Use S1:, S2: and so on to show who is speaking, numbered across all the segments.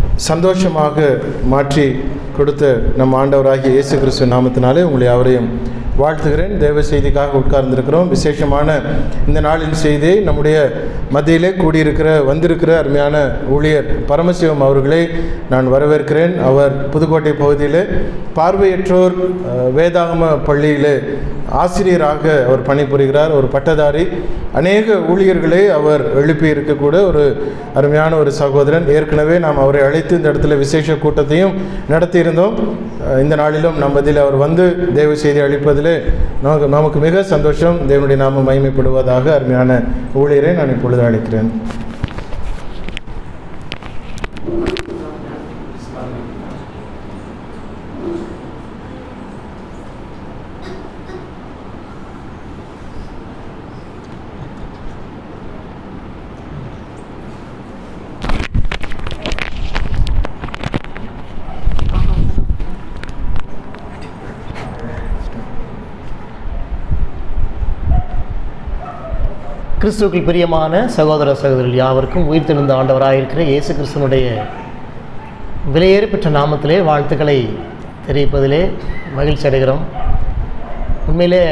S1: சந்தோஷமாக மாற்றி கொடுத்த நம் ஆண்டவராகிய இயேசு கிறிஸ்து நாமத்தினாலே உங்களை யாவரையும் வாழ்த்துகிறேன் தேவ செய்திக்காக உட்கார்ந்திருக்கிறோம் விசேஷமான இந்த நாளின் செய்தியை நம்முடைய மத்தியிலே கூடியிருக்கிற வந்திருக்கிற அருமையான ஊழியர் பரமசிவம் அவர்களை நான் வரவேற்கிறேன் அவர் புதுக்கோட்டை பகுதியிலே பார்வையற்றோர் அஹ், வேதாகம பள்ளியிலே ஆசிரியராக அவர் பணிபுரிகிறார் ஒரு பட்டதாரி அநேக ஊழியர்களை அவர் எழுப்பி இருக்கக்கூட ஒரு அருமையான ஒரு சகோதரன் ஏற்கனவே நாம் அவரை அழைத்து இந்த இடத்துல விசேஷ கூட்டத்தையும் நடத்தியிருந்தோம் அஹ் இந்த நாளிலும் நம் பதில் அவர் வந்து தேவ செய்தி அளிப்பதிலே நமக்கு நமக்கு மிக சந்தோஷம் தேவனுடைய நாமம் மகிமைப்படுவதாக அருமையான ஊழியரை நான் இப்பொழுது அழைக்கிறேன்
S2: கிறிஸ்துவுக்குள் பிரியமான சகோதர சகோதரிகள் யாவருக்கும் உயிர் தெழுந்த ஆண்டவராயிருக்கிற இயேசு கிறிஸ்துவனுடைய விலையேறு பெற்ற நாமத்திலே வாழ்த்துக்களை தெரிவிப்பதிலே மகிழ்ச்சி அடைகிறோம் உண்மையிலே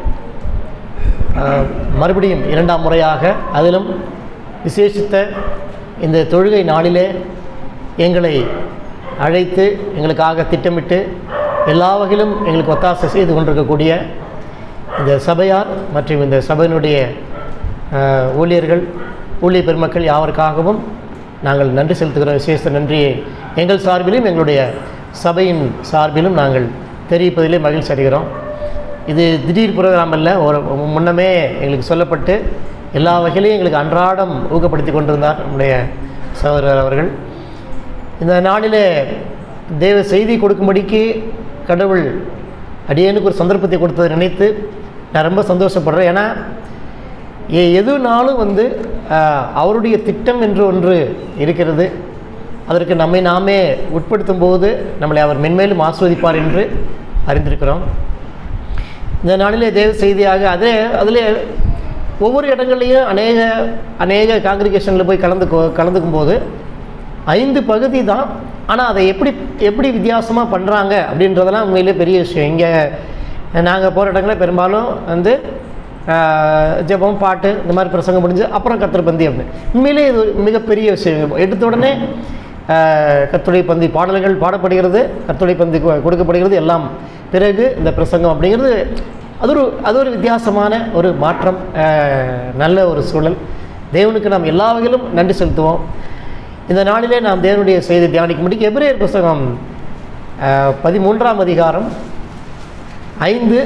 S2: ஆஹ், மறுபடியும் இரண்டாம் முறையாக அதிலும் விசேஷித்த இந்த தொழுகை நாளிலே எங்களை அழைத்து எங்களுக்காக திட்டமிட்டு எல்லா வகையிலும் எங்களுக்கு ஒத்தாசை செய்து கொண்டிருக்கக்கூடிய இந்த சபையார் மற்றும் இந்த சபையினுடைய ஆஹ், ஊழியர்கள் ஊழிய பெருமக்கள் யாவருக்காகவும் நாங்கள் நன்றி செலுத்துகிறோம் விசேஷ நன்றியை எங்கள் சார்பிலும் எங்களுடைய சபையின் சார்பிலும் நாங்கள் தெரிவிப்பதிலே மகிழ்ச்சி அடைகிறோம் இது திடீர் புரோகிராம் அல்ல ஒரு முன்னமே எங்களுக்கு சொல்லப்பட்டு எல்லா வகையிலையும் எங்களுக்கு அன்றாடம் ஊக்கப்படுத்தி கொண்டிருந்தார் நம்முடைய சகோதரர் அவர்கள் இந்த நாளிலே தேவ செய்தி கொடுக்கும்படிக்கு கடவுள் அடியேனுக்கு ஒரு சந்தர்ப்பத்தை கொடுத்ததை நினைத்து நான் ரொம்ப சந்தோஷப்படுறேன் ஏன்னா எ- எதுனாலும் வந்து ஆஹ், அவருடைய திட்டம் என்று ஒன்று இருக்கிறது அதற்கு நம்மை நாமே உட்படுத்தும் போது நம்மளை அவர் மென்மேலும் ஆஸ்வதிப்பார் என்று அறிந்திருக்கிறோம் இந்த நாளிலே தேவ செய்தியாக அதே அதில் ஒவ்வொரு இடங்கள்லையும் அநேக அநேக காங்கிரிகேஷனில் போய் கலந்து கலந்துக்கும் போது ஐந்து பகுதி தான் ஆனால் அதை எப்படி எப்படி வித்தியாசமாக பண்ணுறாங்க அப்படின்றதெல்லாம் உண்மையிலே பெரிய விஷயம் இங்கே நாங்கள் போகிற இடங்களில் பெரும்பாலும் வந்து ஆஹ், ஜெபம் பாட்டு இந்த மாதிரி பிரசங்கம் முடிஞ்சு அப்புறம் கத்தர் பந்தி அப்படின்னு உண்மையிலே இது ஒரு மிகப்பெரிய விஷயம் எடுத்த உடனே கத்துடை பந்தி பாடல்கள் பாடப்படுகிறது கத்துடை பந்தி கொ- கொடுக்கப்படுகிறது எல்லாம் பிறகு இந்த பிரசங்கம் அப்படிங்கிறது அது ஒரு அது ஒரு வித்தியாசமான ஒரு மாற்றம் ஆஹ், நல்ல ஒரு சூழல் தேவனுக்கு நாம் எல்லா வகையிலும் நன்றி செலுத்துவோம் இந்த நாளிலே நாம் தேவனுடைய செய்தி தியானிக்கும்படிக்கு எபிரேயர் புஸ்தகம் ஆஹ், பதிமூன்றாம் அதிகாரம் ஐந்து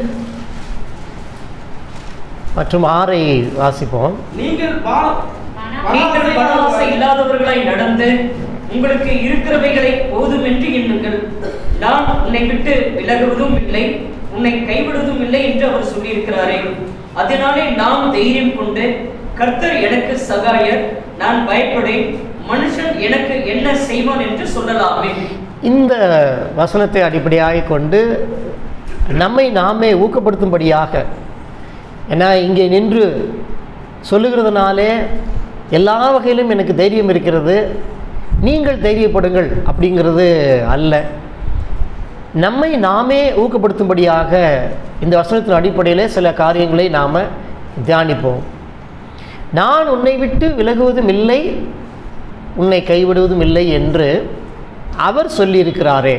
S2: மற்றும் ஆறை வாசிப்போம்
S3: நீங்கள் பா- நீங்கள் பண ஆசை இல்லாதவர்களாய் நடந்து உங்களுக்கு இருக்கிறவைகளை போதுமென்று எண்ணுங்கள் நான் உன்னை விட்டு விலகுவதும் இல்லை உன்னை கைவிடுவதும் இல்லை என்று அவர் சொல்லியிருக்கிறாரே அதனாலே நாம் தைரியம் கொண்டு கர்த்தர் எனக்கு சகாயர் நான் பயப்படேன் மனுஷன் எனக்கு என்ன செய்வான் என்று சொல்லலாமே
S2: இந்த வசனத்தை அடிப்படையாக கொண்டு நம்மை நாமே ஊக்கப்படுத்தும்படியாக ஏன்னா இங்கே நின்று சொல்லுகிறதுனாலே எல்லா வகையிலும் எனக்கு தைரியம் இருக்கிறது நீங்கள் தைரியப்படுங்கள் அப்படிங்கிறது அல்ல நம்மை நாமே ஊக்கப்படுத்தும்படியாக இந்த வசனத்தின் அடிப்படையில் சில காரியங்களை நாம் தியானிப்போம் நான் உன்னை விட்டு விலகுவதும் இல்லை உன்னை கைவிடுவதும் இல்லை என்று அவர் சொல்லியிருக்கிறாரே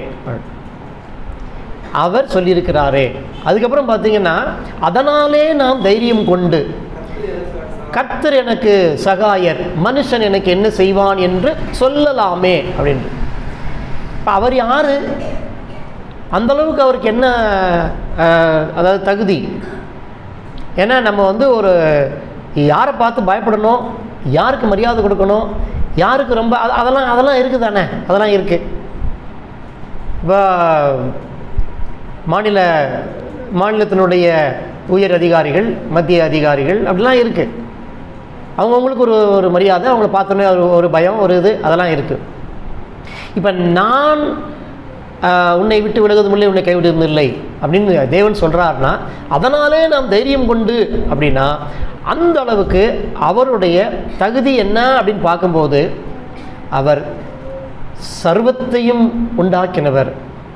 S2: அவர் சொல்லியிருக்கிறாரே அதுக்கப்புறம் பார்த்தீங்கன்னா அதனாலே நாம் தைரியம் கொண்டு கர்த்தர் எனக்கு சகாயர் மனுஷன் எனக்கு என்ன செய்வான் என்று சொல்லலாமே அப்படின்னு இப்போ அவர் யார் அந்த அளவுக்கு அவருக்கு என்ன அஹ், அதாவது தகுதி ஏன்னா நம்ம வந்து ஒரு யாரை பார்த்து பயப்படணும் யாருக்கு மரியாதை கொடுக்கணும் யாருக்கு ரொம்ப அது- அதெல்லாம் அதெல்லாம் இருக்குது தானே அதெல்லாம் இருக்குது இப்போ மாநில மாநிலத்தினுடைய உயர் அதிகாரிகள் மத்திய அதிகாரிகள் அப்படிலாம் இருக்குது அவங்கவுங்களுக்கு ஒரு ஒரு மரியாதை அவங்கள பார்த்தோன்னே ஒரு ஒரு பயம் ஒரு இது அதெல்லாம் இருக்குது இப்போ நான் ஆஹ், உன்னை விட்டு விலகுவதும் இல்லை உன்னை கைவிடுவதும் இல்லை அப்படின்னு தேவன் சொல்கிறாருன்னா அதனாலே நாம் தைரியம் கொண்டு அப்படின்னா அந்த அளவுக்கு அவருடைய தகுதி என்ன அப்படின்னு பார்க்கும்போது அவர் சர்வத்தையும் உண்டாக்கினவர்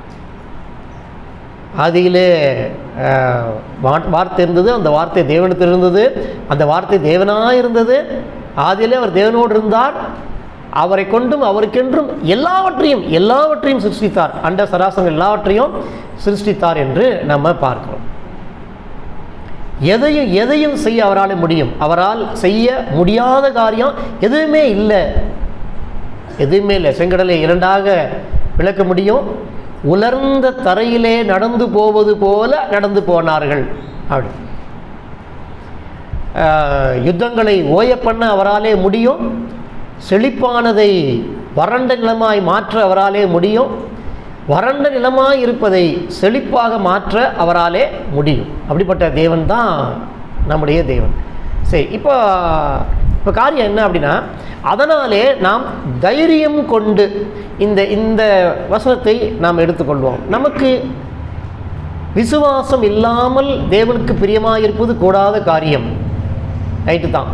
S2: ஆதியிலே அஹ், வா- வார்த்தை இருந்தது அந்த வார்த்தை தேவனத்தில் இருந்தது அந்த வார்த்தை தேவனாக இருந்தது ஆதியிலே அவர் தேவனோடு இருந்தார் அவரை கொண்டும் அவருக்கென்றும் எல்லாவற்றையும் எல்லாவற்றையும் சிருஷ்டித்தார் அண்ட சராசங்கள் எல்லாவற்றையும் சிருஷ்டித்தார் என்று நம்ம பார்க்கிறோம் எதையும் எதையும் செய்ய அவரால் முடியும் அவரால் செய்ய முடியாத காரியம் எதுவுமே இல்லை எதுவுமே இல்லை செங்கடலை இரண்டாக விளக்க முடியும் உலர்ந்த தரையிலே நடந்து போவது போல நடந்து போனார்கள் அப்படி ஆஹ், யுத்தங்களை ஓய பண்ண அவராலே முடியும் செழிப்பானதை வறண்ட நிலமாய் மாற்ற அவராலே முடியும் வறண்ட நிலமாய் இருப்பதை செழிப்பாக மாற்ற அவராலே முடியும் அப்படிப்பட்ட தேவன் தான் நம்முடைய தேவன் சரி இப்போ இப்போ காரியம் என்ன அப்படின்னா அதனாலே நாம் தைரியம் கொண்டு இந்த இந்த வசனத்தை நாம் எடுத்துக்கொள்வோம் நமக்கு விசுவாசம் இல்லாமல் தேவனுக்கு பிரியமாக இருப்பது கூடாத காரியம் ரைட்டு தான்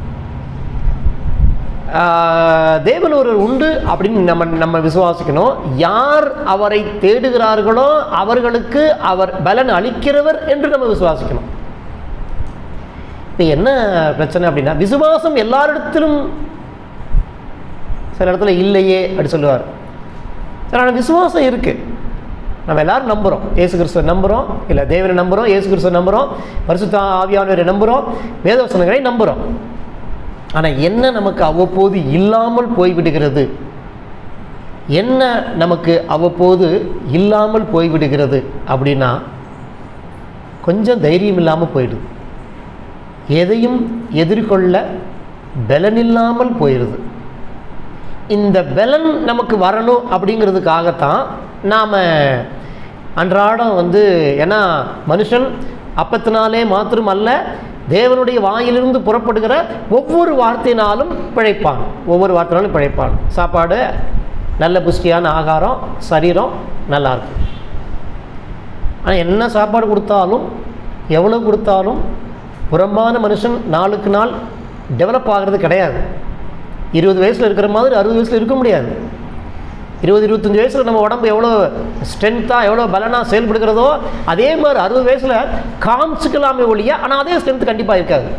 S2: ஆஹ், தேவன் ஒருவர் உண்டு அப்படின்னு நம்ம நம்ம விசுவாசிக்கணும் யார் அவரை தேடுகிறார்களோ அவர்களுக்கு அவர் பலன் அளிக்கிறவர் என்று நம்ம விசுவாசிக்கணும் இப்போ என்ன பிரச்சனை அப்படின்னா விசுவாசம் எல்லாரிடத்திலும் சில இடத்துல இல்லையே அப்படி சொல்லுவார் சரி ஆனால் விசுவாசம் இருக்குது நம்ம எல்லாரும் நம்புகிறோம் இயேசு கிறிஸ்துவை நம்புகிறோம் இல்லை தேவனை நம்புகிறோம் இயேசு கிறிஸ்துவை நம்புகிறோம் பரிசுத்த ஆவியானவரை நம்புகிறோம் வேதவசனங்களை நம்புகிறோம் ஆனால் என்ன நமக்கு அவ்வப்போது இல்லாமல் போய்விடுகிறது என்ன நமக்கு அவ்வப்போது இல்லாமல் போய்விடுகிறது அப்படின்னா கொஞ்சம் தைரியம் இல்லாமல் போயிடுது எதையும் எதிர்கொள்ள பலனில்லாமல் போயிடுது இந்த பலன் நமக்கு வரணும் அப்படிங்கிறதுக்காகத்தான் நாம் அன்றாடம் வந்து ஏன்னா மனுஷன் அப்பத்தினாலே மாத்திரம் அல்ல தேவனுடைய வாயிலிருந்து புறப்படுகிற ஒவ்வொரு வார்த்தையினாலும் பிழைப்பான் ஒவ்வொரு வார்த்தைனாலும் பிழைப்பான் சாப்பாடு நல்ல புஷ்டியான ஆகாரம் சரீரம் நல்லா இருக்கும் ஆனால் என்ன சாப்பாடு கொடுத்தாலும் எவ்வளோ கொடுத்தாலும் புறம்பான மனுஷன் நாளுக்கு நாள் டெவலப் ஆகிறது கிடையாது இருபது வயசில் இருக்கிற மாதிரி அறுபது வயசில் இருக்க முடியாது இருபது இருபத்தஞ்சி வயசில் நம்ம உடம்பு எவ்வளோ ஸ்ட்ரென்த்தாக எவ்வளோ பலனாக செயல்படுகிறதோ அதே மாதிரி அறுபது வயசில் காமிச்சுக்கலாமே ஒழிய ஆனால் அதே ஸ்ட்ரென்த் கண்டிப்பாக இருக்காது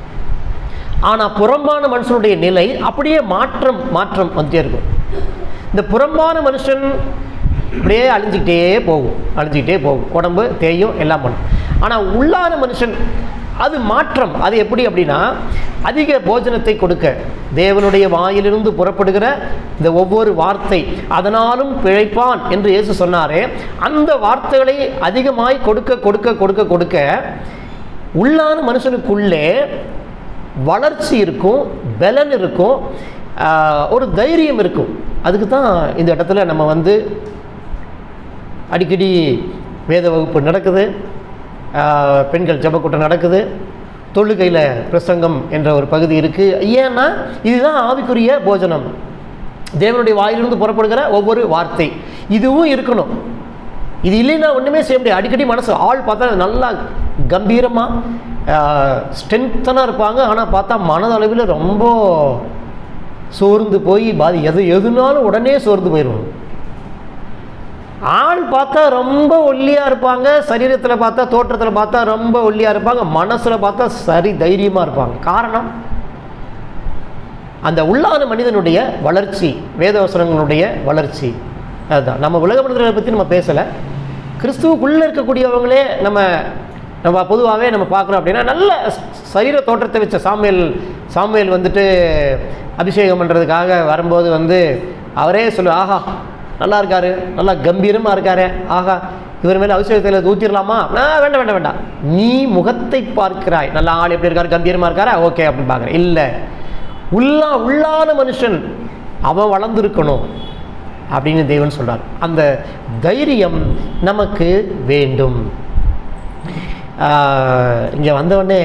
S2: ஆனால் புறம்பான மனுஷனுடைய நிலை அப்படியே மாற்றம் மாற்றம் வந்துட்டே இருக்கும் இந்த புறம்பான மனுஷன் அப்படியே அழிஞ்சிக்கிட்டே போகும் அழிஞ்சிக்கிட்டே போகும் உடம்பு தேயும் எல்லாம் பண்ணும் ஆனால் உள்ளான மனுஷன் அது மாற்றம் அது எப்படி அப்படின்னா அதிக போஜனத்தை கொடுக்க தேவனுடைய வாயிலிருந்து புறப்படுகிற இந்த ஒவ்வொரு வார்த்தை அதனாலும் பிழைப்பான் என்று இயேசு சொன்னாரே அந்த வார்த்தைகளை அதிகமாய் கொடுக்க கொடுக்க கொடுக்க கொடுக்க உள்ளான மனுஷனுக்குள்ளே வளர்ச்சி இருக்கும் பலன் இருக்கும் ஆஹ், ஒரு தைரியம் இருக்கும் அதுக்கு தான் இந்த இடத்துல நம்ம வந்து அடிக்கடி வேத வகுப்பு நடக்குது ஆஹ், பெண்கள் ஜபக்கூட்டம் நடக்குது தொழுகையில் பிரசங்கம் என்ற ஒரு பகுதி இருக்குது ஏன்னா இதுதான் ஆவிக்குரிய போஜனம் தேவனுடைய வாயிலிருந்து புறப்படுகிற ஒவ்வொரு வார்த்தை இதுவும் இருக்கணும் இது இல்லைன்னா ஒன்றுமே செய்ய முடியாது அடிக்கடி மனசு ஆள் பார்த்தா நல்லா கம்பீரமாக ஸ்ட்ரென்த்தனாக இருப்பாங்க ஆனால் பார்த்தா மனதளவில் ரொம்ப சோர்ந்து போய் பாதி எது எதுனாலும் உடனே சோர்ந்து போயிடுவாங்க ஆள் பார்த்தா ரொம்ப ஒல்லியாக இருப்பாங்க சரீரத்தில் பார்த்தா தோற்றத்தில் பார்த்தா ரொம்ப ஒல்லியாக இருப்பாங்க மனசில் பார்த்தா சரி தைரியமாக இருப்பாங்க காரணம் அந்த உள்ளான மனிதனுடைய வளர்ச்சி வேதவசனங்களுடைய வளர்ச்சி அதுதான் நம்ம உலக மனிதர்களை பற்றி நம்ம பேசலை கிறிஸ்துவுக்குள்ளே இருக்கக்கூடியவங்களே நம்ம நம்ம பொதுவாகவே நம்ம பார்க்குறோம் அப்படின்னா நல்ல சரீர தோற்றத்தை வச்ச சாமியல் சாமியல் வந்துட்டு அபிஷேகம் பண்ணுறதுக்காக வரும்போது வந்து அவரே சொல்லு ஆஹா நல்லா இருக்காரு நல்லா கம்பீரமாக இருக்காரு ஆஹா இவர் மேலே அபிஷேகத்தில் ஊற்றிடலாமா நான் வேண்டாம் வேண்டாம் வேண்டாம் நீ முகத்தை பார்க்கிறாய் நல்லா ஆள் எப்படி இருக்காரு கம்பீரமாக இருக்காரா ஓகே அப்படின்னு பார்க்குறேன் இல்லை உள்ளா உள்ளான மனுஷன் அவன் வளர்ந்துருக்கணும் அப்படின்னு தேவன் சொல்றார் அந்த தைரியம் நமக்கு வேண்டும் இங்கே வந்தவுடனே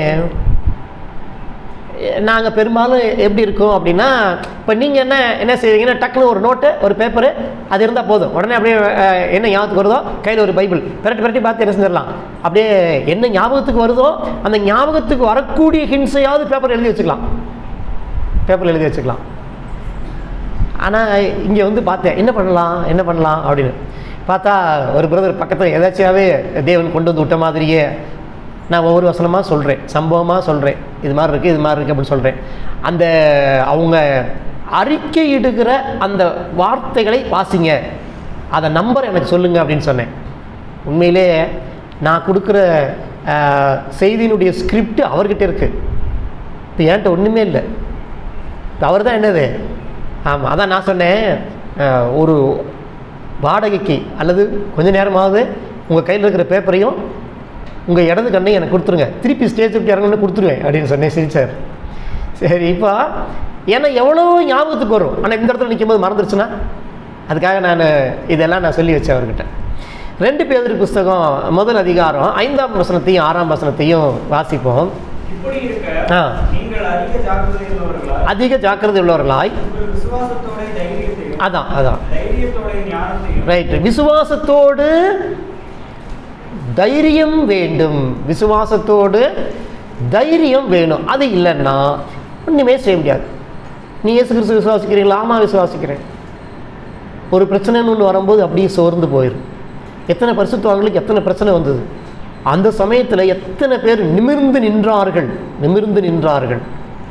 S2: நாங்கள் பெரும்பாலும் எப்படி இருக்கோம் அப்படின்னா இப்போ நீங்கள் என்ன என்ன செய்வீங்கன்னா டக்குன்னு ஒரு நோட்டு ஒரு பேப்பரு அது இருந்தால் போதும் உடனே அப்படியே அஹ், என்ன ஞாபகத்துக்கு வருதோ கையில் ஒரு பைபிள் பிரட்டி பிரட்டி பார்த்து என்ன செஞ்சிடலாம் அப்படியே என்ன ஞாபகத்துக்கு வருதோ அந்த ஞாபகத்துக்கு வரக்கூடிய ஹின்ஸையாவது பேப்பர் எழுதி வச்சுக்கலாம் பேப்பரில் எழுதி வச்சுக்கலாம் ஆனால் இங்கே வந்து பார்த்தேன் என்ன பண்ணலாம் என்ன பண்ணலாம் அப்படின்னு பார்த்தா ஒரு பிரதர் பக்கத்தில் எதாச்சியாவே தேவன் கொண்டு வந்து விட்ட மாதிரியே நான் ஒவ்வொரு வசனமாக சொல்கிறேன் சம்பவமாக சொல்கிறேன் இது மாதிரி இருக்குது இது மாதிரி இருக்குது அப்படின்னு சொல்கிறேன் அந்த அவங்க அறிக்கையிடுகிற அந்த வார்த்தைகளை வாசிங்க அதை நம்பர் எனக்கு சொல்லுங்க அப்படின்னு சொன்னேன் உண்மையிலே நான் கொடுக்குற அஹ், செய்தியினுடைய ஸ்கிரிப்ட் அவர்கிட்ட இருக்குது இப்போ என்கிட்ட ஒன்றுமே இல்லை இப்போ அவர் தான் என்னது ஆமாம் அதான் நான் சொன்னேன் அஹ், ஒரு வாடகைக்கு அல்லது கொஞ்ச நேரமாவது உங்கள் கையில் இருக்கிற பேப்பரையும் உங்கள் இடது கண்ணையும் எனக்கு கொடுத்துருங்க திருப்பி ஸ்டேஜ் விட்டு இறங்கணும்னு கொடுத்துருவேன் அப்படின்னு சொன்னேன் சிரிச்சார் சரி இப்போ ஏன்னா எவ்வளோ ஞாபகத்துக்கு வரும் ஆனால் இந்த இடத்துல நிற்கும்போது மறந்துருச்சுன்னா அதுக்காக நான் இதெல்லாம் நான் சொல்லி வச்சேன் அவர்கிட்ட ரெண்டு பேர் புஸ்தகம் முதல் அதிகாரம் ஐந்தாம் வசனத்தையும் ஆறாம் வசனத்தையும் வாசிப்போம்
S4: இப்படி இருக்க
S2: ஆ.
S4: நீங்கள் அதிக ஜாக்கிரதை உள்ளவர்களாய்
S2: அதிக ஜாக்கிரதை உள்ளவர்களாய்
S4: உங்கள் விசுவாசத்தோட தைரியத்தையும்
S2: அதான் அதான்
S4: தைரியத்தோட ஞானத்தையும்
S2: ரைட் விசுவாசத்தோடு தைரியம் வேண்டும் விசுவாசத்தோடு தைரியம் வேணும் அது இல்லைன்னா ஒன்றுமே செய்ய முடியாது நீ இயேசு கிறிஸ்து விசுவாசிக்கிறீங்களா ஆமாம் விசுவாசிக்கிறேன் ஒரு பிரச்சனைன்னு ஒன்று வரும்போது அப்படியே சோர்ந்து போயிடும் எத்தனை பரிசுத்தவான்களுக்கு எத்தனை பிரச்சனை வந்தது அந்த சமயத்தில் எத்தனை பேர் நிமிர்ந்து நின்றார்கள் நிமிர்ந்து நின்றார்கள்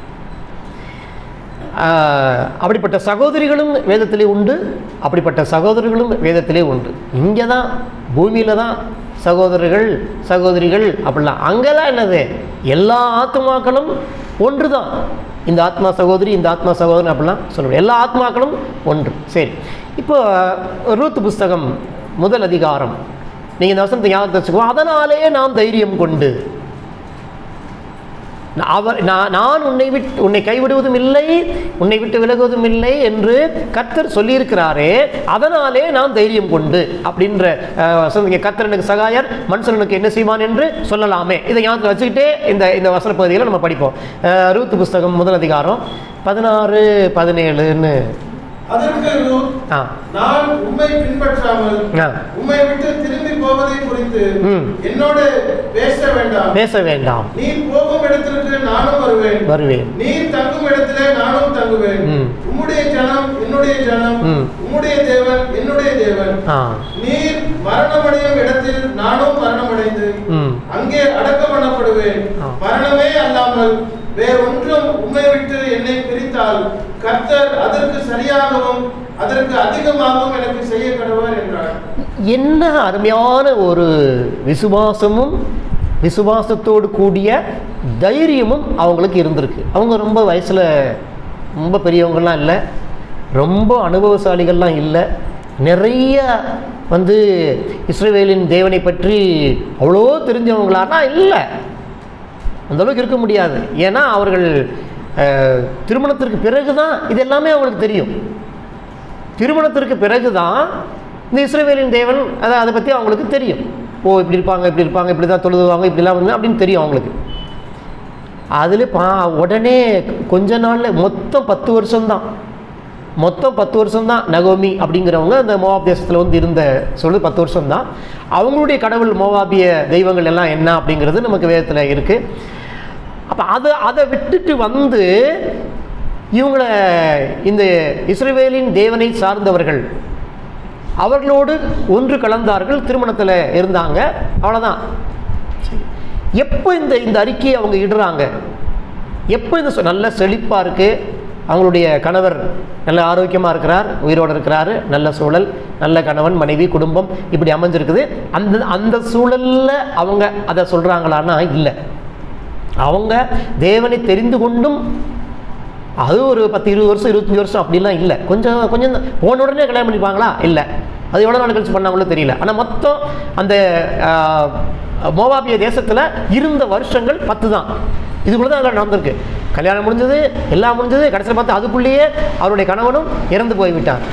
S2: ஆஹ், அப்படிப்பட்ட சகோதரிகளும் வேதத்திலே உண்டு அப்படிப்பட்ட சகோதரர்களும் வேதத்திலே உண்டு இங்கே தான் பூமியில் தான் சகோதரர்கள் சகோதரிகள் அப்படிலாம் அங்கெல்லாம் என்னது எல்லா ஆத்மாக்களும் ஒன்று தான் இந்த ஆத்மா சகோதரி இந்த ஆத்மா சகோதரன் அப்படிலாம் சொல்லுவோம் எல்லா ஆத்மாக்களும் ஒன்று சரி இப்போ ரூத் புஸ்தகம் முதல் அதிகாரம் நீங்கள் இந்த வசனத்தை ஞாபகத்தை வச்சுக்கோ அதனாலே நாம் தைரியம் கொண்டு நான் அவர் நான் நான் உன்னை விட்டு உன்னை கைவிடுவதும் இல்லை உன்னை விட்டு விலகுவதும் இல்லை என்று கர்த்தர் சொல்லியிருக்கிறாரே அதனாலே நான் தைரியம் கொண்டு அப்படின்ற அஹ், வசனம் இங்கே கர்த்தர் எனக்கு சகாயர் மனுஷனுக்கு என்ன செய்வான் என்று சொல்லலாமே இதை ஞாபகத்தில் வச்சுக்கிட்டே இந்த இந்த வசன பகுதிகளை நம்ம படிப்போம் அஹ், ரூத் புஸ்தகம் முதல் அதிகாரம் பதினாறு பதினேழுன்னு
S1: அதற்கு ரூத்,
S2: ஆ
S1: நான் உம்மை பின்பற்றாமல்
S2: ஆ
S1: உம்மை விட்டு திரும்பி போவதை குறித்து
S2: ம்.
S1: என்னோடு பேச வேண்டாம்
S2: பேச வேண்டாம்
S1: நீ போகும் இடத்திற்கு நானும் வருவேன்
S2: வருவேன்
S1: நீர் தங்கும் இடத்திலே நானும் தங்குவேன்
S2: ம்.
S1: உம்முடைய ஜனம் என்னுடைய ஜனம்
S2: ம்.
S1: உம்முடைய தேவன் என்னுடைய தேவன்
S2: ஆ
S1: நீர் மரணமடையும் இடத்தில் நானும் மரணமடைந்து
S2: ம்
S1: அங்கே அடக்கம் பண்ணப்படுவேன்
S2: ஆ.
S1: மரணமே அல்லாமல் வேறொன்றும் உம்மை விட்டு என்னை பிரித்தால் கர்த்தர் அதற்கு சரியாகவும் அதற்கு அதிகமாகவும் எனக்கு செய்ய கடவர் என்றார்
S2: என்ன அருமையான ஒரு விசுவாசமும் விசுவாசத்தோடு கூடிய தைரியமும் அவங்களுக்கு இருந்திருக்கு அவங்க ரொம்ப வயசில் ரொம்ப பெரியவங்கலாம் இல்லை ரொம்ப அனுபவசாலிகள்லாம் இல்லை நிறைய வந்து இஸ்ரவேலின் தேவனை பற்றி அவ்வளோ தெரிஞ்சவங்களானா இல்லை அந்த அளவுக்கு இருக்க முடியாது ஏன்னா அவர்கள் அஹ், திருமணத்திற்கு பிறகு தான் இது எல்லாமே அவங்களுக்கு தெரியும் திருமணத்திற்கு பிறகு தான் இந்த இஸ்ரவேலின் தேவன் அதை அதை பற்றி அவங்களுக்கு தெரியும் ஓ இப்படி இருப்பாங்க இப்படி இருப்பாங்க இப்படி தான் தொழுதுவாங்க இப்படிலாம் வந்து அப்படின்னு தெரியும் அவங்களுக்கு அதில் பா உடனே கொஞ்ச நாளில் மொத்தம் பத்து வருஷம்தான் மொத்தம் பத்து வருஷம்தான் நகோமி அப்படிங்கிறவங்க அந்த மோவாப் தேசத்தில் வந்து இருந்த சொல்லு பத்து வருஷம்தான் அவங்களுடைய கடவுள் மோவாபிய தெய்வங்கள் எல்லாம் என்ன அப்படிங்கிறது நமக்கு வேதத்தில் இருக்குது அப்போ அதை அதை விட்டுட்டு வந்து இவங்கள இந்த இஸ்ரவேலின் தேவனை சார்ந்தவர்கள் அவர்களோடு ஒன்று கலந்தார்கள் திருமணத்தில் இருந்தாங்க அவ்வளோதான் எப்போ இந்த இந்த அறிக்கையை அவங்க இடுறாங்க எப்போ இந்த சொ- நல்ல செழிப்பாக இருக்குது அவங்களுடைய கணவர் நல்ல ஆரோக்கியமாக இருக்கிறார் உயிரோடு இருக்கிறாரு நல்ல சூழல் நல்ல கணவன் மனைவி குடும்பம் இப்படி அமைஞ்சிருக்குது அந்த அந்த சூழலில் அவங்க அதை சொல்கிறாங்களான்னா இல்லை அவங்க தேவனை தெரிந்து கொண்டும் அது ஒரு பத்து இருபது வருஷம் இருபத்தஞ்சி வருஷம் அப்படிலாம் இல்லை கொஞ்சம் கொஞ்சம் தான். போன உடனே கல்யாணம் பண்ணிப்பாங்களா இல்லை அது எவ்வளோ நாள் கழிச்சு பண்ணாங்களோ தெரியல ஆனால் மொத்தம் அந்த ஆஹ், மோவாபிய தேசத்தில் இருந்த வருஷங்கள் பத்து தான் இதுக்குள்ள தான் அதெல்லாம் நடந்திருக்கு கல்யாணம் முடிஞ்சது எல்லாம் முடிஞ்சது கடைசியில் பார்த்தா அதுக்குள்ளேயே அவருடைய கணவனும் இறந்து போய்விட்டார்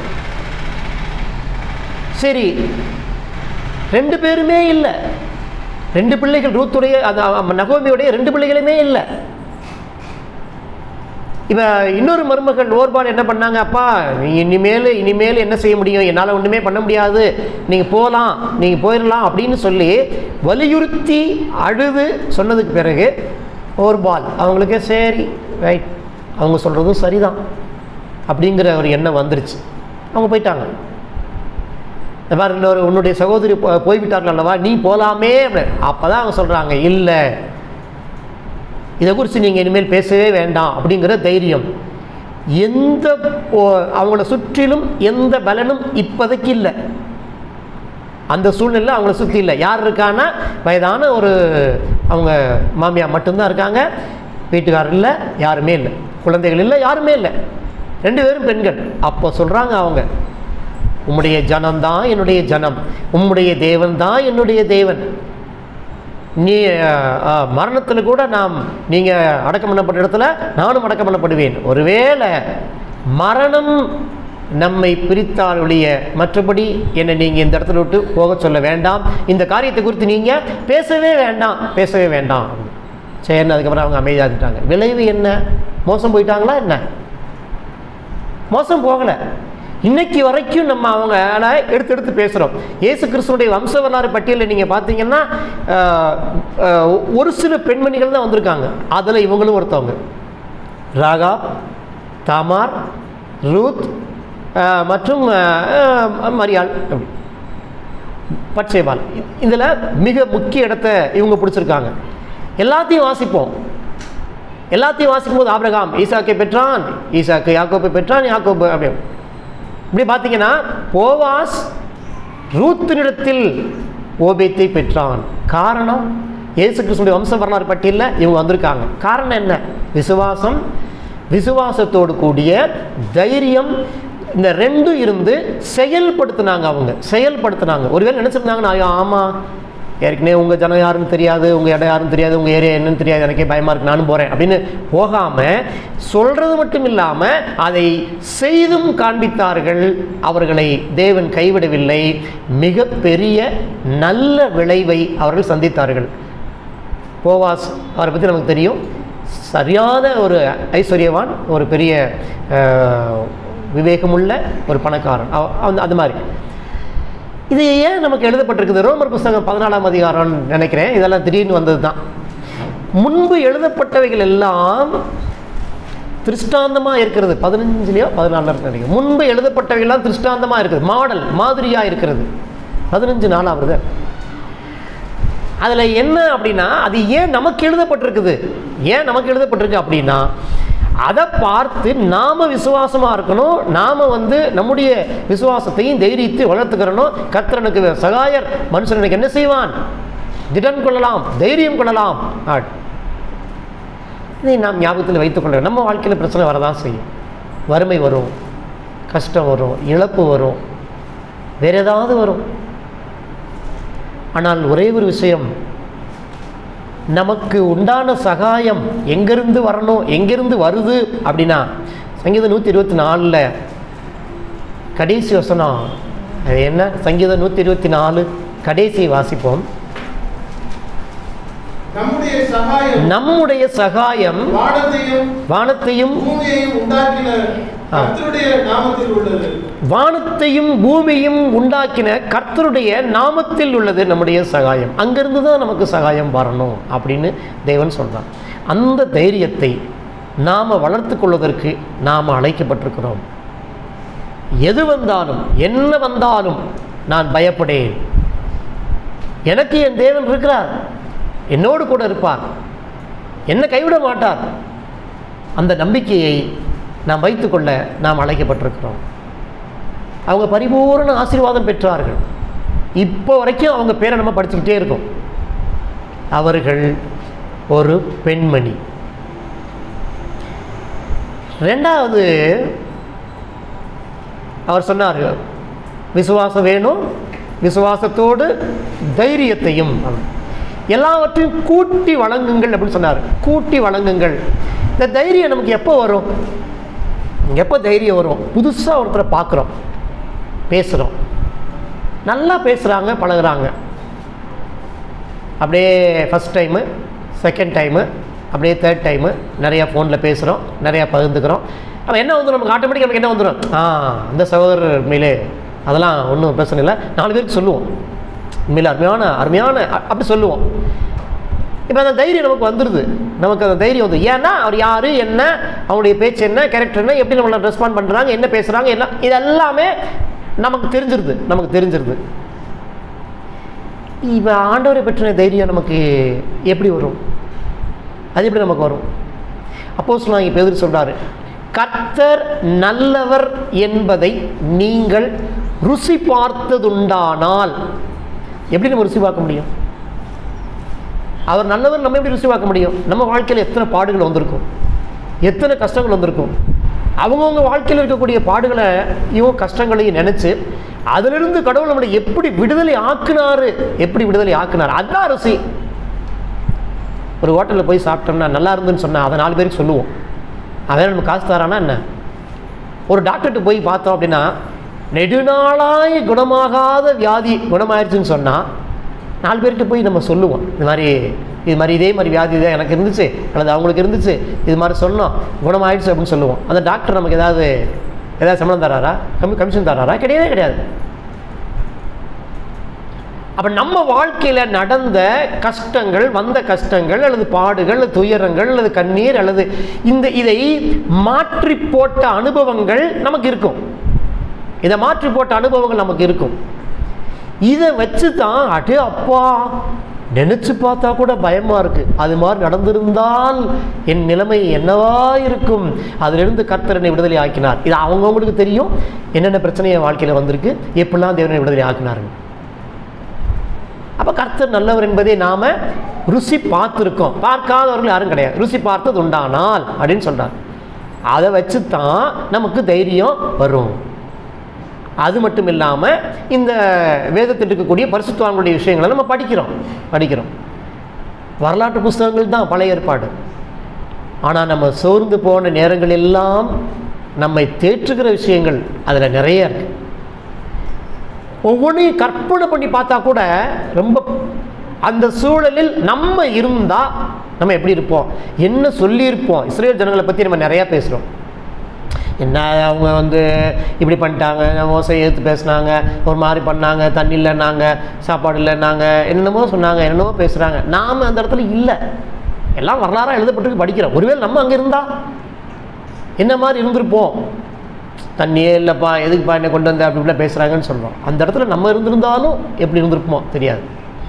S2: சரி ரெண்டு பேருமே இல்லை ரெண்டு பிள்ளைகள் ரூத்துடைய அது அவ- நகோமியுடைய ரெண்டு பிள்ளைகளுமே இல்லை இவ இன்னொரு மருமகள் ஓர்பாடு என்ன பண்ணாங்க அப்பா நீ இனிமேல் இனிமேல் என்ன செய்ய முடியும் என்னால் ஒன்றுமே பண்ண முடியாது நீங்கள் போகலாம் நீங்கள் போயிடலாம் அப்படின்னு சொல்லி வலியுறுத்தி அழுது சொன்னதுக்கு பிறகு ஓர்பால் அவங்களுக்கு சரி ரைட் அவங்க சொல்கிறதும் சரிதான் அப்படிங்கிற ஒரு எண்ணம் வந்துருச்சு அவங்க போயிட்டாங்க இந்த மாதிரி இன்னொரு உன்னுடைய சகோதரி போ- போய்விட்டார்கள் அல்லவா நீ போகலாமே அப்போ தான் அவங்க சொல்கிறாங்க இல்லை இதை குறித்து நீங்கள் இனிமேல் பேசவே வேண்டாம் அப்படிங்கிற தைரியம் எந்த ஓ- அவங்கள சுற்றிலும் எந்த பலனும் இப்போதைக்கு இல்லை அந்த சூழ்நிலை அவங்கள சுற்றி இல்லை யார் இருக்கான்னா வயதான ஒரு அவங்க மாமியார் மட்டும்தான் இருக்காங்க வீட்டுக்காரர் இல்லை யாருமே இல்லை குழந்தைகள் இல்லை யாருமே இல்லை ரெண்டு பேரும் பெண்கள் அப்போ சொல்கிறாங்க அவங்க உம்முடைய ஜனம்தான் என்னுடைய ஜனம் உம்முடைய தேவன் தான் என்னுடைய தேவன் நீ மரணத்தில் கூட நாம் நீங்கள் அடக்கம் பண்ணப்பட்ட இடத்துல நானும் அடக்கம் பண்ணப்படுவேன் ஒருவேளை மரணம் நம்மை பிரித்தால் ஒழிய மற்றபடி என்னை நீங்கள் இந்த இடத்துல விட்டு போக சொல்ல வேண்டாம் இந்த காரியத்தை குறித்து நீங்கள் பேசவே வேண்டாம் பேசவே வேண்டாம் சரின்னு அதுக்கப்புறம் அவங்க அமைதியாக இருந்துட்டாங்க விளைவு என்ன மோசம் போயிட்டாங்களா என்ன மோசம் போகலை இன்னைக்கு வரைக்கும் நம்ம அவங்கள எடுத்து எடுத்து பேசுகிறோம் இயேசு கிறிஸ்துனுடைய வம்ச வரலாறு பட்டியலில் நீங்கள் பார்த்தீங்கன்னா ஆஹ், ஆஹ், ஒரு சில பெண்மணிகள் தான் வந்திருக்காங்க அதில் இவங்களும் ஒருத்தவங்க ராகா தாமார் ரூத் ஆஹ், மற்றும் ஆஹ், மரியாள் அப்படி பட்சேபால் இதில் மிக முக்கிய இடத்த இவங்க பிடிச்சிருக்காங்க எல்லாத்தையும் வாசிப்போம் எல்லாத்தையும் வாசிக்கும் போது ஆபிரகாம் ஈசாக்கை பெற்றான் ஈசாக்கு யாக்கோப்பை பெற்றான் யாக்கோப்பு அப்படி இப்படி பார்த்தீங்கன்னா போவாஸ் ரூத்தினிடத்தில் ஓபேத்தை பெற்றான் காரணம் இயேசு கிறிஸ்துடைய வம்ச வரலாறு பட்டியலில் இவங்க வந்திருக்காங்க காரணம் என்ன விசுவாசம் விசுவாசத்தோடு கூடிய தைரியம் இந்த ரெண்டும் இருந்து செயல்படுத்தினாங்க அவங்க செயல்படுத்தினாங்க ஒருவேளை நினச்சிருந்தாங்கன்னா ஐயோ ஆமாம் ஏற்கனவே உங்கள் ஜனம் யாருன்னு தெரியாது உங்கள் இடம் யாருன்னு தெரியாது உங்கள் ஏரியா என்னன்னு தெரியாது எனக்கே பயமாக இருக்கு நானும் போகிறேன் அப்படின்னு போகாமல் சொல்கிறது மட்டும் இல்லாமல் அதை செய்தும் காண்பித்தார்கள் அவர்களை தேவன் கைவிடவில்லை மிகப்பெரிய நல்ல விளைவை அவர்கள் சந்தித்தார்கள் போவாஸ் அவரை பற்றி நமக்கு தெரியும் சரியான ஒரு ஐஸ்வர்யவான் ஒரு பெரிய அஹ், விவேகமுள்ள ஒரு பணக்காரன் அவ- அந்த அது மாதிரி இது ஏன் நமக்கு எழுதப்பட்டிருக்குது ரோமர் புஸ்தகம் பதினாலாம் அதிகாரம்னு நினைக்கிறேன் இதெல்லாம் திடீர்னு வந்தது தான் முன்பு எழுதப்பட்டவைகள் எல்லாம் திருஷ்டாந்தமாக இருக்கிறது பதினஞ்சுலையோ பதினாலில் இருக்கு நினைக்கிறேன் முன்பு எழுதப்பட்டவைகள்லாம் திருஷ்டாந்தமாக இருக்குது மாடல் மாதிரியாக இருக்கிறது பதினஞ்சு நாளாக வருது அதில் என்ன அப்படின்னா அது ஏன் நமக்கு எழுதப்பட்டிருக்குது ஏன் நமக்கு எழுதப்பட்டிருக்கு அப்படின்னா அதை பார்த்து நாம் விசுவாசமாக இருக்கணும் நாம் வந்து நம்முடைய விசுவாசத்தையும் தைரியத்தை வளர்த்துக்கிறணும் கர்த்தரனுக்கு சகாயர் மனுஷன் எனக்கு என்ன செய்வான் திடன் கொள்ளலாம் தைரியம் கொள்ளலாம் ஆட். இதை நாம் ஞாபகத்தில் வைத்துக்கொள்ள நம்ம வாழ்க்கையில் பிரச்சனை வரதான் செய்யும் வறுமை வரும் கஷ்டம் வரும் இழப்பு வரும் வேற ஏதாவது வரும் ஆனால் ஒரே ஒரு விஷயம் நமக்கு உண்டான சகாயம் எங்கிருந்து வரணும் எங்கிருந்து வருது அப்படின்னா சங்கீதம் நூற்றி இருபத்தி நாலில் கடைசி வசனம் அது என்ன சங்கீதம் நூற்றி இருபத்தி நாலு கடைசி வாசிப்போம்
S1: நம்முடைய சகாயம்
S2: நம்முடைய சகாயம்
S1: வானத்தையும்
S2: வானத்தையும்
S1: பூமியையும் உண்டாக்கின
S2: ஆ.
S1: கர்த்தருடைய நாமத்தில் உள்ளது
S2: வானத்தையும் பூமியும் உண்டாக்கின கர்த்தருடைய நாமத்தில் உள்ளது நம்முடைய சகாயம் அங்கிருந்து தான் நமக்கு சகாயம் வரணும் அப்படின்னு தேவன் சொல்றான் அந்த தைரியத்தை நாம் வளர்த்து கொள்வதற்கு நாம் அழைக்கப்பட்டிருக்கிறோம் எது வந்தாலும் என்ன வந்தாலும் நான் பயப்படேன் எனக்கு என் தேவன் இருக்கிறார் என்னோடு கூட இருப்பார் என்னை கைவிட மாட்டார் அந்த நம்பிக்கையை நாம் வைத்துக்கொள்ள நாம் அழைக்கப்பட்டிருக்கிறோம் அவங்க பரிபூரண ஆசீர்வாதம் பெற்றார்கள் இப்போ வரைக்கும் அவங்க பேரை நம்ம படிச்சுக்கிட்டே இருக்கோம் அவர்கள் ஒரு பெண்மணி ரெண்டாவது அவர் சொன்னார் விசுவாசம் வேணும் விசுவாசத்தோடு தைரியத்தையும் எல்லாவற்றையும் கூட்டி வழங்குங்கள் அப்படின்னு சொன்னார் கூட்டி வழங்குங்கள் இந்த தைரியம் நமக்கு எப்போ வரும் எப்போ தைரியம் வரும் புதுசாக ஒருத்தரை பார்க்குறோம் பேசுகிறோம் நல்லா பேசுகிறாங்க பழகுறாங்க அப்படியே ஃபஸ்ட் டைமு செகண்ட் டைமு அப்படியே தேர்ட் டைமு நிறையா ஃபோனில் பேசுகிறோம் நிறையா பகிர்ந்துக்கிறோம் அப்போ என்ன வந்துடும் நமக்கு ஆட்டோமேட்டிக் நமக்கு என்ன வந்துடும் ஆ இந்த சகோதரர் உண்மையிலே அதெல்லாம் ஒன்றும் பிரச்சனை இல்லை நாலு பேருக்கு சொல்லுவோம் உண்மையில அருமையான அருமையான அ- அப்படி சொல்லுவோம் இப்போ அந்த தைரியம் நமக்கு வந்துடுது நமக்கு அந்த தைரியம் வந்து ஏன்னா அவர் யார் என்ன அவங்களுடைய பேச்சு என்ன கேரக்டர் என்ன எப்படி நம்மளை ரெஸ்பாண்ட் பண்ணுறாங்க என்ன பேசுகிறாங்க எல்லாம் இது எல்லாமே நமக்கு தெரிஞ்சிருது நமக்கு தெரிஞ்சிருது இப்போ ஆண்டவரை பற்றின தைரியம் நமக்கு எப்படி வரும் அது எப்படி நமக்கு வரும் அப்போஸ் நான் இப்போ எதிர் சொல்கிறாரு கர்த்தர் நல்லவர் என்பதை நீங்கள் ருசி பார்த்ததுண்டானால் எப்படி நம்ம ருசி பார்க்க முடியும் அவர் நல்லவர் நம்ம எப்படி ருசி பார்க்க முடியும் நம்ம வாழ்க்கையில் எத்தனை பாடுகள் வந்திருக்கும் எத்தனை கஷ்டங்கள் வந்திருக்கும் அவங்கவுங்க வாழ்க்கையில் இருக்கக்கூடிய பாடுகளை இவங்க கஷ்டங்களையும் நினச்சி அதிலிருந்து கடவுள் நம்மளை எப்படி விடுதலை ஆக்குனாரு எப்படி விடுதலை ஆக்குனார் அதுதான் ருசி ஒரு ஹோட்டலில் போய் சாப்பிட்டோம்னா நல்லா இருந்துன்னு சொன்னால் அதை நாலு பேருக்கு சொல்லுவோம் அவன் நம்ம காசு தரானா என்ன ஒரு டாக்டர்கிட்ட போய் பார்த்தோம் அப்படின்னா நெடுநாளாய் குணமாகாத வியாதி குணமாயிருச்சுன்னு சொன்னால் நாலு பேர்கிட்ட போய் நம்ம சொல்லுவோம் இது மாதிரி இது மாதிரி இதே மாதிரி வியாதி தான் எனக்கு இருந்துச்சு அல்லது அவங்களுக்கு இருந்துச்சு இது மாதிரி சொன்னோம் குணமாயிடுச்சு அப்படின்னு சொல்லுவோம் அந்த டாக்டர் நமக்கு ஏதாவது ஏதாவது சம்பளம் தராரா கம்மி கமிஷன் தராரா கிடையவே கிடையாது அப்போ நம்ம வாழ்க்கையில் நடந்த கஷ்டங்கள் வந்த கஷ்டங்கள் அல்லது பாடுகள் அல்லது துயரங்கள் அல்லது கண்ணீர் அல்லது இந்த இதை மாற்றி போட்ட அனுபவங்கள் நமக்கு இருக்கும் இதை மாற்றி போட்ட அனுபவங்கள் நமக்கு இருக்கும் இதை வச்சு தான் அடே அப்பா நினச்சி பார்த்தா கூட பயமாக இருக்குது அது மாதிரி நடந்திருந்தால் என் நிலைமை என்னவா இருக்கும் அதிலிருந்து கர்த்தர் என்னை விடுதலை ஆக்கினார் இது அவங்கவுங்களுக்கு தெரியும் என்னென்ன பிரச்சனை என் வாழ்க்கையில் வந்திருக்கு எப்படிலாம் தேவனை விடுதலை ஆக்கினாருங்க அப்போ கர்த்தர் நல்லவர் என்பதை நாம் ருசி பார்த்துருக்கோம் பார்க்காதவர்கள் யாரும் கிடையாது ருசி பார்த்தது உண்டானால் அப்படின்னு சொல்கிறார் அதை வச்சு தான் நமக்கு தைரியம் வரும் அது மட்டும் இல்லாமல் இந்த வேதத்தில் இருக்கக்கூடிய பரிசுத்தவான்களுடைய விஷயங்களை நம்ம படிக்கிறோம் படிக்கிறோம் வரலாற்று புஸ்தகங்கள் தான் பழைய ஏற்பாடு ஆனால் நம்ம சோர்ந்து போன நேரங்கள் எல்லாம் நம்மை தேற்றுகிற விஷயங்கள் அதில் நிறைய இருக்குது ஒவ்வொன்றையும் கற்பனை பண்ணி பார்த்தா கூட ரொம்ப அந்த சூழலில் நம்ம இருந்தால் நம்ம எப்படி இருப்போம் என்ன சொல்லியிருப்போம் இஸ்ரேல் ஜனங்களை பற்றி நம்ம நிறையா பேசுகிறோம் என்ன அவங்க வந்து இப்படி பண்ணிட்டாங்க மோசை ஏற்று பேசுனாங்க ஒரு மாதிரி பண்ணாங்க தண்ணி இல்லைன்னாங்க சாப்பாடு இல்லைன்னாங்க என்னென்னமோ சொன்னாங்க என்னென்னமோ பேசுகிறாங்க நாம் அந்த இடத்துல இல்லை எல்லாம் வரலாறாக எழுதப்பட்டு படிக்கிறோம் ஒருவேளை நம்ம அங்கே இருந்தால் என்ன மாதிரி இருந்திருப்போம் தண்ணியே இல்லைப்பா எதுக்குப்பா என்னை கொண்டு வந்த அப்படி இப்படிலாம் பேசுகிறாங்கன்னு சொல்கிறோம் அந்த இடத்துல நம்ம இருந்திருந்தாலும் எப்படி இருந்திருப்போமோ தெரியாது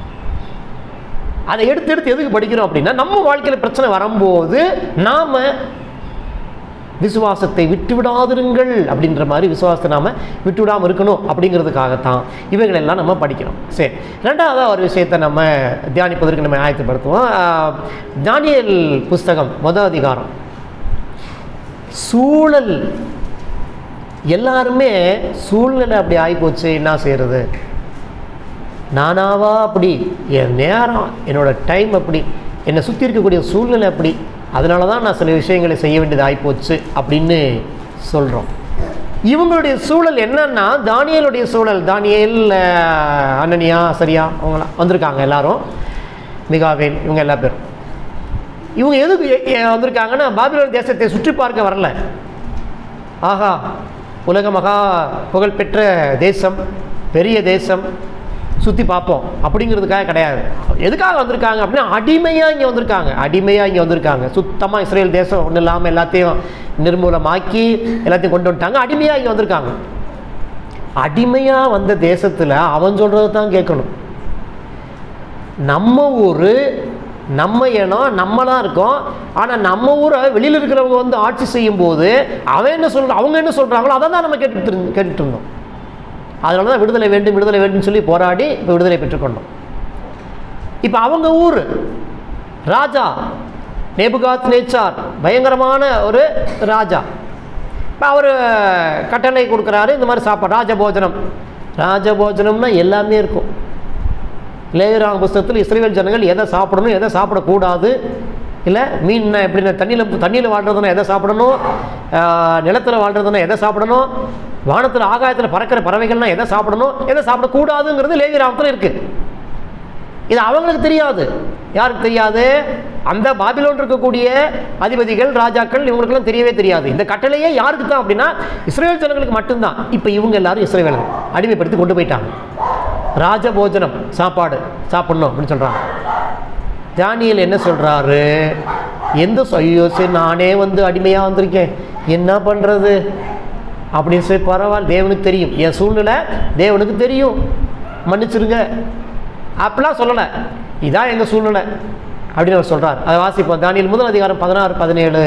S2: அதை எடுத்து எடுத்து எதுக்கு படிக்கிறோம் அப்படின்னா நம்ம வாழ்க்கையில் பிரச்சனை வரும்போது நாம் விசுவாசத்தை விட்டு விடாதிருங்கள் அப்படின்ற மாதிரி விசுவாசத்தை நாம் விட்டு விடாமல் இருக்கணும் அப்படிங்கிறதுக்காகத்தான் இவைகளெல்லாம் நம்ம படிக்கிறோம் சரி ரெண்டாவதாக ஒரு விஷயத்தை நம்ம தியானிப்பதற்கு நம்ம ஆயத்தப்படுத்துவோம் ஆஹ், தானியேல் புஸ்தகம் மொதல் அதிகாரம் சூழல் எல்லாருமே சூழ்நிலை அப்படி ஆகிப்போச்சு என்ன செய்கிறது நானாவா அப்படி என் நேரம் என்னோட டைம் அப்படி என்னை சுற்றி இருக்கக்கூடிய சூழ்நிலை அப்படி அதனால தான் நான் சில விஷயங்களை செய்ய வேண்டியது ஆகிப்போச்சு அப்படின்னு சொல்கிறோம் இவங்களுடைய சூழல் என்னன்னா தானியேலுடைய சூழல் தானியேல் அஹ், அனனியா சரியா அவங்களாம் வந்திருக்காங்க எல்லாரும் மிகாவேல் இவங்க எல்லா பேரும் இவங்க எதுக்கு எ- எ- வந்திருக்காங்கன்னா பாபிலோன் தேசத்தை சுற்றி பார்க்க வரல ஆஹா உலக மகா புகழ்பெற்ற தேசம் பெரிய தேசம் சுற்றி பார்ப்போம் அப்படிங்கிறதுக்காக கிடையாது எதுக்காக வந்திருக்காங்க அப்படின்னா அடிமையாக இங்கே வந்திருக்காங்க அடிமையாக இங்கே வந்திருக்காங்க சுத்தமாக இஸ்ரேல் தேசம் ஒன்றும் இல்லாமல் எல்லாத்தையும் நிர்மூலமாக்கி எல்லாத்தையும் கொண்டு வந்துட்டாங்க அடிமையாக இங்கே வந்திருக்காங்க அடிமையாக வந்த தேசத்தில் அவன் சொல்கிறது தான் கேட்கணும் நம்ம ஊர் நம்ம இனம் நம்ம தான் இருக்கோம் ஆனால் நம்ம ஊரை வெளியில் இருக்கிறவங்க வந்து ஆட்சி செய்யும் போது அவன் என்ன சொல்ற அவங்க என்ன சொல்கிறாங்களோ அதை தான் நம்ம கேட்டுட்டு இருந்தோம் கேட்டுட்டு இருந்தோம் அதனால தான் விடுதலை வேண்டும் விடுதலை வேண்டும் சொல்லி போராடி இப்போ விடுதலை பெற்றுக்கொண்டோம் இப்போ அவங்க ஊர் ராஜா நேபுகாத் நேச்சார் பயங்கரமான ஒரு ராஜா இப்போ அவர் கட்டளை கொடுக்குறாரு இந்த மாதிரி சாப்பாடு ராஜபோஜனம் ராஜபோஜனம்னா எல்லாமே இருக்கும் லேயராங் புஸ்தகத்தில் இஸ்ரேல் ஜனங்கள் எதை சாப்பிடணும் எதை சாப்பிடக்கூடாது இல்லை மீன் எப்படின்னா தண்ணியில் தண்ணியில் வாழ்கிறதுனா எதை சாப்பிடணும் நிலத்தில் வாழ்கிறதுனா எதை சாப்பிடணும் வானத்தில் ஆகாயத்தில் பறக்கிற பறவைகள்னா எதை சாப்பிடணும் எதை சாப்பிடக்கூடாதுங்கிறது லேவிராமத்தில் இருக்குது இது அவங்களுக்கு தெரியாது யாருக்கு தெரியாது அந்த பாபிலோன் இருக்கக்கூடிய அதிபதிகள் ராஜாக்கள் இவங்களுக்கெல்லாம் தெரியவே தெரியாது இந்த கட்டளையே யாருக்கு தான் அப்படின்னா இஸ்ரேல் ஜனங்களுக்கு மட்டும்தான் இப்போ இவங்க எல்லாரும் இஸ்ரேல் அடிமைப்படுத்தி கொண்டு போயிட்டாங்க ராஜபோஜனம் சாப்பாடு சாப்பிடணும் அப்படின்னு சொல்கிறாங்க தானியேல் என்ன சொல்கிறாரு எந்த சொ- ஐயோ சரி நானே வந்து அடிமையாக வந்திருக்கேன் என்ன பண்ணுறது அப்படின்னு சொல்லி பரவாயில்ல தேவனுக்கு தெரியும் என் சூழ்நிலை தேவனுக்கு தெரியும் மன்னிச்சிருங்க அப்படிலாம் சொல்லலை இதான் எங்கள் சூழ்நிலை அப்படின்னு அவர் சொல்கிறார் அதை வாசிப்போம் தானியல் முதல் அதிகாரம் பதினாறு பதினேழு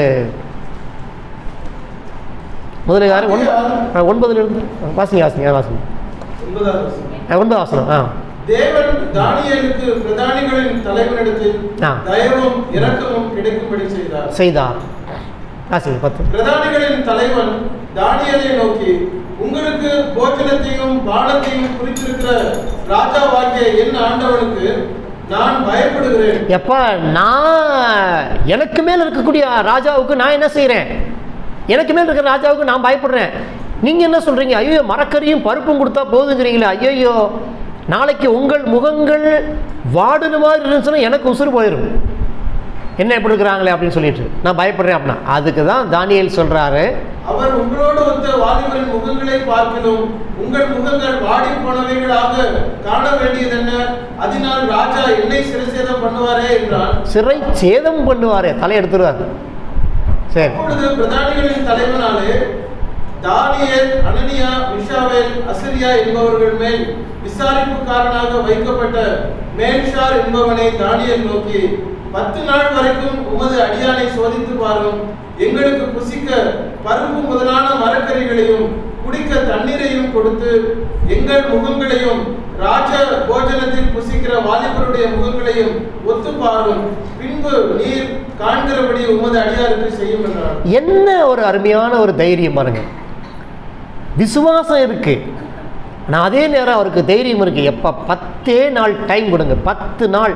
S2: முதல் அதிகாரம் ஒன்பது ஒன்பதுல இருந்து வாசிங்க வாசிங்க வாசிங்க
S1: ஒன்பதாவது வசனம்.
S2: அஹ் ஒன்பது வாசனம் ஆ
S1: தேவன் தானியேலுக்கு பிரதானிகளின் தலைவனிடத்தில்
S2: ஆ.
S1: தயவும் இரக்கமும் கிடைக்கும்படி செய்தார்
S2: செய்தார் வாசிங்க பத்து
S1: பிரதானிகளின் தலைவன் தானியேலை நோக்கி உங்களுக்கு போஜனத்தையும் பானத்தையும் குறித்திருக்கிற ராஜாவாகிய என் ஆண்டவனுக்கு நான் பயப்படுகிறேன்
S2: எப்பா நான் எனக்கு மேல் இருக்கக்கூடிய ராஜாவுக்கு நான் என்ன செய்கிறேன் எனக்கு மேல் இருக்கிற ராஜாவுக்கு நான் பயப்படுறேன் நீங்கள் என்ன சொல்கிறீங்க ஐயோ மரக்கறியும் பருப்பும் கொடுத்தா போதுங்கிறீங்களே ஐயோ நாளைக்கு உங்கள் முகங்கள் வாடுன மாதிரி இருந்துச்சுன்னா எனக்கு உசுறு போயிடும் என்ன எப்படி இருக்கிறாங்களே அப்படின்னு சொல்லிட்டு நான் பயப்படுறேன் அப்படின்னா அதுக்கு தான் தானியேல் சொல்கிறாரு
S1: அவர் உங்களோடு ஒத்த வாலிபரின் முகங்களை பார்க்கலும் உங்கள் முகங்கள் வாடி போனவைகளாக காண வேண்டியதென்ன அதனால் ராஜா என்னை சிறைசேதம் பண்ணுவாரே என்றான்
S2: சிறை சேதம் பண்ணுவாரே தலை எடுத்துருவார் சரி
S1: அப்பொழுது பிரதானிகளின் தலைவனாலே தானியேல் அனனியா மிஷாவேல் அசரியா என்பவர்கள் மேல் விசாரிப்புக்காரனாக வைக்கப்பட்ட மேல்ஷார் என்பவனை தானியேல் நோக்கி பத்து நாள் வரைக்கும் உமது அடியானை சோதித்து பாரும் எங்களுக்கு புசிக்க பருப்பு முதலான மரக்கறிகளையும் குடிக்க தண்ணீரையும் கொடுத்து எங்கள் முகங்களையும் ராஜ போஜனத்தில் புசிக்கிற வாலிபருடைய முகங்களையும் ஒத்து பாரும் பின்பு நீர் காண்கிறபடி உமது அடியாருக்கு செய்யும் என்றார்
S2: என்ன ஒரு அருமையான ஒரு தைரியம் பாருங்க விசுவாசம் இருக்கு ஆனால் அதே நேரம் அவருக்கு தைரியம் இருக்கு எப்போ பத்தே நாள் டைம் கொடுங்க பத்து நாள்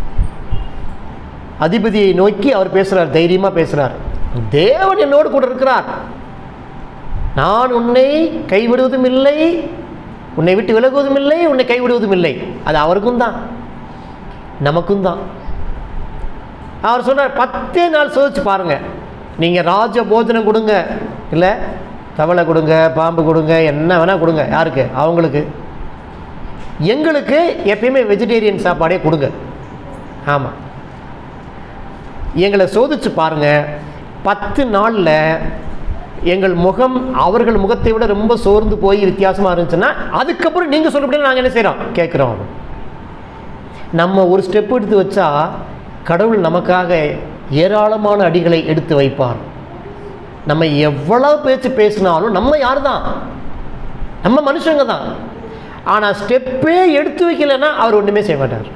S2: அதிபதியை நோக்கி அவர் பேசுறார் தைரியமா பேசுறார் தேவன் என்னோடு கூட இருக்கிறார் நான் உன்னை கைவிடுவதும் இல்லை உன்னை விட்டு விலகுவதும் இல்லை உன்னை கைவிடுவதும் இல்லை அது அவருக்கும் தான் நமக்கும் தான் அவர் சொல்றார் பத்தே நாள் சோதிச்சு பாருங்க நீங்கள் ராஜ போஜனம் கொடுங்க இல்லை தவளை கொடுங்க பாம்பு கொடுங்க என்ன வேணால் கொடுங்க யாருக்கு அவங்களுக்கு எங்களுக்கு எப்பயுமே வெஜிடேரியன் சாப்பாடே கொடுங்க ஆமாம் எங்களை சோதிச்சு பாருங்க பத்து நாளில் எங்கள் முகம் அவர்கள் முகத்தை விட ரொம்ப சோர்ந்து போய் வித்தியாசமாக இருந்துச்சுன்னா அதுக்கப்புறம் நீங்கள் சொல்றபடி நாங்கள் என்ன செய்கிறோம் கேட்குறோம் நம்ம ஒரு ஸ்டெப் எடுத்து வச்சா கடவுள் நமக்காக ஏராளமான அடிகளை எடுத்து வைப்பார் நம்ம எவ்வளவு பேச்சு பேசினாலும் நம்ம யார் தான் நம்ம மனுஷங்க தான் ஆனால் ஸ்டெப்பே எடுத்து வைக்கலைன்னா அவர் ஒன்றுமே செய்ய மாட்டார்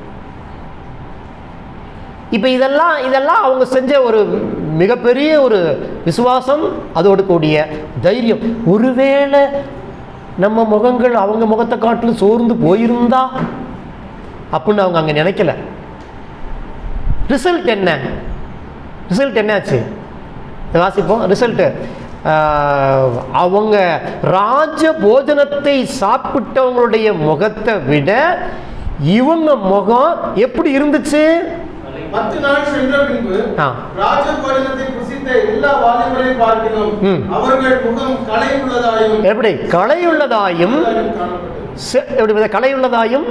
S2: இப்போ இதெல்லாம் இதெல்லாம் அவங்க செஞ்ச ஒரு மிகப்பெரிய ஒரு விசுவாசம் அதோடு கூடிய தைரியம் ஒருவேளை நம்ம முகங்கள் அவங்க முகத்தை காட்டிலும் சோர்ந்து போயிருந்தா அப்படின்னு அவங்க அங்கே நினைக்கல ரிசல்ட் என்ன ரிசல்ட் என்னாச்சு இதை வாசிப்போம் ரிசல்ட்டு அவங்க ராஜ போஜனத்தை சாப்பிட்டவங்களுடைய முகத்தை விட இவங்க முகம் எப்படி இருந்துச்சு
S1: பத்து நாள் சென்ற பின்பு
S2: ஆ.
S1: ராஜ போஜனத்தை புசித்த எல்லா வாலிபரை பார்க்கிறோம்
S2: ம்.
S1: அவர்கள் முகம் களை உள்ளதாயும்
S2: எப்படி கலையுள்ளதாயும்
S1: காணப்பட்டது
S2: செ- எப்படி இந்த கலையுள்ளதாயும்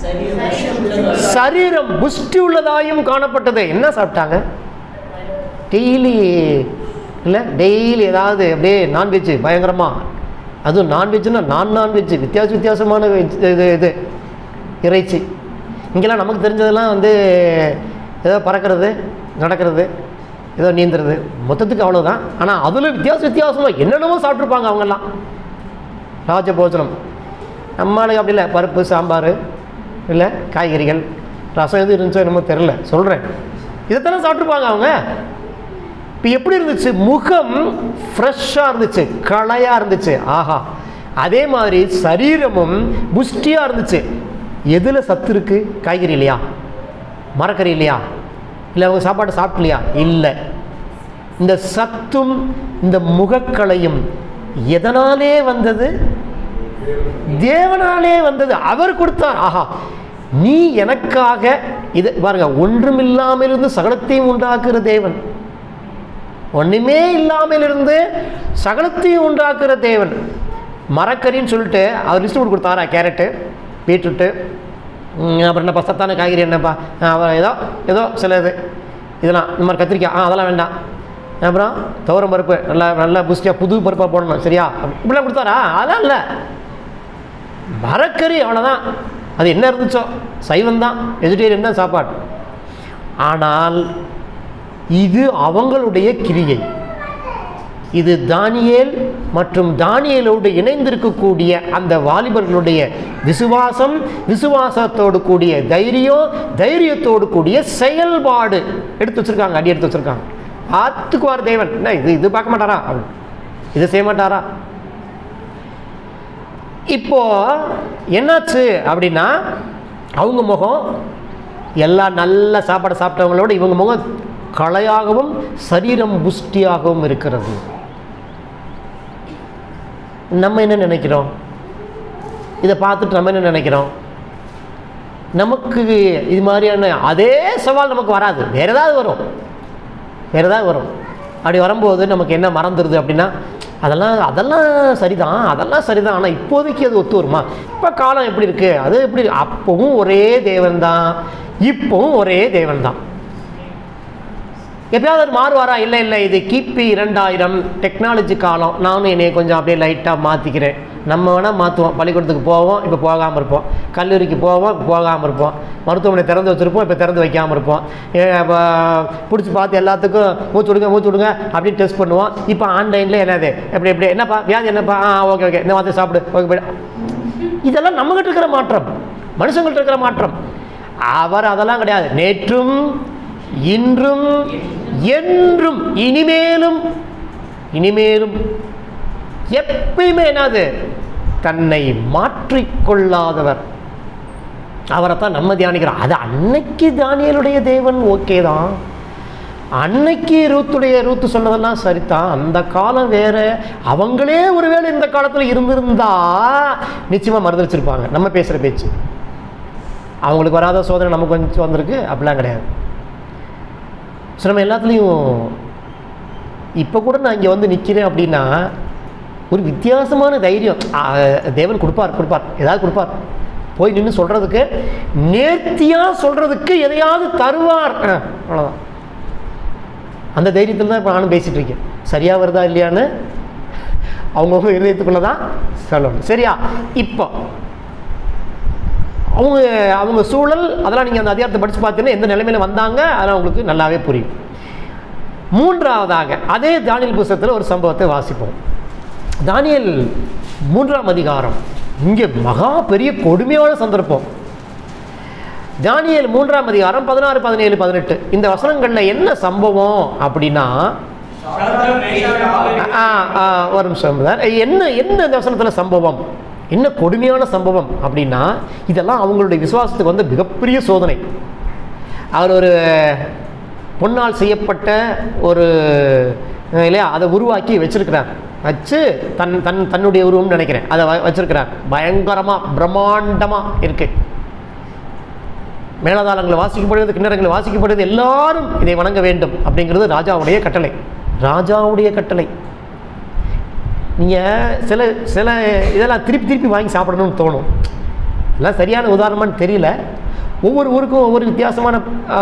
S2: சரீரம் புஷ்டி உள்ளதாயும் காணப்பட்டது என்ன சாப்பிட்டாங்க டெய்லி இல்லை டெய்லி ஏதாவது அப்படியே நான்வெஜ் பயங்கரமாக அதுவும் நான்வெஜ்னா நான் நான்வெஜ் வித்தியாச வித்தியாசமான வெஜ் இது இது இறைச்சி இங்கெல்லாம் நமக்கு தெரிஞ்சதெல்லாம் வந்து ஏதோ பறக்கிறது நடக்கிறது ஏதோ நீந்துறது மொத்தத்துக்கு அவ்வளோதான் ஆனால் அதில் வித்தியாச வித்தியாசமாக என்னென்னமோ சாப்பிட்ருப்பாங்க அவங்கெல்லாம் ராஜபோஜனம் நம்மளுக்கு அப்படி இல்லை பருப்பு சாம்பார் இல்லை காய்கறிகள் ரசம் எது இருந்துச்சோ என்னமோ தெரில சொல்கிறேன் இதைத்தானே சாப்பிட்ருப்பாங்க அவங்க இப்போ எப்படி இருந்துச்சு முகம் ஃப்ரெஷ்ஷாக இருந்துச்சு களையாக இருந்துச்சு ஆஹா அதே மாதிரி சரீரமும் புஷ்டியாக இருந்துச்சு எதில் சத்து இருக்குது காய்கறி இல்லையா மரக்கறி இல்லையா இல்லை அவங்க சாப்பாடு சாப்பிடலையா இல்லை இந்த சத்தும் இந்த முகக்களையும் எதனாலே வந்தது தேவனாலே வந்தது அவர் கொடுத்தார் ஆஹா நீ எனக்காக இது பாருங்க ஒன்றுமில்லாமல் இருந்து சகலத்தையும் உண்டாக்குற தேவன் ஒண்ணுமே இல்லாமல் இருந்து சகலத்தையும் உண்டாக்குற தேவன் மரக்கறின்னு சொல்லிட்டு அவர் லிஸ்ட் போட்டு கொடுத்தாரா கேரட்டு பீட்ரூட்டு ம், அப்புறம் என்னப்பா சத்தான காய்கறி என்னப்பா ஆ, அப்புறம் ஏதோ ஏதோ சில இது இதெல்லாம் இந்த மாதிரி கத்திரிக்காய் ஆ அதெல்லாம் வேண்டாம் அப்புறம் துவரம் பருப்பு நல்லா நல்லா புஷ்டியாக புது பருப்பாக போடணும் சரியா அப்படி- இப்படிலாம் கொடுத்தாரா அதெல்லாம் இல்லை மரக்கறி அவ்வளோதான் அது என்ன இருந்துச்சோ சைவம் தான் வெஜிடேரியன் தான் சாப்பாடு ஆனால் இது அவங்களுடைய கிரியை இது தானியேல் மற்றும் தானியேலோடு இணைந்திருக்கக்கூடிய அந்த வாலிபர்களுடைய விசுவாசம் விசுவாசத்தோடு கூடிய தைரியம் தைரியத்தோடு கூடிய செயல்பாடு எடுத்து வச்சிருக்காங்க அடி எடுத்து வச்சிருக்காங்க ஆத்துக்குவார் தேவன் என்ன இது இது பார்க்க மாட்டாரா அப்படி இது செய்ய மாட்டாரா இப்போ என்னாச்சு அப்படின்னா அவங்க முகம் எல்லா நல்ல சாப்பாடு சாப்பிட்டவங்களோட இவங்க முகம் களையாகவும் சரீரம் புஷ்டியாகவும் இருக்கிறது நம்ம என்ன நினைக்கிறோம் இதை பார்த்துட்டு நம்ம என்ன நினைக்கிறோம் நமக்கு இது மாதிரியான அதே சவால் நமக்கு வராது வேற ஏதாவது வரும் வேற ஏதாவது வரும் அப்படி வரும்போது நமக்கு என்ன மறந்துடுது அப்படின்னா அதெல்லாம் அதெல்லாம் சரிதான் அதெல்லாம் சரிதான் ஆனால் இப்போதைக்கு அது ஒத்து வருமா இப்போ காலம் எப்படி இருக்குது அது எப்படி இருக்கு? அப்பவும் ஒரே தேவன் தான் இப்போவும் ஒரே தேவன் தான் எப்பயாவது அவர் மாறுவாரா இல்லை இல்லை இது கிபி இரண்டாயிரம் டெக்னாலஜி காலம் நானும் என்னைய கொஞ்சம் அப்படியே லைட்டாக மாற்றிக்கிறேன் நம்ம வேணால் மாற்றுவோம் பள்ளிக்கூடத்துக்கு போவோம் இப்போ போகாமல் இருப்போம் கல்லூரிக்கு போவோம் இப்போ போகாமல் இருப்போம் மருத்துவமனை திறந்து வச்சுருப்போம் இப்போ திறந்து வைக்காமல் இருப்போம் பிடிச்சி பார்த்து எல்லாத்துக்கும் மூச்சு விடுங்க மூச்சு விடுங்க அப்படின்னு டெஸ்ட் பண்ணுவோம் இப்போ ஆன்லைனில் என்னது எப்படி எப்படி என்னப்பா வியாதி என்னப்பா ஆ ஓகே ஓகே இந்த மாதிரி சாப்பிடு ஓகே போய்டு இதெல்லாம் நம்மகிட்ட இருக்கிற மாற்றம் மனுஷங்கள்ட்ட இருக்கிற மாற்றம் அவர் அதெல்லாம் கிடையாது நேற்றும் இன்றும் என்றும் இனிமேலும் இனிமேலும் எப்பயுமே என்னது தன்னை மாற்றிக்கொள்ளாதவர் அவரை தான் நம்ம தியானிக்கிறோம் அது அன்னைக்கு தானியலுடைய தேவன் ஓகே தான் அன்னைக்கு ரூத்துடைய ரூத்து சொன்னதெல்லாம் சரிதான் அந்த காலம் வேற அவங்களே ஒருவேளை இந்த காலத்தில் இருந்திருந்தா நிச்சயமாக மறுதளிச்சிருப்பாங்க நம்ம பேசுகிற பேச்சு அவங்களுக்கு வராத சோதனை நமக்கு கொஞ்சம் வந்திருக்கு அப்படிலாம் கிடையாது ஸோ நம்ம எல்லாத்துலேயும் இப்போ கூட நான் இங்கே வந்து நிற்கிறேன் அப்படின்னா ஒரு வித்தியாசமான தைரியம் ஆ, தேவன் கொடுப்பார் கொடுப்பார் ஏதாவது கொடுப்பார் போய் நின்று சொல்கிறதுக்கு நேர்த்தியாக சொல்கிறதுக்கு எதையாவது தருவார் ஆ, அவ்வளோதான் அந்த தைரியத்தில் தான் இப்போ நானும் பேசிகிட்டு இருக்கேன் சரியாக வருதா இல்லையான்னு அவங்கவுங்க இதயத்துக்குள்ளே தான் சொல்லணும் சரியா இப்போ அவங்க அவங்க சூழல் அதெல்லாம் நீங்கள் அந்த அதிகாரத்தை படித்து பார்த்தீங்கன்னா எந்த நிலைமையில் வந்தாங்க அதெல்லாம் உங்களுக்கு நல்லாவே புரியும் மூன்றாவதாக அதே தானியல் புஸ்தகத்தில் ஒரு சம்பவத்தை வாசிப்போம் தானியல் மூன்றாம் அதிகாரம் இங்கே மகா பெரிய கொடுமையான சந்தர்ப்பம் தானியல் மூன்றாம் அதிகாரம் பதினாறு பதினேழு பதினெட்டு இந்த வசனங்களில் என்ன சம்பவம் அப்படின்னா
S4: சாத்ராக், மேஷாக், ஆபேல்
S2: ஆ, ஆ, ஒரு நிமிஷம் brother. என்ன என்ன இந்த வசனத்தில் சம்பவம் என்ன கொடுமையான சம்பவம் அப்படின்னா இதெல்லாம் அவங்களுடைய விசுவாசத்துக்கு வந்து மிகப்பெரிய சோதனை அவர் ஒரு பொன்னால் செய்யப்பட்ட ஒரு அஹ், இல்லையா அதை உருவாக்கி வச்சிருக்கிறார் வச்சு தன் தன் தன்னுடைய உருவம்னு நினைக்கிறேன் அதை வ- வச்சிருக்கிறார் பயங்கரமாக பிரம்மாண்டமாக இருக்கு மேலதாளங்களை வாசிக்கப்படுகிறது கிண்ணறங்களை வாசிக்கப்படுகிறது எல்லாரும் இதை வணங்க வேண்டும் அப்படிங்கிறது ராஜாவுடைய கட்டளை ராஜாவுடைய கட்டளை நீங்கள் சில சில இதெல்லாம் திருப்பி திருப்பி வாங்கி சாப்பிடணும்னு தோணும் எல்லாம் சரியான உதாரணமான்னு தெரியல ஒவ்வொரு ஊருக்கும் ஒவ்வொரு வித்தியாசமான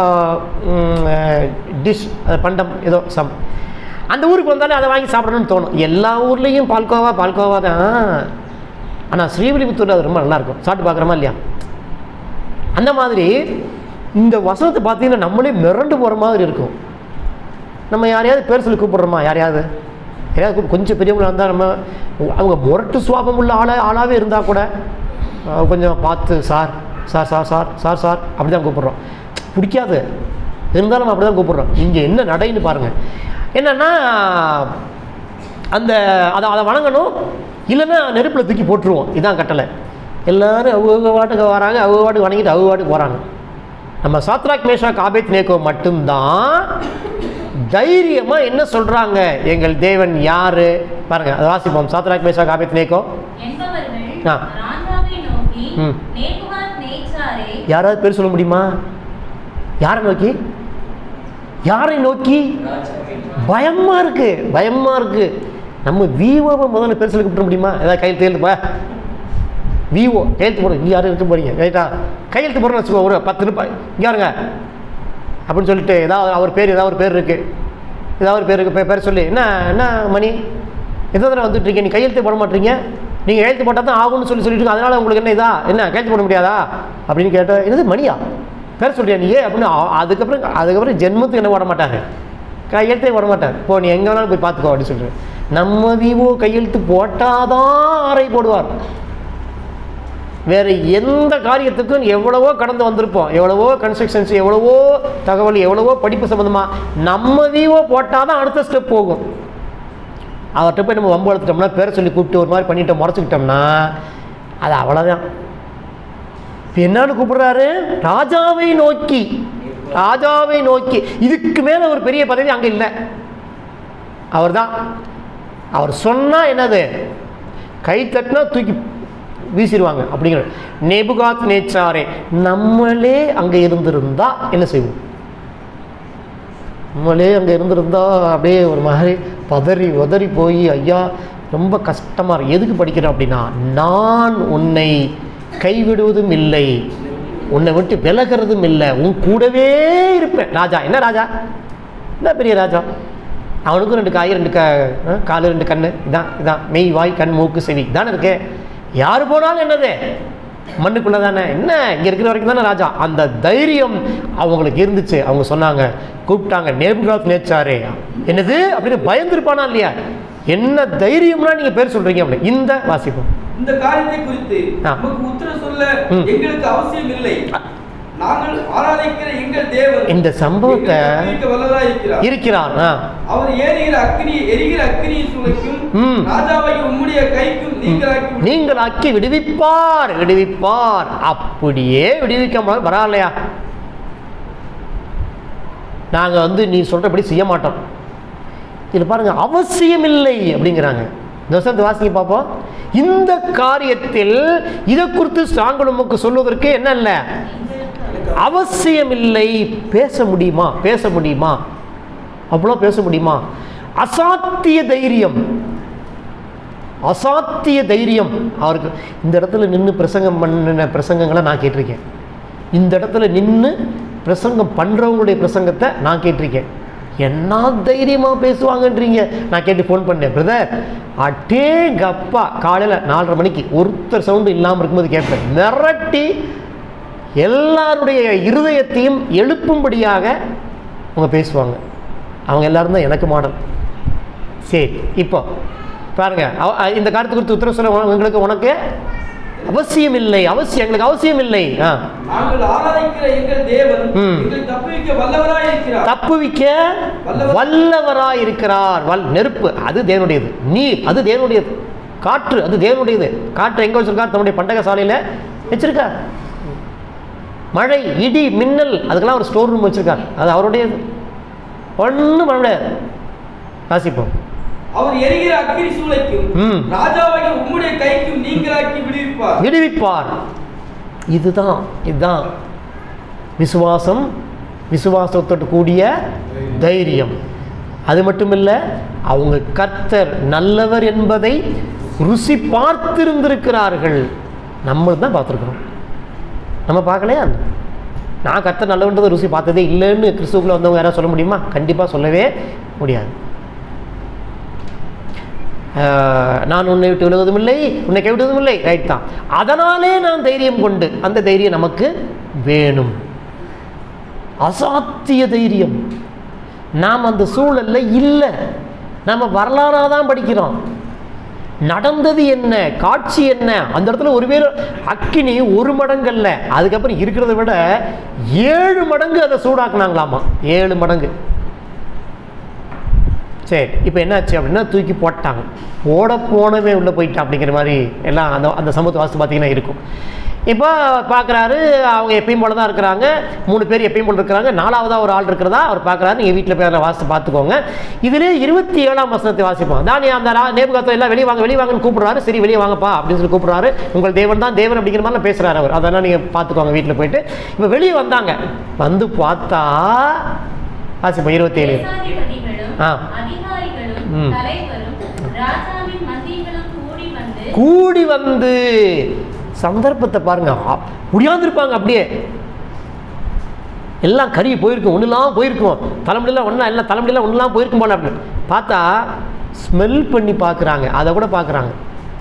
S2: டிஷ் பண்டம் ஏதோ சம் அந்த ஊருக்கு வந்தாலே அதை வாங்கி சாப்பிடணும்னு தோணும் எல்லா ஊர்லேயும் பால்கோவா பால்கோவா தான் ஆனால் ஸ்ரீவில்லிபுத்தூரில் அது ரொம்ப நல்லாயிருக்கும் சாப்பிட்டு பார்க்குறோமா இல்லையா அந்த மாதிரி இந்த வசனத்தை பார்த்தீங்கன்னா நம்மளே மிரண்டு போகிற மாதிரி இருக்கும் நம்ம யாரையாவது பேர் சொல்லி கூப்பிடுறோமா யாரையாவது யாரையாவது கூப்பிட்டு கொஞ்சம் பெரியவங்களா இருந்தால் நம்ம அவங்க முரட்டு சுவாபம் உள்ள ஆளா ஆளாகவே இருந்தால் கூட அஹ், கொஞ்சம் பார்த்து sir sir sir sir sir sir அப்படி தான் கூப்பிட்றோம் பிடிக்காது இருந்தாலும் அப்படி தான் கூப்பிட்றோம் இங்கே என்ன நடைன்னு பாருங்கள் என்னென்னா அந்த அதை அதை வணங்கணும் இல்லைன்னா நெருப்பில் தூக்கி போட்டுருவோம் இதான் கட்டளை எல்லாரும் அவங்க வாட்டுக்கு வராங்க அவங்க வாட்டுக்கு வணங்கிட்டு அவங்க வாட்டுக்கு போகிறாங்க நம்ம சாத்ராக் மேஷாக் ஆபேத் நேக்கோ மட்டும்தான் தைரியமாக என்ன சொல்கிறாங்க எங்கள் தேவன் யார் பாருங்க அதை வாசிப்போம் சாத்ராக் மேஷாக் ஆபேத் நேக்கோ
S5: என்பவர்கள்
S2: ஆ.
S5: ராஜாவை நோக்கி
S2: ம்.
S5: நேபுகாத் நேச்சாரே
S2: யாராவது பேர் சொல்ல முடியுமா யாரை நோக்கி யாரை நோக்கி பயமா இருக்கு பயமா இருக்கு நம்ம வீவோவை முதல்ல பேர் சொல்லி கூப்பிட முடியுமா ஏதாவது கையில் தேர்ந்து பா விவோ கையெழுத்து போடுங்க இங்கே யாரும் இருக்க போறீங்க ரைட்டா கையெழுத்து போடுறேன்னு வச்சுக்கோ ஒரு பத்து ரூபாய் இங்கே யாருங்க அப்படின்னு சொல்லிட்டு ஏதாவது அவர் பேர் ஏதாவது ஒரு பேர் இருக்குது ஏதாவது ஒரு பேர் இருக்கு பே- பேர் சொல்லி என்ன என்ன மணி எத்தனை தடவை வந்துட்டு இருக்கீங்க நீ கையெழுத்து போட மாட்டீங்க நீங்கள் கையெழுத்து போட்டால் தான் ஆகும்னு சொல்லி சொல்லிட்டு இருக்கீங்க. அதனால உங்களுக்கு என்ன இதா என்ன கையெழுத்து போட முடியாதா அப்படின்னு கேட்டால் என்னது மணியா பேர் சொல்றியா நீ அப்படின்னு அ- அதுக்கப்புறம் அதுக்கப்புறம் ஜென்மத்துக்கு என்ன போட மாட்டாங்க கையெழுத்தே போட மாட்டார் போ நீ எங்கே வேணாலும் போய் பார்த்துக்கோ அப்படின்னு சொல்லிட்டு நம்ம விவோ கையெழுத்து போட்டாதான் ஆரை போடுவார் வேற எந்த காரியத்துக்கும் எவ்வளவோ கடந்து வந்திருப்போம் எவ்வளவோ கன்ஸ்ட்ரக்ஷன்ஸ் எவ்வளவோ தகவல் எவ்வளவோ படிப்பு சம்மந்தமா நம்ம விவோ போட்டால் தான் அடுத்த ஸ்டெப் போகும் அவர்கிட்ட போய் நம்ம வம்பு வளர்த்துட்டோம்னா பேரை சொல்லி கூப்பிட்டு ஒரு மாதிரி பண்ணிட்டு முறைச்சிக்கிட்டோம்னா அது அவ்வளோதான் இப்போ என்னன்னு கூப்பிடுறாரு ராஜாவை நோக்கி ராஜாவை நோக்கி இதுக்கு மேலே ஒரு பெரிய பதவி அங்கே இல்லை அவர்தான் அவர் சொன்னால் என்னது கை தட்டினா தூக்கி வீசிடுவாங்க அப்படிங்கிற நெபுகாத் நேச்சாரே நம்மளே அங்கே இருந்திருந்தா என்ன செய்வோம் நம்மளே அங்கே இருந்திருந்தா அப்படியே ஒரு மாதிரி பதறி உதறி போய் ஐயா ரொம்ப கஷ்டமாக இருக்கு எதுக்கு படிக்கிறேன் அப்படின்னா நான் உன்னை கைவிடுவதும் இல்லை உன்னை விட்டு விலகிறதும் இல்லை உன் கூடவே இருப்பேன் ராஜா என்ன ராஜா என்ன பெரிய ராஜா அவனுக்கும் ரெண்டு காய் ரெண்டு க அஹ், காலு ரெண்டு கண்ணு இதான் இதான் மெய் வாய் கண் மூக்கு செவி இதானே இருக்கு யார் போனாலும் என்னது மண்ணுக்குள்ளே தானே என்ன இங்கே இருக்கிற வரைக்கும் தானே ராஜா அந்த தைரியம் அவங்களுக்கு இருந்துச்சு அவங்க சொன்னாங்க கூப்பிட்டாங்க நேபுகாத் நேச்சாரே என்னது அப்படின்னு பயந்துருப்பானா இல்லையா என்ன தைரியம்னா நீங்கள் பேர் சொல்கிறீங்க அப்படி இந்த வாசிப்போம்
S4: இந்த காரியத்தை குறித்து
S2: ஆ.
S4: நமக்கு உத்தரவு சொல்ல
S2: ம்.
S4: எங்களுக்கு அவசியம் இல்லை நாங்கள் ஆராதிக்கிற எங்கள் தேவன்
S2: இந்த சம்பவத்தை
S4: எங்களை தப்புவிக்க வல்லவராய் இருக்கிறார்
S2: இருக்கிறார் ஆ
S4: அவர் ஏறுகிற அக்னி எரிகிற அக்னியை சுளைக்கும்
S2: ம்.
S4: ராஜாவை உம்முடைய கைக்கும் நீங்களாக்கி விடு-
S2: நீங்கள் ஆக்கி விடுவிப்பார் விடுவிப்பார் அப்படியே விடுவிக்க முடியாது பரவாயில்லையா நாங்கள் வந்து நீ சொல்கிறபடி செய்ய மாட்டோம் இதில் பாருங்க அவசியமில்லை அப்படிங்கிறாங்க இந்த வருஷத்து வாசிங்க பார்ப்போம் இந்த காரியத்தில் இதை குறித்து ஸ்ட்ராங்குள் உமக்கு சொல்வதற்கு என்ன இல்லை அவசியமில்லை பேச முடியுமா பேச முடியுமா அவ்வளோ பேச முடியுமா அசாத்திய தைரியம் அசாத்திய தைரியம் அவருக்கு இந்த இடத்துல நின்று பிரசங்கம் பண்ணின பிரசங்கங்களை நான் கேட்டிருக்கேன் இந்த இடத்துல நின்று பிரசங்கம் பண்ணுறவங்களுடைய பிரசங்கத்தை நான் கேட்டிருக்கேன் என்ன தைரியமாக பேசுவாங்கன்றீங்க நான் கேட்டு ஃபோன் பண்ணேன் பிரதர் அட்டே கப்பா காலையில் நாலரை மணிக்கு ஒருத்தர் சவுண்டு இல்லாமல் இருக்கும்போது கேட்பேன் மிரட்டி எல்லாருடைய இருதயத்தையும் எழுப்பும்படியாக அவங்க பேசுவாங்க அவங்க எல்லாரும் தான் எனக்கு மாடல் சரி இப்போ பாருங்க அவ- அ- இந்த காரியத்தை குறித்து உத்தரவு சொல்ல உன- உங்களுக்கு உனக்கு அவசியம் இல்லை அவசியம் எங்களுக்கு அவசியம் இல்லை ஆ
S4: நாங்கள் ஆராதிக்கிற எங்கள் தேவன்
S2: ம்.
S4: எங்களை தப்புவிக்க வல்லவராய் இருக்கிறார்
S2: தப்புவிக்க
S4: வல்லவர்.
S2: வல்லவராய் இருக்கிறார் வல் நெருப்பு அது தேவனுடையது நீர் அது தேவனுடையது காற்று அது தேவனுடையது காற்று எங்க வச்சிருக்கார் தன்னுடைய பண்டக சாலையில வச்சிருக்கார் மழை இடி மின்னல் அதுக்கெல்லாம் ஒரு ஸ்டோர் ரூம் வச்சிருக்கார் அது அவருடையது ஒன்றும் பண்ண முடியாது வாசிப்போம்
S4: அவர் எரிகிற அக்னி சூளைக்கும்
S2: ம்.
S4: ராஜாவை உம்முடைய கைக்கும் நீங்களாக்கி விடுவிப்பார்
S2: விடுவிப்பார் இதுதான் இதுதான் விசுவாசம் விசுவாசத்தோடு கூடிய தைரியம் அது மட்டுமில்ல அவங்க கர்த்தர் நல்லவர் என்பதை ருசி பார்த்திருந்திருக்கிறார்கள் நம்ம தான் பார்த்துருக்குறோம் நம்ம பார்க்கலையா நான் கர்த்தர் நல்லவன்றதை ருசி பார்த்ததே இல்லைன்னு கிறிஸ்துக்குள்ளே வந்தவங்க யாராவது சொல்ல முடியுமா கண்டிப்பாக சொல்லவே முடியாது ஆஹ், நான் உன்னை விட்டு விலகுவதும் இல்லை உன்னை கைவிடுவதும் இல்லை ரைட் தான் அதனாலே நான் தைரியம் கொண்டு அந்த தைரியம் நமக்கு வேணும் அசாத்திய தைரியம் நாம் அந்த சூழல்ல இல்லை நம்ம வரலாறாக தான் படிக்கிறோம் நடந்தது என்ன காட்சி என்ன அந்த இடத்துல ஒருவேளை அக்கினி ஒரு மடங்கல்ல அதுக்கப்புறம் இருக்கிறத விட ஏழு மடங்கு அதை சூடாக்குனாங்களாமா ஏழு மடங்கு சரி இப்போ என்னாச்சு அப்படின்னா தூக்கி போட்டாங்க போட போனவே உள்ளே போயிட்டான் அப்படிங்கிற மாதிரி எல்லாம் அந்த அந்த சமூகத்தை வாசித்து பார்த்தீங்கன்னா இருக்கும் இப்போ பார்க்குறாரு அவங்க எப்பயும் போல தான் இருக்கிறாங்க மூணு பேர் எப்பயும் போல இருக்கிறாங்க நாலாவதாக ஒரு ஆள் இருக்கிறதா அவர் பார்க்குறாரு நீங்கள் வீட்டில் போய் அதை வாசித்து பார்த்துக்கோங்க இதிலே இருபத்தி ஏழாம் வசனத்தை வாசிப்போம் தான் அந்த நேபுகாத்தம் எல்லாம் வெளியே வாங்க வெளியே வாங்கன்னு கூப்பிடுறாரு சரி வெளியே வாங்கப்பா அப்படின்னு சொல்லி கூப்பிடுறாரு உங்கள் தேவன் தான் தேவன் அப்படிங்கிற மாதிரி பேசுகிறாரு அவர் அதெல்லாம் நீங்கள் பார்த்துக்கோங்க வீட்டில் போயிட்டு இப்போ வெளியே வந்தாங்க வந்து பார்த்தா வாசிப்போம் இருபத்தேழு
S5: தேசாதிபதிகளும்
S2: ஆ.
S5: அதிகாரிகளும்
S2: ம்.
S5: தலைவரும் ராஜாவின் மந்திரிகளும் கூடி வந்து
S2: கூடி வந்து சந்தர்ப்பத்தை பாருங்க அ- முடியாந்திருப்பாங்க அப்படியே எல்லாம் கறி போயிருக்கும் ஒன்றுலாம் போயிருக்கும் தலைமுடியெல்லாம் ஒன்றா எல்லாம் தலைமுடியெல்லாம் ஒன்றுலாம் போயிருக்கும் போல அப்படின்னு பார்த்தா ஸ்மெல் பண்ணி பார்க்குறாங்க அதை கூட பார்க்குறாங்க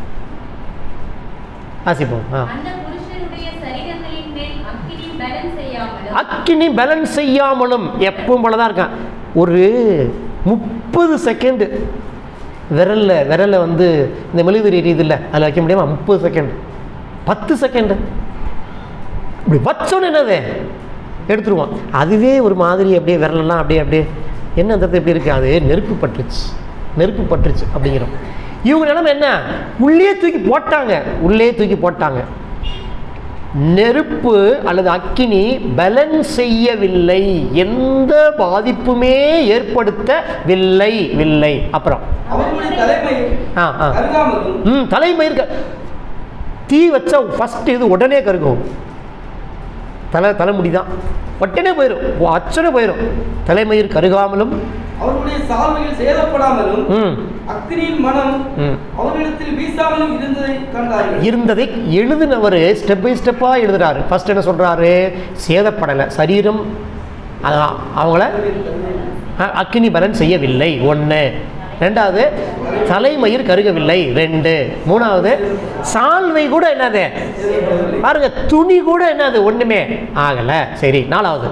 S2: வாசிப்போம் ஆ
S5: அந்த புருஷனுடைய சரீரங்களின் மேல் அக்கினி பலன் செய்யாமலும்
S2: அக்கினி பேலன்ஸ் செய்யாமலும் எப்பவும் போல தான் இருக்கான் ஒரு முப்பது செகண்டு விரலில் விரலில் வந்து இந்த மெழுகுதிரி எரியுது இல்லை அதில் வைக்க முடியுமா முப்பது செகண்ட் பத்து செகண்டு இப்படி வச்சோன்னு என்னது எடுத்துருவான் அதுவே ஒரு மாதிரி அப்படியே விரலெல்லாம் அப்படியே அப்படியே என்ன அந்த இடத்துல எப்படி இருக்குது அது நெருப்பு பட்டுருச்சு நெருப்பு பட்டுருச்சு அப்படிங்கிறோம் இவங்க நிலைமை என்ன உள்ளே தூக்கி போட்டாங்க உள்ளே தூக்கி போட்டாங்க நெருப்பு அல்லது அக்கினி பலன் செய்யவில்லை எந்த பாதிப்புமே ஏற்படுத்தவில்லை வில்லை அப்புறம்
S4: அவர்களுடைய தலைமை
S2: ஆ ஆ
S4: கருகாமலும்
S2: ம் தலைமயிர் க- தீ வச்சா ஃபஸ்ட்டு இது உடனே கருகும் தலை தலைமுடி தான் உடனே போயிடும் அச்சனை போயிடும் தலைமயிர் கருகாமலும்
S4: அவர்களுடைய சால்வையில் சேதப்படாமலும்
S2: ம்
S4: அக்கினியின் மனம்
S2: ம்
S4: அவர்களிடத்தில் வீசாமலும் இருந்ததை கண்டார்கள்
S2: இருந்ததை எழுதினவர் ஸ்டெப் பை ஸ்டெப்பாக எழுதுறாரு ஃபர்ஸ்ட் என்ன சொல்கிறாரு சேதப்படலை சரீரம் அதான் அவங்கள அ- அக்கினி பலன் செய்யவில்லை ஒன்று ரெண்டாவது தலைமயிர் கருகவில்லை ரெண்டு மூணாவது சால்வை கூட என்னது பாருங்க துணி கூட என்னது ஒன்றுமே ஆகலை சரி நாலாவது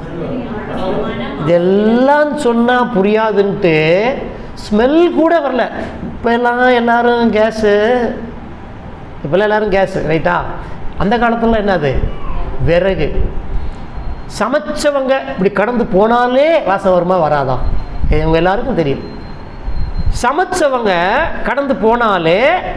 S2: இதெல்லாம் சொன்னால் புரியாதுன்ட்டு ஸ்மெல் கூட வரல இப்போ எல்லாம் எல்லாரும் கேஸு இப்போல்லாம் எல்லாரும் கேஸு ரைட்டா அந்த காலத்துல என்னது விறகு சமைச்சவங்க இப்படி கடந்து போனாலே வாசம் வருமா வராதா இவங்க எல்லாருக்கும் தெரியும் சமைச்சவங்க கடந்து போனாலே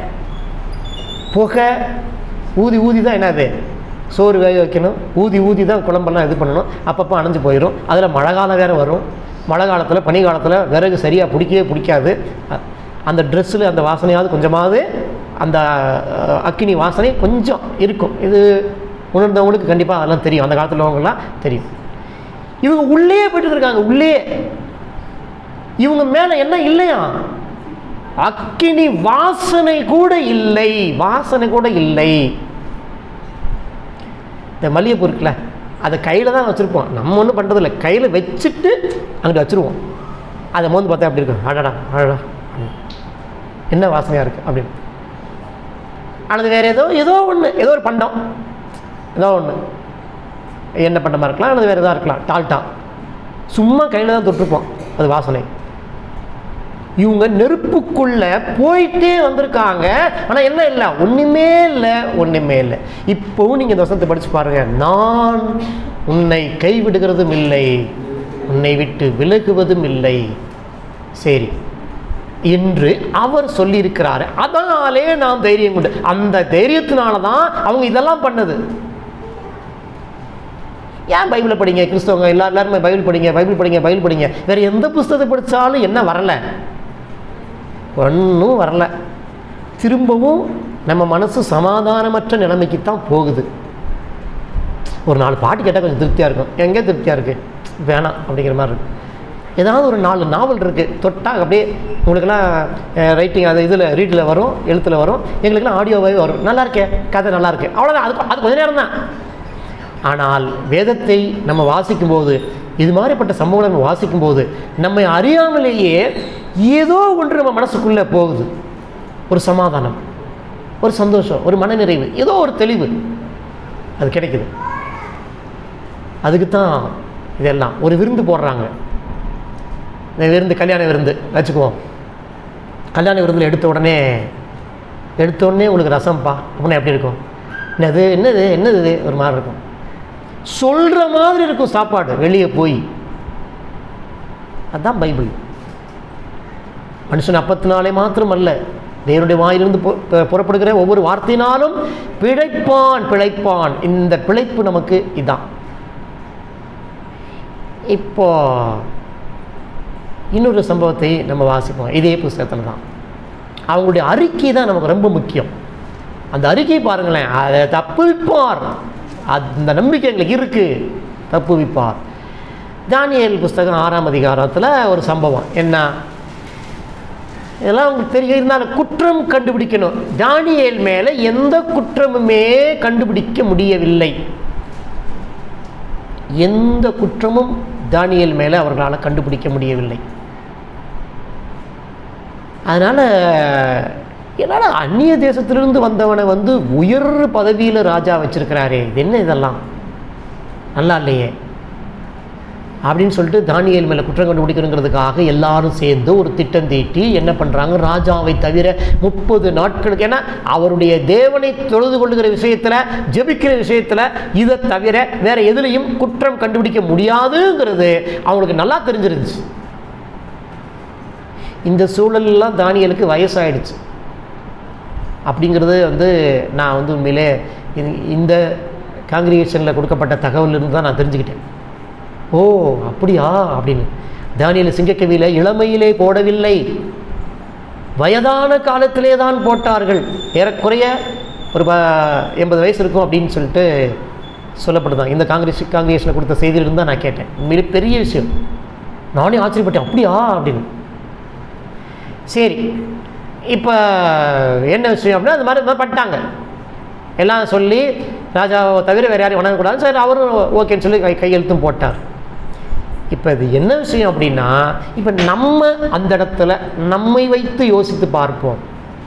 S2: புகை ஊதி ஊதி தான் என்னது சோறு வேக வைக்கணும் ஊதி ஊதி தான் குழம்பெல்லாம் இது பண்ணணும் அப்பப்போ அணைஞ்சு போயிடும் அதில் மழை காலம் வேறு வரும் மழை காலத்தில் பனி காலத்தில் விறகு சரியாக பிடிக்கவே பிடிக்காது அ- அந்த ட்ரெஸ்ஸில் அந்த வாசனையாவது கொஞ்சமாவது அந்த அஹ், அக்கினி வாசனை கொஞ்சம் இருக்கும் இது உணர்ந்தவங்களுக்கு கண்டிப்பாக அதெல்லாம் தெரியும் அந்த காலத்தில் உள்ளவங்கலாம் தெரியும் இவங்க உள்ளே போயிட்டு இருக்காங்க உள்ளே இவங்க மேலே என்ன இல்லையா அக்கினி வாசனை கூட இல்லை வாசனை கூட இல்லை இந்த மல்லிகைப்பூ இருக்குல்ல அதை கையில் தான் வச்சுருப்போம் நம்ம ஒன்றும் பண்ணுறதில்ல கையில் வச்சுட்டு அங்கிட்டு வச்சுருவோம் அதை மோந்து பார்த்தா அப்படி இருக்கும் அடடா அடடா என்ன வாசனையாக இருக்குது அப்படின்னு அல்லது வேறு ஏதோ ஏதோ ஒன்று ஏதோ ஒரு பண்டம் ஏதோ ஒன்று எண்ணெய் பண்டமாக இருக்கலாம் அல்லது வேறு எதாவது இருக்கலாம் டால்டா சும்மா கையில் தான் தொட்டிருப்போம் அது வாசனை இவங்க நெருப்புக்குள்ள போயிட்டே வந்திருக்காங்க ஆனால் என்ன இல்லை ஒன்றுமே இல்லை ஒன்றுமே இல்லை இப்போவும் நீங்கள் இந்த வசனத்தை படித்து பாருங்க நான் உன்னை கைவிடுகிறதும் இல்லை உன்னை விட்டு விலகுவதும் இல்லை சரி என்று அவர் சொல்லியிருக்கிறாரு அதனாலே நான் தைரியம் கொண்டு அந்த தைரியத்தினால தான் அவங்க இதெல்லாம் பண்ணது ஏன் பைபிளை படிங்க கிறிஸ்தவங்க எல்லா எல்லாருமே பைபிள் படிங்க பைபிள் படிங்க பைபிள் படிங்க வேற எந்த புஸ்தகத்தை படித்தாலும் என்ன வரல ஒன்றும் வரல திரும்பவும் நம்ம மனசு சமாதானமற்ற நிலைமைக்கு தான் போகுது ஒரு நாலு பாட்டு கேட்டால் கொஞ்சம் திருப்தியாக இருக்கும் எங்கே திருப்தியாக இருக்குது வேணாம் அப்படிங்கிற மாதிரி இருக்கு ஏதாவது ஒரு நாலு நாவல் இருக்குது தொட்டால் அப்படியே உங்களுக்கெல்லாம் ரைட்டிங் அது இதில் ரீடில் வரும் எழுத்தில் வரும் எங்களுக்கெல்லாம் ஆடியோவாகவே வரும் நல்லா இருக்கே கதை நல்லா இருக்கு அவ்வளோதான் அது அது கொஞ்ச நேரம் தான் ஆனால் வேதத்தை நம்ம வாசிக்கும்போது இது மாதிரிப்பட்ட சம்பவங்களை நம்ம வாசிக்கும்போது நம்மை அறியாமலேயே ஏதோ ஒன்று நம்ம மனசுக்குள்ளே போகுது ஒரு சமாதானம் ஒரு சந்தோஷம் ஒரு மனநிறைவு ஏதோ ஒரு தெளிவு அது கிடைக்குது அதுக்கு தான் இதெல்லாம் ஒரு விருந்து போடுறாங்க இந்த விருந்து கல்யாண விருந்து வச்சுக்குவோம் கல்யாண விருந்தில் எடுத்த உடனே எடுத்த உடனே உங்களுக்கு ரசம்ப்பா அப்படின்னா எப்படி இருக்கும் என்னது என்னது என்னது இது ஒரு மாதிரி இருக்கும் சொல்கிற மாதிரி இருக்கும் சாப்பாடு வெளியே போய் அதுதான் பைபிள் மனுஷன் அப்பத்தினாலே மாத்திரம் அல்ல தேவனுடைய வாயிலிருந்து பு- பு- புறப்படுகிற ஒவ்வொரு வார்த்தையினாலும் பிழைப்பான் பிழைப்பான் இந்த பிழைப்பு நமக்கு இதான் இப்போ இன்னொரு சம்பவத்தை நம்ம வாசிப்போம் இதே புஸ்தகத்தில் தான் அவங்களுடைய அறிக்கை தான் நமக்கு ரொம்ப முக்கியம் அந்த அறிக்கை பாருங்களேன் அதை தப்புவிப்பார் அந்த நம்பிக்கை எங்களுக்கு இருக்குது தப்புவிப்பார் தானியேல் புஸ்தகம் ஆறாம் அதிகாரத்தில் ஒரு சம்பவம் என்ன இதெல்லாம் உங்களுக்கு தெரியும் இருந்தாலும் குற்றம் கண்டுபிடிக்கணும் தானியேல் மேலே எந்த குற்றமுமே கண்டுபிடிக்க முடியவில்லை எந்த குற்றமும் தானியேல் மேலே அவர்களால் கண்டுபிடிக்க முடியவில்லை அதனால் என்னால் அந்நிய தேசத்திலிருந்து வந்தவனை வந்து உயர் பதவியில் ராஜா வச்சிருக்கிறாரே இது என்ன இதெல்லாம் நல்லா இல்லையே அப்படின்னு சொல்லிட்டு தானியேல் மேலே குற்றம் கண்டுபிடிக்கணுங்கிறதுக்காக எல்லாரும் சேர்ந்து ஒரு திட்டம் தீட்டி என்ன பண்ணுறாங்க ராஜாவை தவிர முப்பது நாட்களுக்கு ஏன்னா அவருடைய தேவனை தொழுது கொள்ளுகிற விஷயத்தில் ஜெபிக்கிற விஷயத்தில் இதை தவிர வேற எதுலேயும் குற்றம் கண்டுபிடிக்க முடியாதுங்கிறது அவங்களுக்கு நல்லா தெரிஞ்சிருந்துச்சு இந்த சூழலெல்லாம் தானியலுக்கு வயசாயிடுச்சு அப்படிங்கிறது வந்து நான் வந்து உண்மையிலே இது- இந்த காங்கிரிகேஷனில் கொடுக்கப்பட்ட தகவலிருந்து தான் நான் தெரிஞ்சுக்கிட்டேன் ஓ அப்படியா அப்படின்னு தானியல் சிங்கக்கவியில் இளமையிலே போடவில்லை வயதான காலத்திலே தான் போட்டார்கள் ஏறக்குறைய ஒரு ப எண்பது வயசு இருக்கும் அப்படின்னு சொல்லிட்டு சொல்லப்படுதான் இந்த காங்கிரஸ் காங்கிரஸில் கொடுத்த செய்தியிலிருந்து தான் நான் கேட்டேன் உண்மையிலே பெரிய விஷயம் நானே ஆச்சரியப்பட்டேன் அப்படியா அப்படின்னு சரி இப்போ என்ன விஷயம் அப்படின்னா அந்த மாதிரி இந்த மாதிரி பண்ணிட்டாங்க எல்லாம் சொல்லி ராஜாவை தவிர வேறு யாரையும் வணங்கக்கூடாது சரி அவரும் ஓகேன்னு சொல்லி கை கையெழுத்தும் போட்டார் இப்போ இது என்ன விஷயம் அப்படின்னா இப்போ நம்ம அந்த இடத்துல நம்மை வைத்து யோசித்து பார்ப்போம்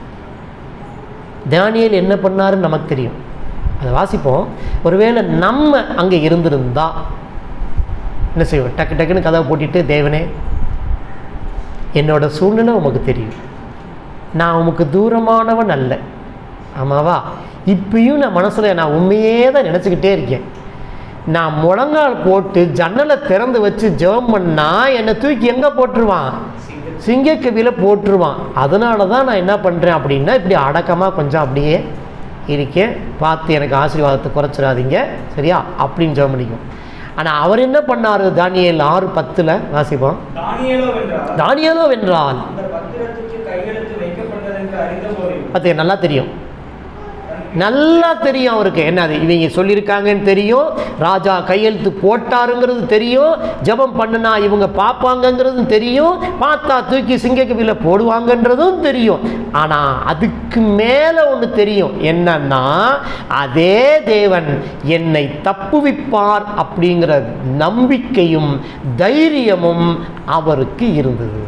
S2: தானியேல் என்ன பண்ணாருன்னு நமக்கு தெரியும் அதை வாசிப்போம் ஒருவேளை நம்ம அங்கே இருந்திருந்தா என்ன செய்வோம் டக்கு டக்குன்னு கதவை போட்டிட்டு தேவனே என்னோட சூழ்நிலை உமக்கு தெரியும் நான் உமக்கு தூரமானவன் அல்ல ஆமாவா இப்பயும் நான் மனசில் நான் உண்மையே தான் நினச்சிக்கிட்டே இருக்கேன் நான் முழங்கால் போட்டு ஜன்னலை திறந்து வச்சு ஜெபம் பண்ணா என்னை தூக்கி எங்கே போட்டுருவான் சிங்கக்கவியில் போட்டுருவான் அதனால தான் நான் என்ன பண்ணுறேன் அப்படின்னா இப்படி அடக்கமாக கொஞ்சம் அப்படியே இருக்கேன் பார்த்து எனக்கு ஆசீர்வாதத்தை குறைச்சிடாதீங்க சரியா அப்படின்னு ஜெபம் பண்ணிக்கும் ஆனால் அவர் என்ன பண்ணார் தானியேல் ஆறு பத்தில் வாசிப்போம்
S4: தானியேலோ வென்றார்
S2: தானியேலோ வென்றால்
S4: அந்த பத்திரத்துக்கு கையெழுத்து வைக்கப்பட்டதென்று அறிந்த போது
S2: பார்த்து நல்லா தெரியும் நல்லா தெரியும் அவருக்கு என்னது இவங்க சொல்லியிருக்காங்கன்னு தெரியும் ராஜா கையெழுத்து போட்டாருங்கிறது தெரியும் ஜெபம் பண்ணுனா இவங்க பார்ப்பாங்கங்கிறதும் தெரியும் பார்த்தா தூக்கி சிங்கக்கவில போடுவாங்கன்றதும் தெரியும் ஆனால் அதுக்கு மேலே ஒன்று தெரியும் என்னன்னா அதே தேவன் என்னை தப்புவிப்பார் அப்படிங்கிற நம்பிக்கையும் தைரியமும் அவருக்கு இருந்தது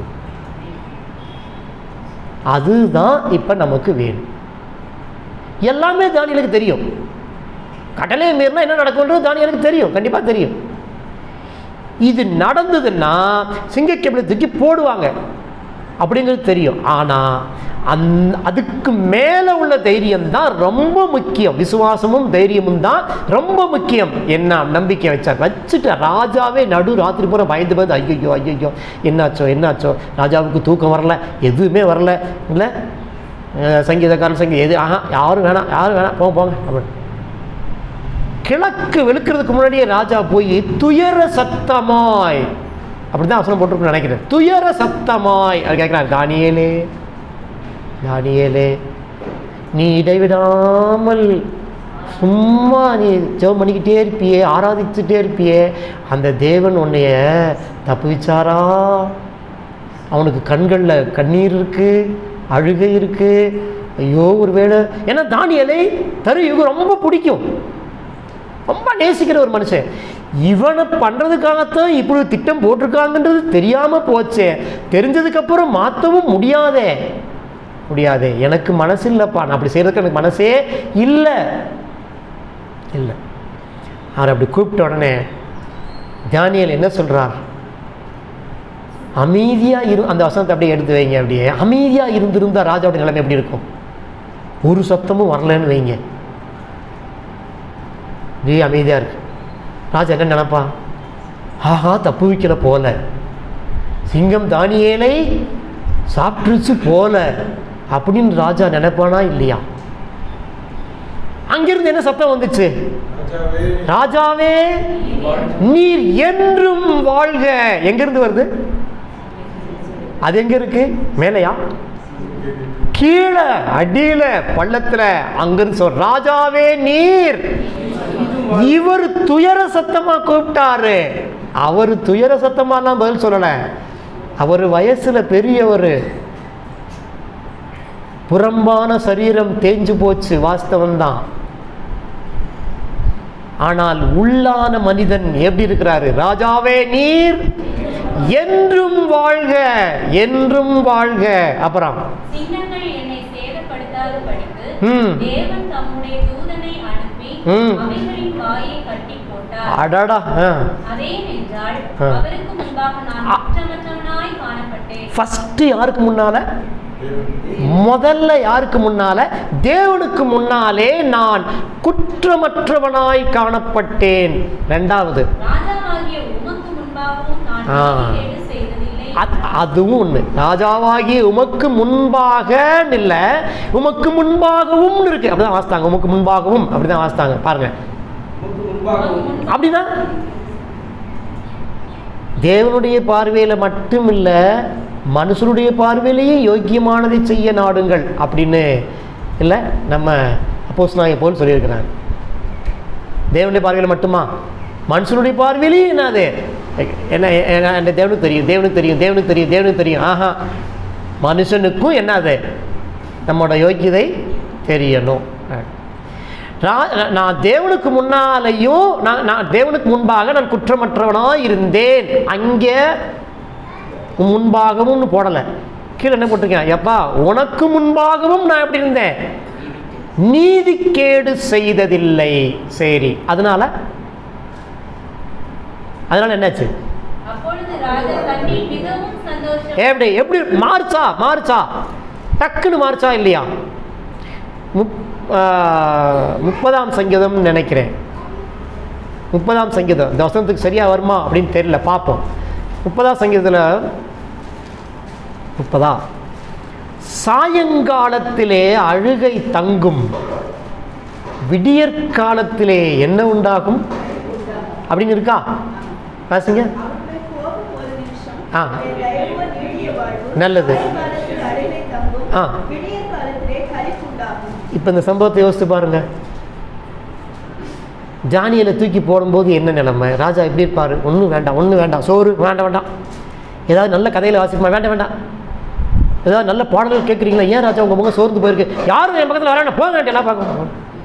S2: அதுதான் இப்போ நமக்கு வேணும் எல்லாமே தானியலுக்கு தெரியும் கடலே மீறினா என்ன நடக்கும்ன்றது தானியலுக்கு தெரியும் கண்டிப்பாக தெரியும் இது நடந்ததுன்னா சிங்கக்கேபிளை தூக்கி போடுவாங்க அப்படிங்கிறது தெரியும் ஆனால் அந் அதுக்கு மேலே உள்ள தைரியம் தான் ரொம்ப முக்கியம் விசுவாசமும் தைரியமும் தான் ரொம்ப முக்கியம் என்ன நம்பிக்கை வச்சார் வச்சுட்டு ராஜாவே நடு ராத்திரி பூரா பயந்து பயந்து ஐயோ ஐயோ என்னாச்சோ என்னாச்சோ ராஜாவுக்கு தூக்கம் வரல எதுவுமே வரல இல்லை அஹ் சங்கீதக்காரன் சங்கீதம் எது ஆஹா யாரும் வேணாம் யாரும் வேணாம் போங்க போங்க அப்படின்னு கிழக்கு வெளுக்கிறதுக்கு முன்னாடியே ராஜா போய் துயர சத்தமாய் அப்படிதான் வசனம் போட்டிருக்குன்னு நினைக்கிறேன் துயர சத்தமாய் அது கேட்குறாரு தானியேலே தானியேலே நீ இடைவிடாமல் சும்மா நீ ஜெபம் பண்ணிக்கிட்டே இருப்பியே ஆராதிச்சுட்டே இருப்பியே அந்த தேவன் உன்னைய தப்புவிச்சாரா அவனுக்கு கண்களில் கண்ணீர் இருக்கு அழுகை இருக்கு ஐயோ ஒருவேளை ஏன்னா தானியலை தருயுகு ரொம்ப பிடிக்கும் ரொம்ப நேசிக்கிற ஒரு மனுஷன் இவனை பண்ணுறதுக்காகத்தான் இப்படி ஒரு திட்டம் போட்டிருக்காங்கன்றது தெரியாமல் போச்சே தெரிஞ்சதுக்கப்புறம் மாற்றவும் முடியாதே முடியாதே எனக்கு மனசு இல்லைப்பா நான் அப்படி செய்கிறதுக்கு எனக்கு மனசே இல்லை இல்லை அவர் அப்படி கூப்பிட்ட உடனே தானியல் என்ன சொல்கிறார் அமைதியாக இரு அந்த வசனத்தை அப்படியே எடுத்து வைங்க அப்படியே அமைதியாக இருந்திருந்தா ராஜாவோட நிலைமை எப்படி இருக்கும் ஒரு சத்தமும் வரலன்னு வைங்க நீ அமைதியாக இருக்கு ராஜா என்ன நினைப்பா ஆஹா தப்பு வைக்கல போல சிங்கம் தானியேலை சாப்பிட்டுருச்சு போல அப்படின்னு ராஜா நினைப்பானா இல்லையா அங்கிருந்து என்ன சத்தம் வந்துச்சு ராஜாவே நீர் என்றும் வாழ்க எங்கிருந்து வருது அது எங்க இருக்கு மேலையா கீழே அடியில பள்ளத்துல அங்கிருந்து சொல் ராஜாவே நீர் இவர் துயர சத்தமா கூப்பிட்டாரு அவர் துயர சத்தமாலாம் பதில் சொல்லல அவர் வயசுல பெரியவர் புறம்பான சரீரம் தேஞ்சு போச்சு வாஸ்தவம்தான் ஆனால் உள்ளான மனிதன் எப்படி இருக்கிறாரு ராஜாவே நீர் என்றும் வாழ்க என்றும் வாழ்க அப்புறம்
S5: சிங்கங்கள் என்னை சேதப்படுத்தாத படிக்கு
S2: ம்.
S5: தேவன் தம்முடைய தூதனை அனுப்பி
S2: ம்.
S5: அவைகளின் வாயை கட்டி போட்டார்
S2: அடடா ஆ.
S5: அதே என்றால்
S2: ஆ.
S5: அவருக்கு முன்பாக நான்
S2: ஆ.
S5: குற்றமற்றவனாய் காணப்பட்டேன்
S2: ஃபர்ஸ்ட் யாருக்கு முன்னால முதல்ல யாருக்கு முன்னால தேவனுக்கு முன்னாலே நான் குற்றமற்றவனாய் காணப்பட்டேன் ரெண்டாவது
S5: ராஜாவாகிய உமக்கு முன்பாகவும் நான்
S2: ஆ.
S5: கேடு செய்ததில்லை
S2: அத்- அதுவும் ஒண்ணு ராஜாவாகிய உமக்கு முன்பாக இல்ல உமக்கு முன்பாகவும் இருக்கு அப்படிதான் வாசித்தாங்க உமக்கு முன்பாகவும் அப்படிதான் வாசித்தாங்க பாருங்க
S4: உமக்கு முன்பாகவும்
S2: அப்படின்னா தேவனுடைய பார்வையில மட்டும் இல்ல மனுஷனுடைய பார்வையிலேயே யோக்கியமானதை செய்ய நாடுங்கள் அப்படின்னு இல்ல நம்ம அப்போஸ் நாய போல் சொல்லியிருக்கிறார் தேவனுடைய பார்வையில் மட்டுமா மனுஷனுடைய பார்வையிலேயே என்னது என்ன என்ன- என்ன தேவனுக்கு தெரியும் தேவனுக்கு தெரியும் தேவனுக்கு தெரியும் தேவனுக்கு தெரியும் ஆஹா மனுஷனுக்கும் என்னது நம்மளோட யோக்கியதை தெரியணும் நான் நான் தேவனுக்கு முன்னாலேயும் நான் நான் தேவனுக்கு முன்பாக நான் குற்றமற்றவனாக இருந்தேன் அங்கே முன்பாகவும் போடலை கீழே என்ன போட்டிருக்கேன் எப்பா உனக்கு முன்பாகவும் நான் எப்படி இருந்தேன் நீதிக்கேடு செய்ததில்லை சரி அதனால அதனால என்னாச்சு
S5: அப்பொழுது ராஜா தன்னில் மிகவும் சந்தோஷம்
S2: எப்படி எப்படி மாறுச்சா மாறுச்சா டக்குன்னு மாறுச்சா இல்லையா முப் ஆ, முப்பதாம் சங்கீதம் நினைக்கிறேன் முப்பதாம் சங்கீதம் இந்த வசனத்துக்கு சரியா வருமா அப்படின்னு தெரியல பார்ப்போம் முப்பதாம் சங்கீதத்தில் முப்பதா சாயங்காலத்திலே அழுகை தங்கும் விடியற்காலத்திலே என்ன உண்டாகும் அப்படின்னு இருக்கா வாசிங்க
S6: அவருடைய கோபம் ஒரு நிமிஷம்
S2: ஆ.
S6: என் தயவு நீடிய வாழ்வு
S2: நல்லது.
S6: காலத்தில் அழிவை தங்கும்
S2: ஆ.
S6: விடிய காலத்திலே களிப்புண்டாகும்
S2: இப்போ இந்த சம்பவத்தை யோசித்து பாருங்க ஜானியலை தூக்கி போடும்போது என்ன நிலைமை ராஜா எப்படி இருப்பார் ஒன்றும் வேண்டாம் ஒன்றும் வேண்டாம் சோறு வேண்டாம் வேண்டாம் ஏதாவது நல்ல கதையில் வாசிக்குமா வேண்டாம் வேண்டாம் ஏதாவது நல்ல பாடல்கள் கேட்குறீங்களா ஏன் ராஜா உங்கள் முகம் சோர்ந்து போயிருக்கு யாரும் என் பக்கத்தில் வராங்க போக வேண்டிய எல்லாம் பார்க்க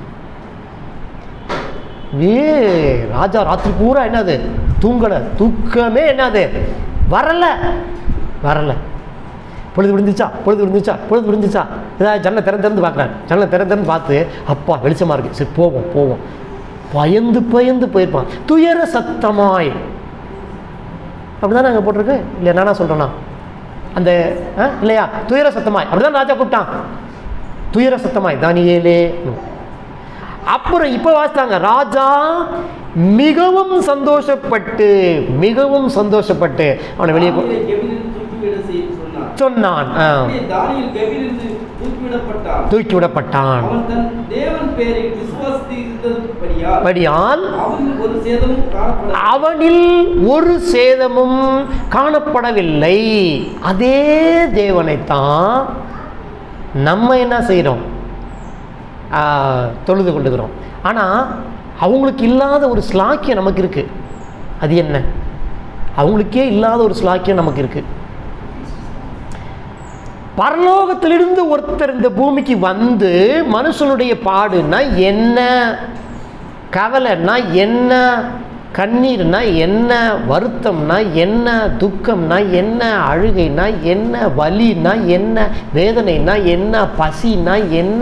S2: ஏ ராஜா ராத்திரி பூரா என்னது தூங்கலை தூக்கமே என்னது வரல வரல பொழுது விழுந்துச்சா பொழுது விழுந்துச்சா பொழுது விழுந்துச்சா ஏதாவது ஜன்னலை திறந்து திறந்து பார்க்குறாரு ஜன்னலை திறந்து திறந்து பார்த்து அப்பா வெளிச்சமாக இருக்கு சரி போவோம் போவோம் பயந்து பயந்து போயிருப்பான் துயர சத்தமாய் அப்படிதான் நாங்கள் போட்டிருக்கு இல்லையா நானா சொல்கிறேன்னா அந்த ஆ, இல்லையா துயர சத்தமாய் அப்படிதான் ராஜா கூப்பிட்டான் துயர சத்தமாய் தானியேலே அப்புறம் இப்போ வாசித்தாங்க ராஜா மிகவும் சந்தோஷப்பட்டு மிகவும் சந்தோஷப்பட்டு அவனை வெளியே கொ-
S4: தானியேலை கெபிலிருந்து தூக்கிவிட செய்ய சொன்னார்
S2: சொன்னான் ஆ.
S4: அப்படியே தானியேல் கெபிலிருந்து தூக்கிவிடப்பட்டான்
S2: தூக்கி விடப்பட்டான்
S4: அவன் தன் தேவன் பேரை விசுவாசித்து இருந்தபடியால்
S2: படியால்
S4: அவன் ஒரு சேதமும் காணப்பட
S2: அவனில் ஒரு சேதமும் காணப்படவில்லை அதே தேவனைத்தான் நம்ம என்ன செய்கிறோம் தொழுது கொண்டுக்கிறோம் ஆனால் அவங்களுக்கு இல்லாத ஒரு ஸ்லாக்கியம் நமக்கு இருக்குது அது என்ன அவங்களுக்கே இல்லாத ஒரு ஸ்லாக்கியம் நமக்கு இருக்குது பரலோகத்திலிருந்து ஒருத்தர் இந்த பூமிக்கு வந்து மனுஷனுடைய பாடுனா என்ன கவலைன்னா என்ன கண்ணீர்னா என்ன வருத்தம்னா என்ன துக்கம்னா என்ன அழுகைனா என்ன வலினா என்ன வேதனைனா என்ன பசினா என்ன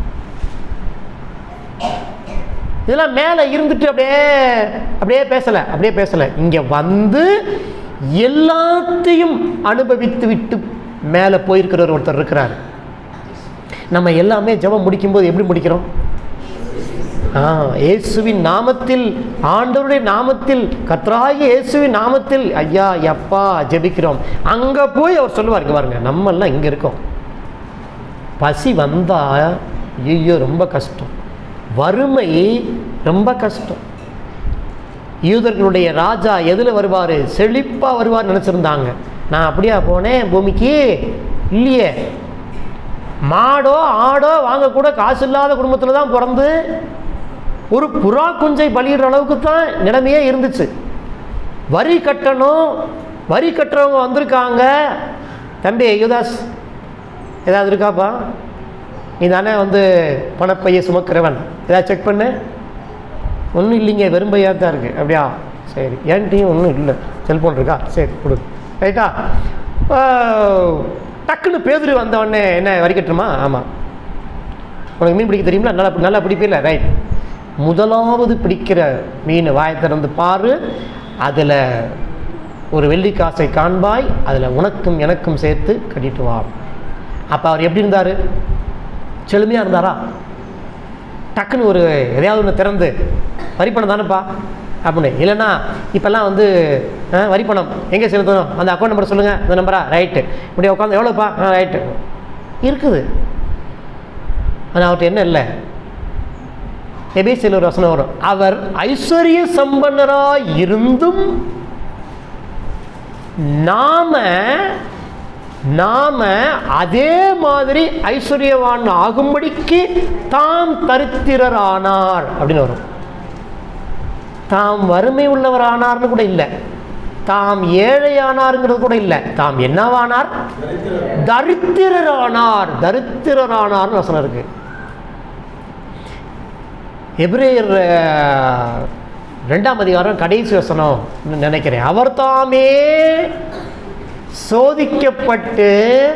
S2: இதெல்லாம் மேலே இருந்துட்டு அப்படியே அப்படியே பேசலை அப்படியே பேசலை இங்கே வந்து எல்லாத்தையும் அனுபவித்து விட்டு மேலே போயிருக்கிறவர் ஒருத்தர் இருக்கிறார் நம்ம எல்லாமே ஜெபம் முடிக்கும்போது எப்படி முடிக்கிறோம் ஆ இயேசுவின் நாமத்தில் ஆண்டவருடைய நாமத்தில் கர்த்தராகிய இயேசுவின் நாமத்தில் ஐயா எப்பா ஜெபிக்கிறோம் அங்கே போய் அவர் சொல்லுவார் இங்க பாருங்க நம்மெல்லாம் இங்கே இருக்கோம் பசி வந்தா ஐயோ ரொம்ப கஷ்டம் வறுமை ரொம்ப கஷ்டம் யூதர்களுடைய ராஜா எதில் வருவார் செழிப்பாக வருவார் நினச்சிருந்தாங்க நான் அப்படியா போனேன் பூமிக்கு இல்லையே மாடோ ஆடோ வாங்கக்கூட காசு இல்லாத குடும்பத்தில் தான் பிறந்து ஒரு புறா குஞ்சை பலியிடுற அளவுக்கு தான் நிலைமையே இருந்துச்சு வரி கட்டணும் வரி கட்டுறவங்க வந்திருக்காங்க தம்பி யுதாஸ் ஏதாவது இருக்காப்பா நீ தானே வந்து பணப்பையை சுமக்கிறவன் ஏதாவது செக் பண்ணு ஒன்றும் இல்லைங்க வெறும் பையாக தான் இருக்குது அப்படியா சரி என்கிட்டையும் ஒன்றும் இல்லை செல்ஃபோன் இருக்கா சரி கொடு ரைட்டா ஆ, டக்குன்னு பேதுரு வந்தவொடனே என்ன வரிக்கட்டுமா ஆமாம் உனக்கு மீன் பிடிக்க தெரியுமா நல்லா நல்லா பிடிப்பில்ல ரைட் முதலாவது பிடிக்கிற மீன் வாயை திறந்து பாரு அதில் ஒரு வெள்ளிக்காசை காண்பாய் அதில் உனக்கும் எனக்கும் சேர்த்து கட்டிட்டு வா அப்போ அவர் எப்படி இருந்தார் செழுமையாக இருந்தாரா டக்குன்னு ஒரு எதையாவது ஒன்று திறந்து வரிப்பணம் தானேப்பா அப்படின்னு இல்லைன்னா இப்போல்லாம் வந்து ஆ, வரிப்பணம் எங்கே செலுத்தணும் அந்த அக்கௌண்ட் நம்பர் சொல்லுங்கள் இந்த நம்பரா ரைட்டு இப்படி உட்காந்து எவ்வளோப்பா ஆ ரைட்டு இருக்குது ஆனால் அவர்கிட்ட என்ன இல்லை எபேசியில் ஒரு வசனம் வரும் அவர் ஐஸ்வர்ய சம்பன்னராய் இருந்தும் நாம நாம அதே மாதிரி ஐஸ்வர்யவான் ஆகும்படிக்கு தாம் தரித்திரரானார் அப்படின்னு வரும் தாம் வறுமை உள்ளவரானார்னு கூட இல்லை தாம் ஏழையானாருங்கிறது கூட இல்லை தாம் என்னவானார் தரித்திரரானார் தரித்திரரானார்னு வசனம் இருக்கு எபிரேயர் அஹ், ரெண்டாம் அதிகாரம் கடைசி வசனம் நினைக்கிறேன் அவர் தாமே சோதிக்கப்பட்டு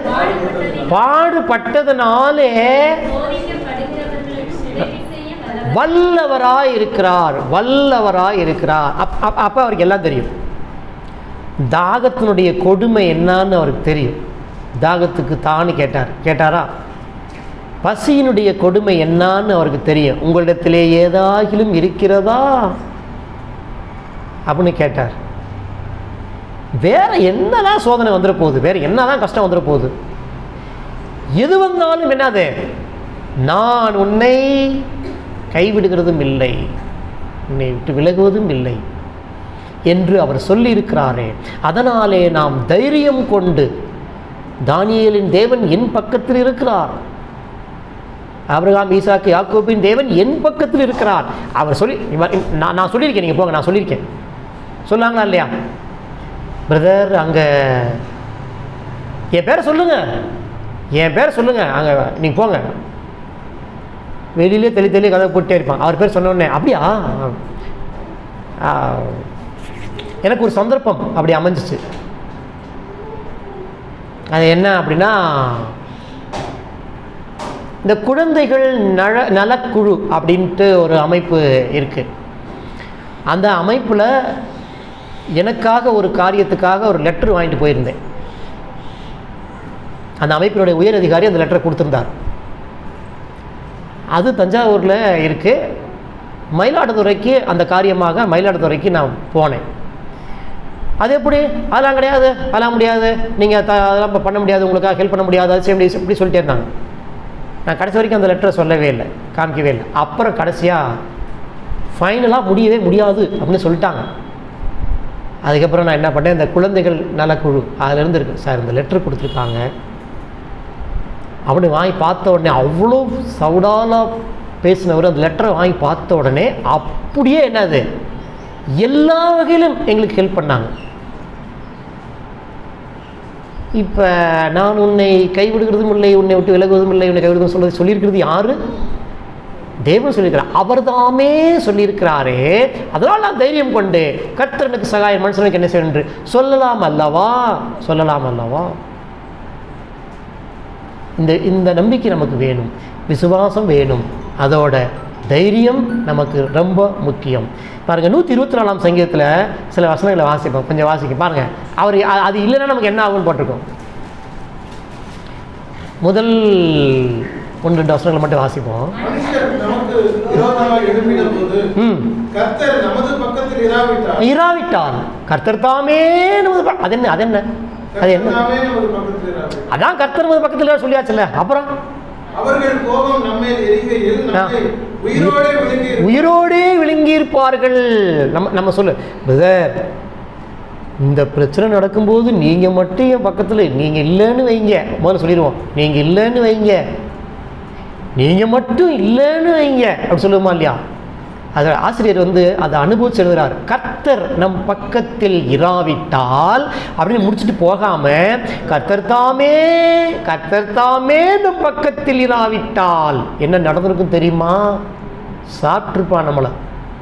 S2: பாடுபட்டதனாலே
S5: சோதிக்கப்படுகிறவர்களுக்கு உதவி செய்ய வல்லவர்.
S2: வல்லவராய் இருக்கிறார் வல்லவராய் இருக்கிறார் அப் அப்- அப்ப அவருக்கு எல்லாம் தெரியும் தாகத்தினுடைய கொடுமை என்னன்னு அவருக்கு தெரியும் தாகத்துக்கு தான்னு கேட்டார் கேட்டாரா பசியினுடைய கொடுமை என்னன்னு அவருக்கு தெரியும் உங்களிடத்திலே ஏதாகிலும் இருக்கிறதா அப்படின்னு கேட்டார் வேற என்னதான் சோதனை வந்துட போகுது வேற என்னதான் கஷ்டம் வந்துட போகுது எது வந்தாலும் என்னது நான் உன்னை கைவிடுகிறதும் இல்லை உன்னை விட்டு விலகுவதும் இல்லை என்று அவர் சொல்லியிருக்கிறாரே அதனாலே நாம் தைரியம் கொண்டு தானியேலின் தேவன் என் பக்கத்தில் இருக்கிறார் ஆபிரகாம் ஈசாக்கு யாக்கோபின் தேவன் என் பக்கத்தில் இருக்கிறார் அவர் சொல்லி இவர் நான் நான் சொல்லியிருக்கேன் நீங்கள் போங்க நான் சொல்லியிருக்கேன் சொல்லாங்களா இல்லையா பிரதர் அங்கே என் பேரை சொல்லுங்க என் பேரை சொல்லுங்க அங்கே நீங்கள் போங்க வெளியிலே தெளி தெளி கதை போட்டே இருப்பான் அவர் பேர் சொன்ன உடனே அப்படியா ஆ, எனக்கு ஒரு சந்தர்ப்பம் அப்படி அமைஞ்சிச்சு அது என்ன அப்படின்னா இந்த குழந்தைகள் நல நலக்குழு அப்படின்ட்டு ஒரு அமைப்பு இருக்குது அந்த அமைப்பில் எனக்காக ஒரு காரியத்துக்காக ஒரு லெட்டர் வாங்கிட்டு போயிருந்தேன் அந்த அமைப்பினுடைய உயர் அதிகாரி அந்த லெட்டரை கொடுத்துருந்தார் அது தஞ்சாவூரில் இருக்குது மயிலாடுதுறைக்கு அந்த காரியமாக மயிலாடுதுறைக்கு நான் போனேன் அது எப்படி அதெல்லாம் கிடையாது அதெல்லாம் முடியாது நீங்கள் த அதெல்லாம் இப்ப பண்ண முடியாது உங்களுக்காக ஹெல்ப் பண்ண முடியாது அது செய்ய முடியாது இப்படி சொல்லிட்டே இருந்தாங்க நான் கடைசி வரைக்கும் அந்த லெட்டரை சொல்லவே இல்லை காமிக்கவே இல்லை அப்புறம் கடைசியாக ஃபைனலாக முடியவே முடியாது அப்படின்னு சொல்லிட்டாங்க அதுக்கப்புறம் நான் என்ன பண்ணேன் இந்த குழந்தைகள் நலக்குழு அதிலேருந்து இருக்கு சார் இந்த லெட்டர் கொடுத்துருக்காங்க அப்படி வாங்கி பார்த்த உடனே அவ்வளோ சவுடாலாக பேசினவர் அந்த லெட்டரை வாங்கி பார்த்த உடனே அப்படியே என்னது எல்லா வகையிலும் எங்களுக்கு ஹெல்ப் பண்ணாங்க இப்போ நான் உன்னை கைவிடுகிறதும் இல்லை உன்னை விட்டு விலகுவதும் இல்லை உன்னை கைவிடுவதும் சொல்றது சொல்லியிருக்கிறது யாரு தேவன் சொல்லியிருக்கிறார் அவர்தாமே சொல்லியிருக்கிறாரே அதனால் நான் தைரியம் கொண்டு கர்த்தரனுக்கு சகாயம் மனுஷனுக்கு என்ன செய்யணும் என்று சொல்லலாம் அல்லவா சொல்லலாம் அல்லவா இந்த இந்த நம்பிக்கை நமக்கு வேணும் விசுவாசம் வேணும் அதோட தைரியம் நமக்கு ரொம்ப முக்கியம் பாருங்கள் நூற்றி இருபத்தி நாலாம் சங்கீதத்தில் சில வசனங்களை வாசிப்போம் கொஞ்சம் வாசிக்க பாருங்கள் அவர் அ- அது இல்லைன்னா நமக்கு என்ன ஆகும்னு போட்டிருக்கோம் முதல் ஒன்று ரெண்டு வசனங்களை மட்டும் வாசிப்போம்
S1: மனுஷர் நமக்கு விரோதமாக எழும்பின போது
S2: ம்
S1: கர்த்தர் நமது பக்கத்தில் இராவிட்டார்
S2: இராவிட்டால் கர்த்தர் தாமே நமது ப- அது என்ன அது என்ன அது என்ன
S1: கர்த்தர் நமது பக்கத்தில் இராவிட்டார்
S2: அதான் கர்த்தர் நமது பக்கத்தில் சொல்லியாச்சுல்ல அப்புறம்
S1: அவர்கள் கோபம் நம்மேல் எரிகையில் நம்மை உயிரோடே விழுங்கி
S2: உயிரோடே விழுங்கியிருப்பார்கள் நம்ம நம்ம சொல்லு பிரதர் இந்த பிரச்சனை நடக்கும்போது நீங்கள் மட்டும் என் பக்கத்தில் நீங்கள் இல்லைன்னு வைங்க முதல்ல சொல்லிடுவோம் நீங்கள் இல்லைன்னு வைங்க நீங்கள் மட்டும் இல்லைன்னு வைங்க அப்படி சொல்லுவோமா இல்லையா அது ஆசிரியர் வந்து அதை அனுபவிச்சு எழுதுறார் கர்த்தர் நம் பக்கத்தில் இராவிட்டால் அப்படின்னு முடிச்சுட்டு போகாம கர்த்தர் தாமே கர்த்தர் தாமே நம் பக்கத்தில் இராவிட்டால் என்ன நடந்திருக்கும் தெரியுமா சாப்பிட்ருப்பான் நம்மளை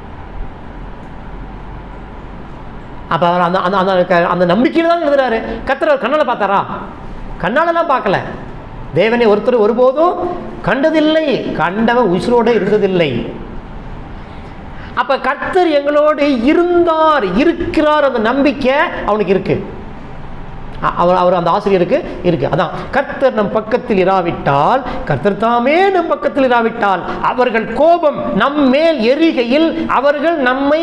S2: அப்போ அவர் அந்த அந்த அந்த க- அந்த நம்பிக்கையில் தான் எழுதுறாரு கர்த்தர் அவர் கண்ணால் பார்த்தாரா கண்ணாலலாம் பார்க்கல தேவனை ஒருத்தர் ஒருபோதும் கண்டதில்லை கண்டவன் உயிரோடு இருந்ததில்லை அப்ப கர்த்தர் எங்களோடு இருந்தார் இருக்கிறார் அந்த நம்பிக்கை அவனுக்கு இருக்கு அ- அவர் அவர் அந்த ஆசிரியருக்கு இருக்கு அதான் கர்த்தர் நம் பக்கத்தில் இராவிட்டால் கர்த்தர் தாமே நம் பக்கத்தில் இராவிட்டால் அவர்கள் கோபம் நம் மேல் எரிகையில் அவர்கள் நம்மை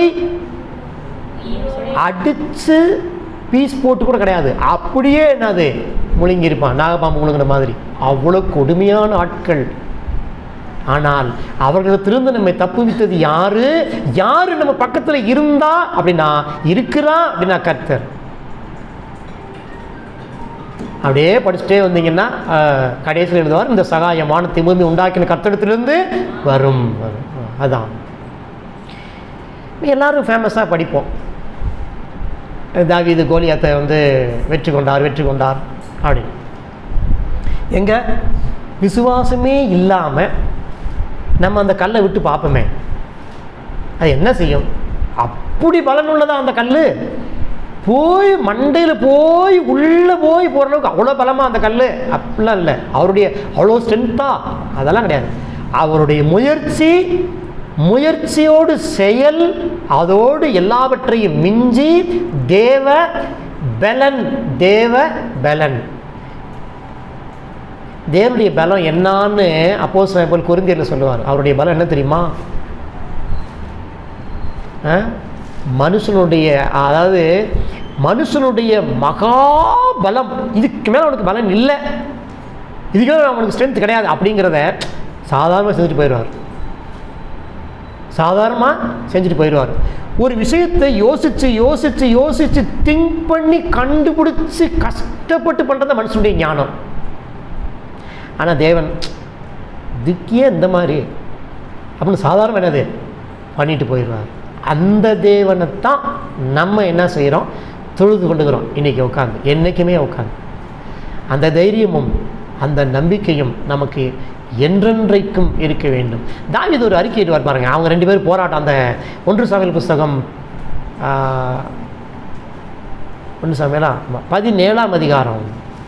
S2: அடிச்சு பீஸ் போட்டு கூட கிடையாது அப்படியே என்னது முழுங்கியிருப்பான் நாகப்பாம்பு முழுங்கின மாதிரி அவ்வளோ கொடுமையான ஆட்கள் ஆனால் அவர்களிடத்திலிருந்து நம்மை தப்புவித்தது யாரு யாரு நம்ம பக்கத்துல இருந்தா அப்படின்னா இருக்கிறா அப்படின்னா கர்த்தர் அப்படியே படிச்சுட்டே வந்தீங்கன்னா அஹ், கடைசியில் எழுதுவார் இந்த சகாயமான திமுமி உண்டாக்கின கர்த்தடத்திலிருந்து வரும் வரும் அதான் எல்லாரும் ஃபேமஸாக படிப்போம் தாவீது கோலியாத்தை வந்து வெற்றி கொண்டார் வெற்றி கொண்டார் அப்படின்னு எங்க விசுவாசமே இல்லாமல் நம்ம அந்த கல்லை விட்டு பார்ப்போமே அது என்ன செய்யும் அப்படி பலனுள்ளதா அந்த கல் போய் மண்டையில் போய் உள்ளே போய் போகிற அளவுக்கு அவ்வளோ பலமாக அந்த கல் அப்படிலாம் இல்லை அவருடைய அவ்வளோ ஸ்ட்ரென்த்தா அதெல்லாம் கிடையாது அவருடைய முயற்சி முயற்சியோடு செயல் அதோடு எல்லாவற்றையும் மிஞ்சி தேவ பலன் தேவ பலன் தேவனுடைய பலம் என்னான்னு அப்போஸ் போல் குருந்தியரில் சொல்லுவார் அவருடைய பலம் என்ன தெரியுமா ஆ? மனுஷனுடைய அதாவது மனுஷனுடைய மகா பலம் இதுக்கு மேலே அவனுக்கு பலன் இல்லை இதுக்கு மேலே அவனுக்கு ஸ்ட்ரென்த் கிடையாது அப்படிங்கிறத சாதாரணமாக செஞ்சுட்டு போயிடுவார் சாதாரணமாக செஞ்சுட்டு போயிடுவார் ஒரு விஷயத்தை யோசித்து யோசித்து யோசித்து திங்க் பண்ணி கண்டுபிடிச்சி கஷ்டப்பட்டு பண்ணுறது மனுஷனுடைய ஞானம் ஆனால் தேவன் இதுக்கே இந்த மாதிரி அப்படின்னு சாதாரண என்னது பண்ணிட்டு போயிடுவார் அந்த தேவனை தான் நம்ம என்ன செய்கிறோம் தொழுது கொண்டுக்கிறோம் இன்றைக்கி உட்காந்து என்றைக்குமே உட்காந்து அந்த தைரியமும் அந்த நம்பிக்கையும் நமக்கு என்றென்றைக்கும் இருக்க வேண்டும் தாவீது ஒரு அறிக்கையிடுவார் பாருங்க அவங்க ரெண்டு பேரும் போராட்டம் அந்த ஒன்று சாமியல் புஸ்தகம் ஆஹ், ஒன்று சாமியலா ஆமா, பதினேழாம் அதிகாரம்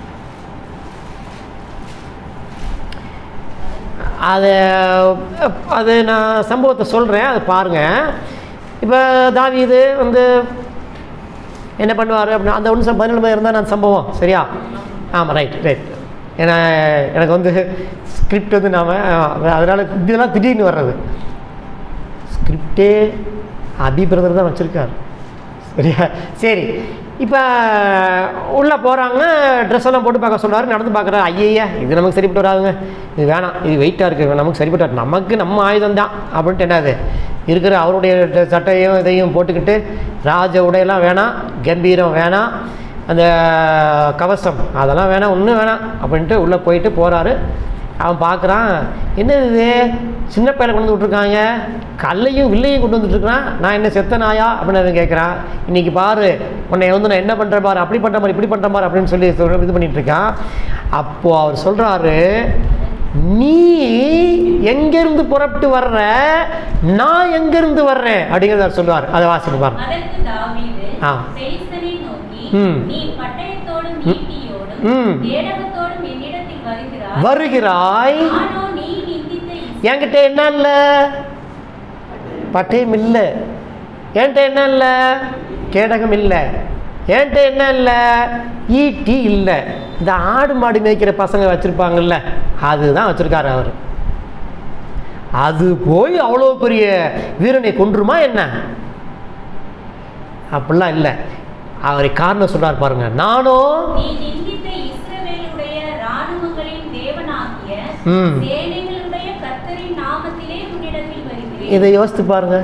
S2: அதை அது நான் சம்பவத்தை சொல்கிறேன் அதை பாருங்கள் இப்போ தாவீது வந்து என்ன பண்ணுவார் அப்படின்னா அந்த ஒன்று பதினேழு இருந்தால் நான் சம்பவம் சரியா ஆமாம் ரைட் ரைட் ஏன்னா எனக்கு வந்து ஸ்கிரிப்ட் வந்து நாம் அதனால் இதெல்லாம் திடீர்னு வர்றது ஸ்கிரிப்டே அபி பிரதர் தான் வச்சுருக்கார் சரியா சரி இப்போ உள்ளே போகிறாங்க ட்ரெஸ் எல்லாம் போட்டு பார்க்க சொல்றாரு நடந்து பார்க்குறாரு ஐயய்யா இது நமக்கு சரிப்பட்டு வராதுங்க இது வேணாம் இது வெயிட்டாக இருக்குது நமக்கு சரிப்பட்டு வராது. நமக்கு நம்ம ஆயுதம் தான் அப்படின்ட்டு என்னது இருக்கிற அவருடைய ட- சட்டையும் இதையும் போட்டுக்கிட்டு ராஜ உடையெல்லாம் வேணாம் கம்பீரம் வேணாம் அந்த கவசம் அதெல்லாம் வேணாம் ஒன்றும் வேணாம் அப்படின்ட்டு உள்ளே போயிட்டு போகிறாரு அவன் பார்க்குறான் என்ன இது சின்ன பையனை கொண்டு வந்து விட்ருக்காங்க கல்லையும் வில்லையும் கொண்டு வந்துட்டுருக்கான் நான் என்ன செத்த நாயா அப்படின்னு அவன் கேட்குறான் இன்னைக்கு பாரு உன்னை வந்து நான் என்ன பண்ணுற பாரு அப்படி பண்ணுற மாதிரி இப்படி பண்ணுற மாதிரி அப்படின்னு சொல்லி சொல்ற- இது பண்ணிட்டு இருக்கான் அப்போது அவர் சொல்கிறாரு நீ எங்கேருந்து புறப்பட்டு வர்ற நான் எங்கேருந்து வர்றேன் அப்படிங்கிறத அவர் சொல்லுவார் அதை வாசிட்டு பாருங்க
S5: அதற்கு தாவீது
S2: ஆ.
S5: பெலிஸ்தனை நோக்கி
S2: ம்.
S5: நீ பட்டயத்தோடும் ஈட்டியோடும்
S2: ம்.
S5: கேடகத்தோடும் என்னிடத்தில் வருகிறாய்
S2: வருகிறாய்
S5: ஆனோ நீ நிந்தித்த இஸ்-
S2: என்கிட்ட என்ன இல்லை பட்டயம் இல்லை என்கிட்ட என்ன இல்லை கேடகம் இல்லை என்கிட்ட என்ன இல்லை ஈட்டி இல்லை இந்த ஆடு மாடு மேய்க்கிற பசங்க வச்சுருப்பாங்கல்ல அதுதான் வச்சுருக்காரு அவர் அது போய் அவ்வளோ பெரிய வீரனை கொன்றுமா என்ன அப்படிலாம் இல்லை அவரை காரணம் சொல்றார் பாருங்க நானும்
S5: நீ நிந்தித்த இஸ்ரவேலுடைய இராணுவங்களின் தேவனாகிய
S2: ம்.
S5: சேனைகளுடைய கர்த்தரின் நாமத்திலே உன்னிடத்தில் வருகிறேன்
S2: இதை யோசித்து பாருங்க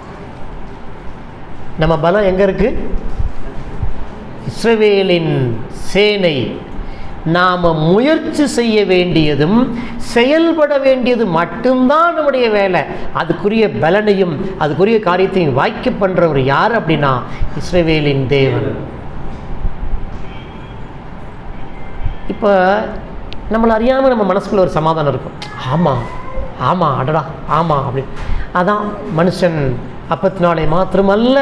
S2: நம்ம பலம் எங்க இருக்கு இஸ்ரவேலின் சேனை நாம் முயற்சி செய்ய வேண்டியதும் செயல்பட வேண்டியது மட்டும்தான் நம்முடைய வேலை அதுக்குரிய பலனையும் அதுக்குரிய காரியத்தையும் வாய்க்க பண்ணுறவர் யார் அப்படின்னா இஸ்ரவேலின் தேவன் இப்போ நம்மளை அறியாமல் நம்ம மனசுக்குள்ள ஒரு சமாதானம் இருக்கும் ஆமாம் ஆமாம் அடடா ஆமாம் அப்படி அதான் மனுஷன் அப்பத்தினாலே மாத்திரமல்ல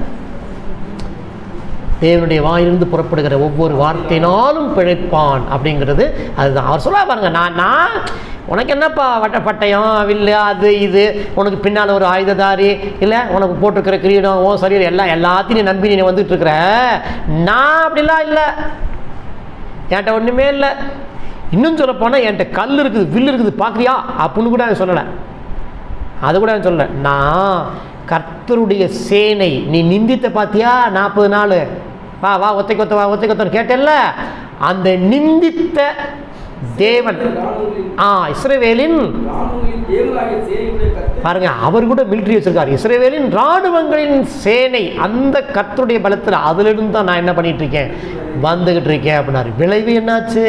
S2: தேவனுடைய வாயிலிருந்து புறப்படுகிற ஒவ்வொரு வார்த்தையினாலும் பிழைப்பான் அப்படிங்கிறது அதுதான் அவர் சொல்ல பாருங்க நான் நான் உனக்கு என்னப்பா வட்ட பட்டயம் வில்லு அது இது உனக்கு பின்னால் ஒரு ஆயுததாரி இல்லை உனக்கு போட்டிருக்கிற கிரீடம் ஓ சரீரம் எல்லாம் எல்லாத்தையும் நீ நம்பி நீ வந்துட்டு இருக்கிற நான் அப்படிலாம் இல்லை என்கிட்ட ஒன்றுமே இல்லை இன்னும் சொல்ல போனால் என்கிட்ட கல் இருக்குது வில் இருக்குது பார்க்குறியா அப்படின்னு கூட அவன் சொல்லலை அது கூட அவன் சொல்லலை நான் கர்த்தருடைய சேனை நீ நிந்தித்த பார்த்தியா நாற்பது நாள் வா வா ஒத்தை கொத்த வா ஒத்தை கொத்தன்னு கேட்டல்ல அந்த நிந்தித்த தேவன் ஆ இஸ்ரவேலின்
S4: ராணுவங்களின் தேவனாகிய சேனையுடைய கர்த்தர்
S2: பாருங்க அவர் கூட மிலிட்ரி வச்சிருக்காரு இஸ்ரேவேலின் ராணுவங்களின் சேனை அந்த கர்த்தருடைய பலத்தில் அதிலிருந்து தான் நான் என்ன பண்ணிட்டு இருக்கேன் வந்துகிட்டு இருக்கேன் அப்படின்னாரு விளைவு என்னாச்சு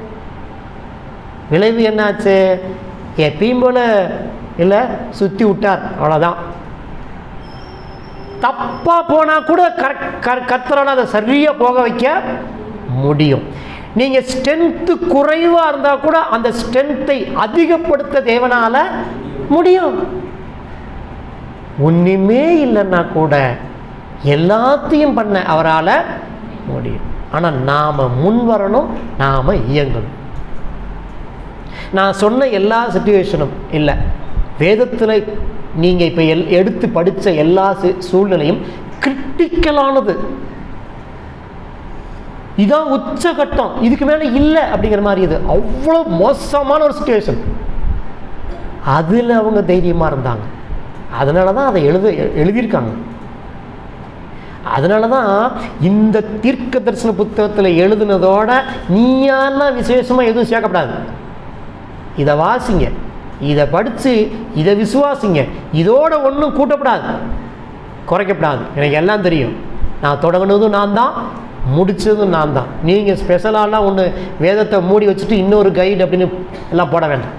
S2: விளைவு என்னாச்சு எப்பயும் போல இல்லை சுற்றி விட்டார் அவ்வளோதான் தப்பா போனா கூட கர்த்தரால் அதை சரியா போக வைக்க முடியும் நீங்க ஸ்ட்ரென்த்து குறைவா இருந்தா கூட அந்த ஸ்ட்ரென்த்தை அதிகப்படுத்த தேவனால முடியும் ஒண்ணுமே இல்லைன்னா கூட எல்லாத்தையும் பண்ண அவரால் முடியும் ஆனால் நாம் முன் வரணும் நாம் இயங்கணும் நான் சொன்ன எல்லா சுச்சுவேஷனும் இல்லை வேதத்தில் நீங்கள் இப்போ எல் எடுத்து படித்த எல்லா சு- சூழ்நிலையும் கிரிட்டிக்கலானது இதான் உச்சகட்டம் இதுக்கு மேலே இல்லை அப்படிங்கிற மாதிரி இது அவ்வளோ மோசமான ஒரு சுச்சுவேஷன் அதில் அவங்க தைரியமாக இருந்தாங்க அதனால தான் அதை எழுத எழுதியிருக்காங்க அதனால தான் இந்த தீர்க்க தரிசன புத்தகத்தில் எழுதுனதோட நீயாலாம் விசேஷமாக எதுவும் சேர்க்கப்படாது இதை வாசிங்க இதை படித்து இதை விசுவாசிங்க இதோட ஒன்றும் கூட்டப்படாது குறைக்கப்படாது எனக்கு எல்லாம் தெரியும் நான் தொடங்கினதும் நான் தான் முடித்ததும் நான் தான் நீங்கள் ஸ்பெஷலாலாம் ஒன்று வேதத்தை மூடி வச்சுட்டு இன்னொரு கைடு அப்படின்னு எல்லாம் போட வேண்டாம்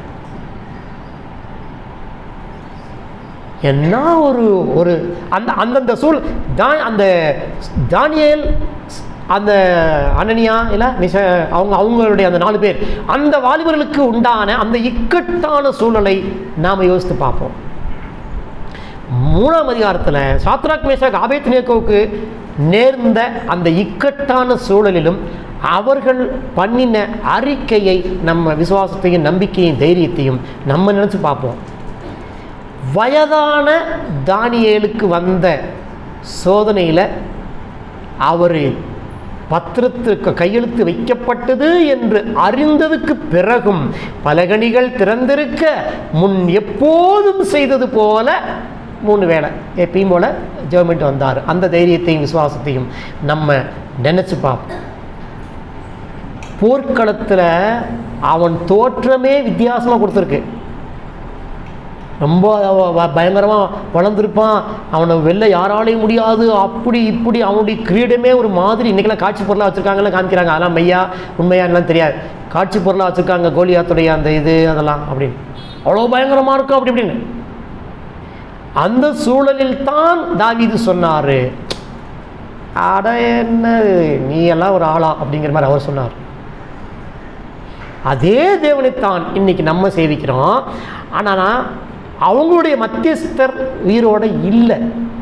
S2: என்ன ஒரு ஒரு அந்த அந்தந்த சூழ் தான் அந்த தானியேல் அந்த அனனியா இல்லை மிச அவங்க அவங்களுடைய அந்த நாலு பேர் அந்த வாலிபர்களுக்கு உண்டான அந்த இக்கட்டான சூழலை நாம் யோசித்து பார்ப்போம் மூணாம் அதிகாரத்தில் சாத்ராக் மேஷாக் ஆபேத்னேக்கோவுக்கு நேர்ந்த அந்த இக்கட்டான சூழலிலும் அவர்கள் பண்ணின அறிக்கையை நம்ம விசுவாசத்தையும் நம்பிக்கையும் தைரியத்தையும் நம்ம நினச்சி பார்ப்போம் வயதான தானியேலுக்கு வந்த சோதனையில் அவர் பத்திரத்திற்கு கையெழுத்து வைக்கப்பட்டது என்று அறிந்ததுக்கு பிறகும் பலகணிகள் திறந்திருக்க முன் எப்போதும் செய்தது போல மூணு வேளை எப்பயும் போல ஜெர்மெண்ட் வந்தார் அந்த தைரியத்தையும் விசுவாசத்தையும் நம்ம நினச்சி பார்ப்போம் போர்க்களத்தில் அவன் தோற்றமே வித்தியாசமாக கொடுத்துருக்கு ரொம்ப பயங்கரமாக வளர்ந்துருப்பான் அவனை வெளில யாராலையும் முடியாது அப்படி இப்படி அவனுடைய கிரீடமே ஒரு மாதிரி இன்றைக்கெல்லாம் காட்சி பொருளாக வச்சுருக்காங்கலாம் காமிக்கிறாங்க அதெல்லாம் மெய்யா உண்மையான்லாம் தெரியாது காட்சி பொருளாக வச்சுருக்காங்க கோலியாத்துடைய அந்த இது அதெல்லாம் அப்படின்னு அவ்வளோ பயங்கரமாக இருக்கும் அப்படி இப்படின்னு அந்த சூழலில் தான் தாவீது சொன்னார் அட என்ன நீ எல்லாம் ஒரு ஆளா அப்படிங்கிற மாதிரி அவர் சொன்னார் அதே தேவனைத்தான் இன்னைக்கு நம்ம சேவிக்கிறோம் ஆனால் அவங்களுடைய மத்தியஸ்தர் உயிரோட இல்லை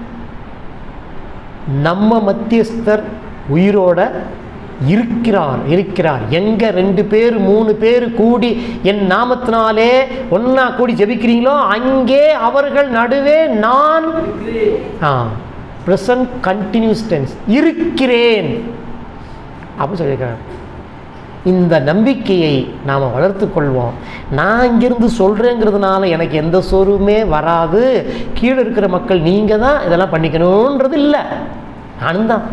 S2: நம்ம மத்தியஸ்தர் உயிரோட இருக்கிறார் இருக்கிறார் எங்க ரெண்டு பேர் மூணு பேர் கூடி என் நாமத்தினாலே ஒன்னா கூடி ஜெபிக்கிறீங்களோ அங்கே அவர்கள் நடுவே நான் ஆ ப்ரெசன்ட் கண்டினியூஸ் டென்ஸ் இருக்கிறேன் அப்படின்னு சொல்லியிருக்காங்க இந்த நம்பிக்கையை நாம் வளர்த்து கொள்வோம் நான் இங்கிருந்து சொல்கிறேங்கிறதுனால எனக்கு எந்த சோர்வுமே வராது கீழே இருக்கிற மக்கள் நீங்கள் தான் இதெல்லாம் பண்ணிக்கணுன்றது இல்லை நானும் தான்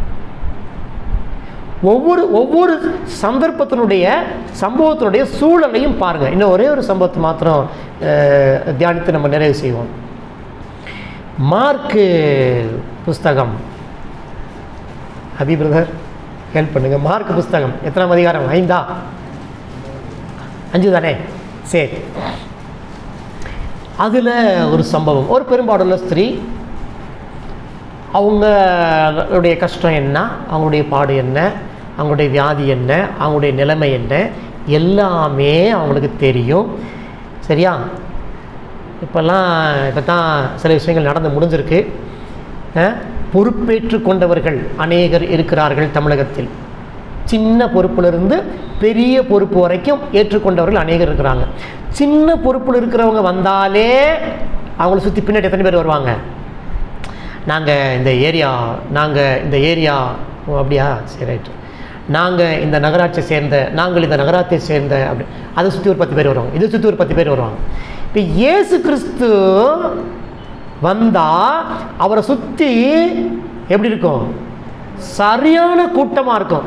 S2: ஒவ்வொரு ஒவ்வொரு சந்தர்ப்பத்தினுடைய சம்பவத்தினுடைய சூழலையும் பாருங்கள் இன்னும் ஒரே ஒரு சம்பவத்தை மாத்திரம் அஹ், தியானித்து நம்ம நிறைவு செய்வோம் மார்க்கு புஸ்தகம் அபி பிரதர் ஹெல்ப் பண்ணுங்கள் மார்க் புஸ்தகம் எத்தனாம் அதிகாரம் ஐந்தா அஞ்சு தானே சரி அதில் ஒரு சம்பவம் ஒரு பெரும்பாடுள்ள ஸ்திரீ அவங்களுடைய கஷ்டம் என்ன அவங்களுடைய பாடு என்ன அவங்களுடைய வியாதி என்ன அவங்களுடைய நிலைமை என்ன எல்லாமே அவங்களுக்கு தெரியும் சரியா இப்போல்லாம் இப்போ தான் சில விஷயங்கள் நடந்து முடிஞ்சிருக்கு அஹ், பொறுப்பேற்று கொண்டவர்கள் அநேகர் இருக்கிறார்கள் தமிழகத்தில் சின்ன பொறுப்பிலிருந்து பெரிய பொறுப்பு வரைக்கும் ஏற்றுக்கொண்டவர்கள் அநேகர் இருக்கிறாங்க சின்ன பொறுப்பில் இருக்கிறவங்க வந்தாலே அவங்கள சுற்றி பின்னாடி எத்தனை பேர் வருவாங்க நாங்கள் இந்த ஏரியா நாங்கள் இந்த ஏரியா ஓ அப்படியா சரி ரைட்டு நாங்கள் இந்த நகராட்சியை சேர்ந்த நாங்கள் இந்த நகராட்சியை சேர்ந்த அப்படி அதை சுற்றி ஒரு பத்து பேர் வருவாங்க இதை சுற்றி ஒரு பத்து பேர் வருவாங்க இப்போ இயேசு கிறிஸ்து வந்தால் அவரை சுற்றி எப்படி இருக்கும் சரியான கூட்டமாக இருக்கும்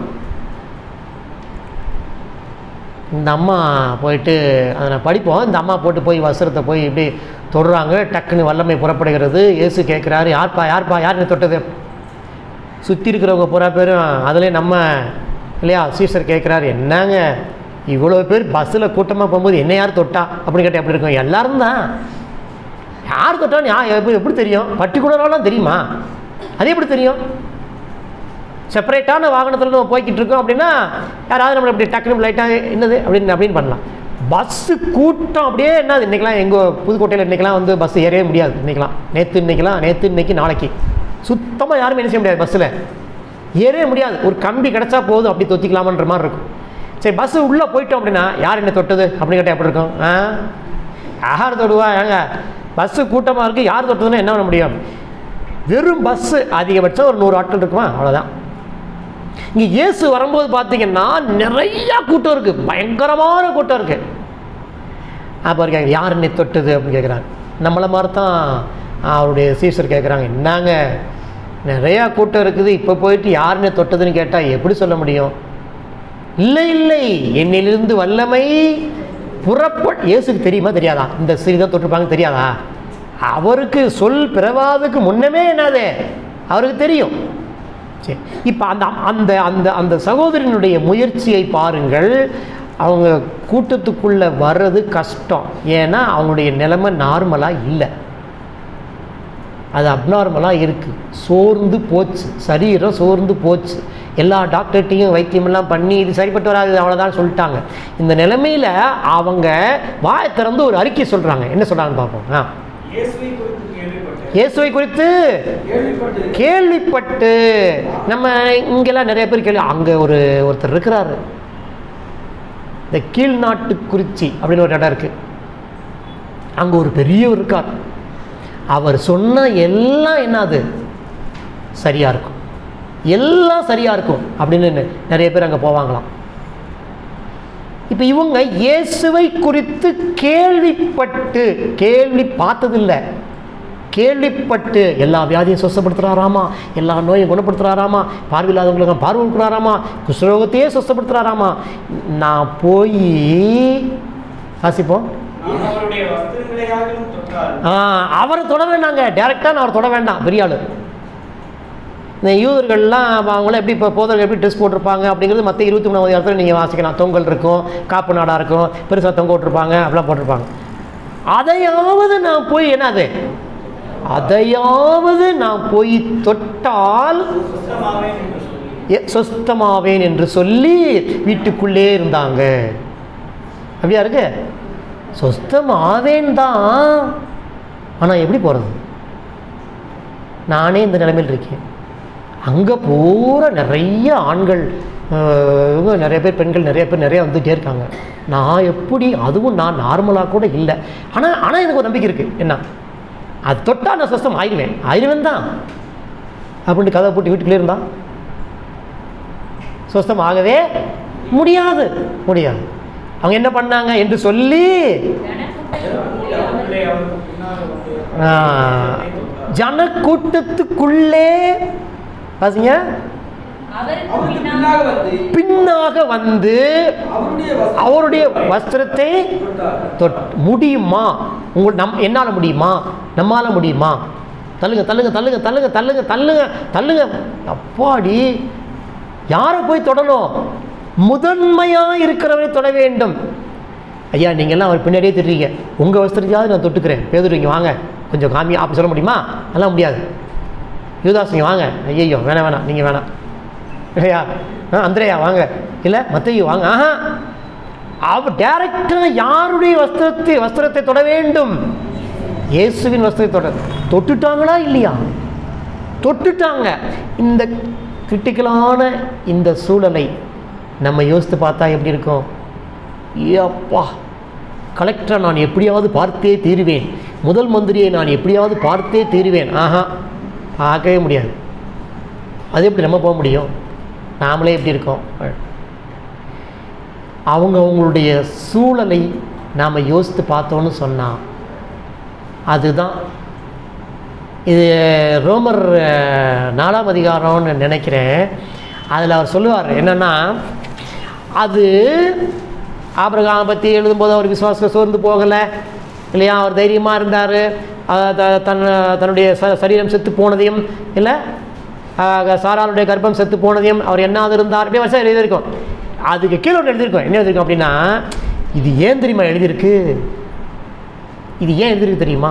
S2: இந்த அம்மா போயிட்டு அதை நான் படிப்போம் இந்த அம்மா போட்டு போய் வஸ்திரத்தை போய் இப்படி தொடுறாங்க டக்குன்னு வல்லமை புறப்படுகிறது இயேசு கேட்குறாரு யார்ப்பா யார்ப்பா யாருன்னு தொட்டது சுற்றி இருக்கிறவங்க பூரா பேரும் அதிலே நம்ம இல்லையா சீசர் கேட்குறாரு என்னங்க இவ்வளோ பேர் பஸ்ஸில் கூட்டமாக போகும்போது என்ன யார் தொட்டா அப்படின்னு கேட்டால் எப்படி இருக்கும் எல்லாரும் தான் யார் தொட்டான்னு யா எப்படி எப்படி தெரியும் பர்டிகுலராலாம் தெரியுமா அது எப்படி தெரியும் செப்பரேட்டான வாகனத்தில் நம்ம போய்கிட்டு இருக்கோம் அப்படின்னா யாராவது நம்மளை இப்படி டக்குனு லைட்டாக என்னது அப்படின்னு அப்படின்னு பண்ணலாம் பஸ்ஸு கூட்டம் அப்படியே என்னது இன்றைக்கெலாம் எங்கள் புதுக்கோட்டையில் இன்றைக்கெலாம் வந்து பஸ் ஏறவே முடியாது இன்றைக்கெலாம் நேற்று இன்றைக்கெலாம் நேற்று இன்னைக்கு நாளைக்கு சுத்தமாக யாருமே என்ன செய்ய முடியாது பஸ்ஸில் ஏறவே முடியாது ஒரு கம்பி கிடச்சா போதும் அப்படி தொத்திக்கலாமன்ற மாதிரி இருக்கும் சரி பஸ்ஸு உள்ளே போயிட்டோம் அப்படின்னா யார் என்ன தொட்டது அப்படின்னு கேட்டால் எப்படி இருக்கும் ஆ யார் தொடுவா ஏங்க பஸ்ஸு கூட்டமாக இருக்குது யார் தொட்டதுன்னா என்ன பண்ண முடியும் வெறும் பஸ்ஸு அதிகபட்சம் ஒரு நூறு ஆட்கள் இருக்குமா அவ்வளோதான் இங்கே இயேசு வரும்போது பார்த்தீங்கன்னா நிறையா கூட்டம் இருக்குது பயங்கரமான கூட்டம் இருக்குது அப்போ இருக்காங்க யார் என்னை தொட்டது அப்படின்னு கேட்குறாங்க நம்மளை மாதிரி தான் அவருடைய சீசர் கேட்குறாங்க என்னங்க நிறையா கூட்டம் இருக்குது இப்போ போயிட்டு யார் என்னை தொட்டதுன்னு கேட்டால் எப்படி சொல்ல முடியும் இல்லை இல்லை என்னிலிருந்து வல்லமை புறப்ப இயேசுக்கு தெரியுமா தெரியாதா இந்த ஸ்ரீ தான் தொட்டிருப்பாங்க தெரியாதா அவருக்கு சொல் பிறவாதுக்கு முன்னமே என்னது அவருக்கு தெரியும் சரி இப்போ அந்த அந்த அந்த அந்த சகோதரனுடைய முயற்சியை பாருங்கள் அவங்க கூட்டத்துக்குள்ளே வர்றது கஷ்டம் ஏன்னா அவங்களுடைய நிலைமை நார்மலாக இல்லை அது அப்நார்மலாக இருக்குது சோர்ந்து போச்சு சரீரம் சோர்ந்து போச்சு எல்லா டாக்டர்கிட்டையும் வைத்தியமெல்லாம் பண்ணி இது சரிப்பட்டு வராது அவ்வளோதான் சொல்லிட்டாங்க இந்த நிலைமையில் அவங்க வாயை திறந்து ஒரு அறிக்கை சொல்கிறாங்க என்ன சொல்கிறாங்கன்னு பார்ப்போம் ஆ
S4: இயேசுவை குறித்து கேள்விப்பட்டேன்
S2: இயேசுவை குறித்து
S4: கேள்விப்பட்டு
S2: கேள்விப்பட்டு நம்ம இங்கெல்லாம் நிறைய பேர் கேள்வி அங்கே ஒரு ஒருத்தர் இருக்கிறாரு இந்த கீழ்நாட்டு குறிச்சி அப்படின்னு ஒரு இடம் இருக்குது அங்கே ஒரு பெரியவர் இருக்கார் அவர் சொன்ன எல்லாம் என்னது சரியாக இருக்கும் எல்லாம் சரியாக இருக்கும் அப்படின்னு நிறைய பேர் அங்கே போவாங்களாம் இப்போ இவங்க இயேசுவை குறித்து கேள்விப்பட்டு கேள்வி பார்த்ததில்லை கேள்விப்பட்டு எல்லா வியாதியும் சுத்தப்படுத்துகிறாராமா எல்லா நோயும் குணப்படுத்துகிறாராமா பார்வையில்லாதவங்களுக்கு பார்வை கொடுக்குறாராமா குஷ்ரோகத்தையே சுத்தப்படுத்துகிறாராமா நான் போய் வாசிப்போம்
S4: நான் அவருடைய வஸ்திரங்களையாகவும் தொட்டால்
S2: ஆ, அவரை தொட வேண்டாங்க டேரெக்டாக நான் அவரை தொட வேண்டாம் பெரிய ஆளு இந்த யூதர்கள்லாம் அவங்களாம் எப்படி இப்போ போதர்கள் எப்படி ட்ரெஸ் போட்டிருப்பாங்க அப்படிங்கிறது மற்ற இருபத்தி மூணாவது இடத்துல நீங்கள் வாசிக்கலாம் தொங்கல் இருக்கும் காப்பு நாடாக இருக்கும் பெருசாக தொங்க விட்டுருப்பாங்க அப்படிலாம் போட்டிருப்பாங்க அதையாவது நான் போய் என்னது அதையாவது நான் போய் தொட்டால்
S4: சுத்தமாவேன் என்று சொல்லி
S2: எ- சொஸ்தமாவேன் என்று சொல்லி வீட்டுக்குள்ளே இருந்தாங்க அப்படியா இருக்கு சொஸ்தமாவேன் தான் ஆனால் எப்படி போகிறது நானே இந்த நிலைமையில் இருக்கேன் அங்கே பூரா நிறைய ஆண்கள் அஹ், இவங்க நிறைய பேர் பெண்கள் நிறைய பேர் நிறைய வந்துகிட்டே இருக்காங்க நான் எப்படி அதுவும் நான் நார்மலாக கூட இல்லை ஆனால் ஆனால் எனக்கு ஒரு நம்பிக்கை இருக்குது என்ன அது தொட்டால் நான் சொஸ்தம் ஆயிடுவேன் ஆயிடுவேன் தான் அப்படின்ட்டு கதை போட்டு வீட்டுக்குள்ளே இருந்தான் சுஸ்தம் ஆகவே முடியாது முடியாது அவங்க என்ன பண்ணாங்க என்று சொல்லி
S4: உள்ளே அவருக்கு பின்னாக வந்து
S2: ஆ, ஜனக்கூட்டத்துக்குள்ளே பாசிங்க
S5: அவருக்கு
S4: அவருக்கு
S5: பின்னால்
S4: பின்னாக வந்து
S2: பின்னாக வந்து
S4: அவருடைய வஸ்திரத்தை
S2: அவருடைய வஸ்திரத்தை
S4: தொட்டார்
S2: தொட் முடியுமா உங்கள் நம் என்னால் முடியுமா நம்மால் முடியுமா தள்ளுங்க தள்ளுங்க தள்ளுங்க தள்ளுங்க தள்ளுங்க தள்ளுங்க தள்ளுங்க அப்பாடி யாரை போய் தொடணும் முதன்மையாக இருக்கிறவரை தொட வேண்டும் ஐயா நீங்கள்லாம் அவர் பின்னாடியே திட்டுறீங்க உங்கள் வஸ்திரத்தையாவது நான் தொட்டுக்கிறேன் பேதர் இங்கே வாங்க கொஞ்சம் காமி அப்படி சொல்ல முடியுமா அதெல்லாம் முடியாது யூதாஸ் இங்கே வாங்க ஐயோ வேணாம் வேணாம் நீங்கள் வேணாம் இல்லையா ஆ அந்திரையா வாங்க இல்லை மத்தையோ வாங்க ஆஹா அவ டேரக்டாக யாருடைய வஸ்திரத்தை வஸ்திரத்தை தொட வேண்டும் இயேசுவின் வஸ்திரத்தை தொட தொட்டுட்டாங்களா இல்லையா தொட்டுட்டாங்க இந்த கிரிட்டிக்கலான இந்த சூழலை நம்ம யோசித்து பார்த்தா எப்படி இருக்கும் ஏப்பா கலெக்டரை நான் எப்படியாவது பார்த்தே தீருவேன் முதல் மந்திரியை நான் எப்படியாவது பார்த்தே தீருவேன் ஆஹா பார்க்கவே முடியாது அது எப்படி நம்ம போக முடியும் நாமளே எப்படி இருக்கோம் அவங்க அவங்களுடைய சூழலை நாம் யோசித்து பார்த்தோன்னு சொன்னால் அதுதான் இது ரோமர் அஹ், நாலாம் அதிகாரம்னு நினைக்கிறேன் அதில் அவர் சொல்லுவார் என்னென்னா அது ஆபிரகாமை பற்றி எழுதும்போது அவர் விசுவாசம் சோர்ந்து போகலை இல்லையா அவர் தைரியமாக இருந்தார் தன் தன்னுடைய ச சரீரம் செத்து போனதையும் இல்லை சாராளுடைய கர்ப்பம் செத்து போனதையும் அவர் என்னாவது இருந்தார் அப்படியே வருஷம் எழுதியிருக்கோம் அதுக்கு கீழே ஒன்று எழுதியிருக்கோம் என்ன எழுதியிருக்கோம் அப்படின்னா இது ஏன் தெரியுமா எழுதியிருக்கு இது ஏன் எழுதியிருக்கு தெரியுமா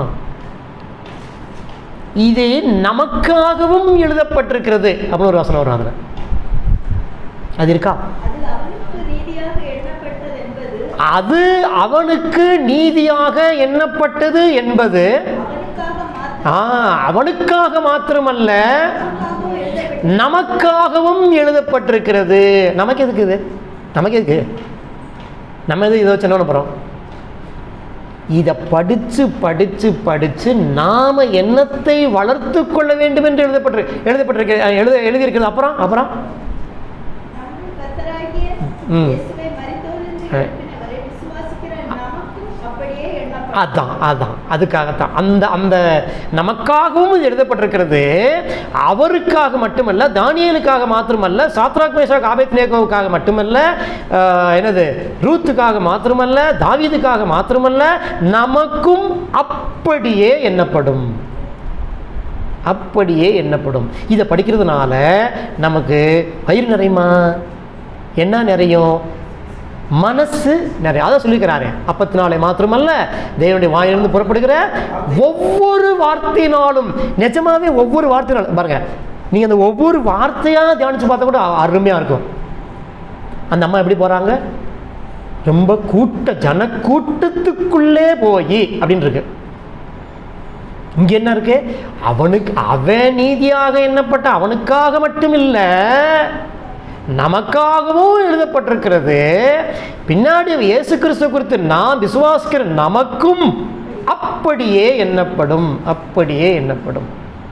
S2: இது நமக்காகவும் எழுதப்பட்டிருக்கிறது அப்படின்னு ஒரு வசனம் வரும் அதில் அது இருக்கா
S6: அதில் அவனுக்கு ரீதியாக எண்ணப்பட்டது என்பது
S2: அது அவனுக்கு நீதியாக எண்ணப்பட்டது என்பது
S6: அவனுக்காக மாத்திரம்
S2: ஆ அவனுக்காக மாத்திரமல்ல
S6: நமக்காகவும் எழுதப்பட்டது
S2: நமக்காகவும் எழுதப்பட்டிருக்கிறது நமக்கு எதுக்கு இது நமக்கு எதுக்கு நம்ம எது இதை வச்சு என்ன பண்ண போகிறோம் இதை படித்து படித்து படித்து நாம் எண்ணத்தை வளர்த்து கொள்ள வேண்டும் என்று எழுதப்பட்டிரு எழுதப்பட்டிருக்க எழுத எழுதியிருக்கிறது அப்புறம் அப்புறம்
S6: நம்முடைய கர்த்தராகிய
S2: ம்.
S6: இயேசுவை மரித்தோரிலிருந்து
S2: ஆ.
S6: எழுப்பினவரை விசுவாசிக்கிற நமக்கும் அப்படியே எண்ணப்பட்டது
S2: அதான் அதான் அதுக்காகத்தான் அந்த அந்த நமக்காகவும் இது எழுதப்பட்டிருக்கிறது அவருக்காக மட்டுமல்ல தானியலுக்காக மாத்திரமல்ல சாத்ராக் மேஷாக் ஆபேத்நேகோவுக்காக மட்டுமல்ல ஆஹ், என்னது ரூத்துக்காக மாத்திரமல்ல தாவீதுக்காக மாத்திரமல்ல நமக்கும் அப்படியே எண்ணப்படும் அப்படியே எண்ணப்படும் இதை படிக்கிறதுனால நமக்கு வயிறு நிறையுமா என்ன நிறையும் மனசு நிறைய அதான் சொல்லிக்கிறாரு அப்பத்தினாலே மாத்திரமல்ல தேவனுடைய வாயிலிருந்து புறப்படுகிற ஒவ்வொரு வார்த்தையினாலும் நிஜமாவே ஒவ்வொரு வார்த்தையினாலும் பாருங்க நீங்கள் அந்த ஒவ்வொரு வார்த்தையாக தியானிச்சு பார்த்தா கூட அருமையாக இருக்கும் அந்த அம்மா எப்படி போகிறாங்க ரொம்ப கூட்ட ஜன கூட்டத்துக்குள்ளே போய் அப்படின்னு இருக்கு இங்க என்ன இருக்கு அவனுக்கு அவன் நீதியாக எண்ணப்பட்ட அவனுக்காக மட்டும் இல்லை நமக்காகவும் எழுதப்பட்டிருக்கிறது பின்னாடி இயேசு கிறிஸ்து குறித்து நாம் விசுவாசிக்கிற நமக்கும் அப்படியே எண்ணப்படும் அப்படியே எண்ணப்படும்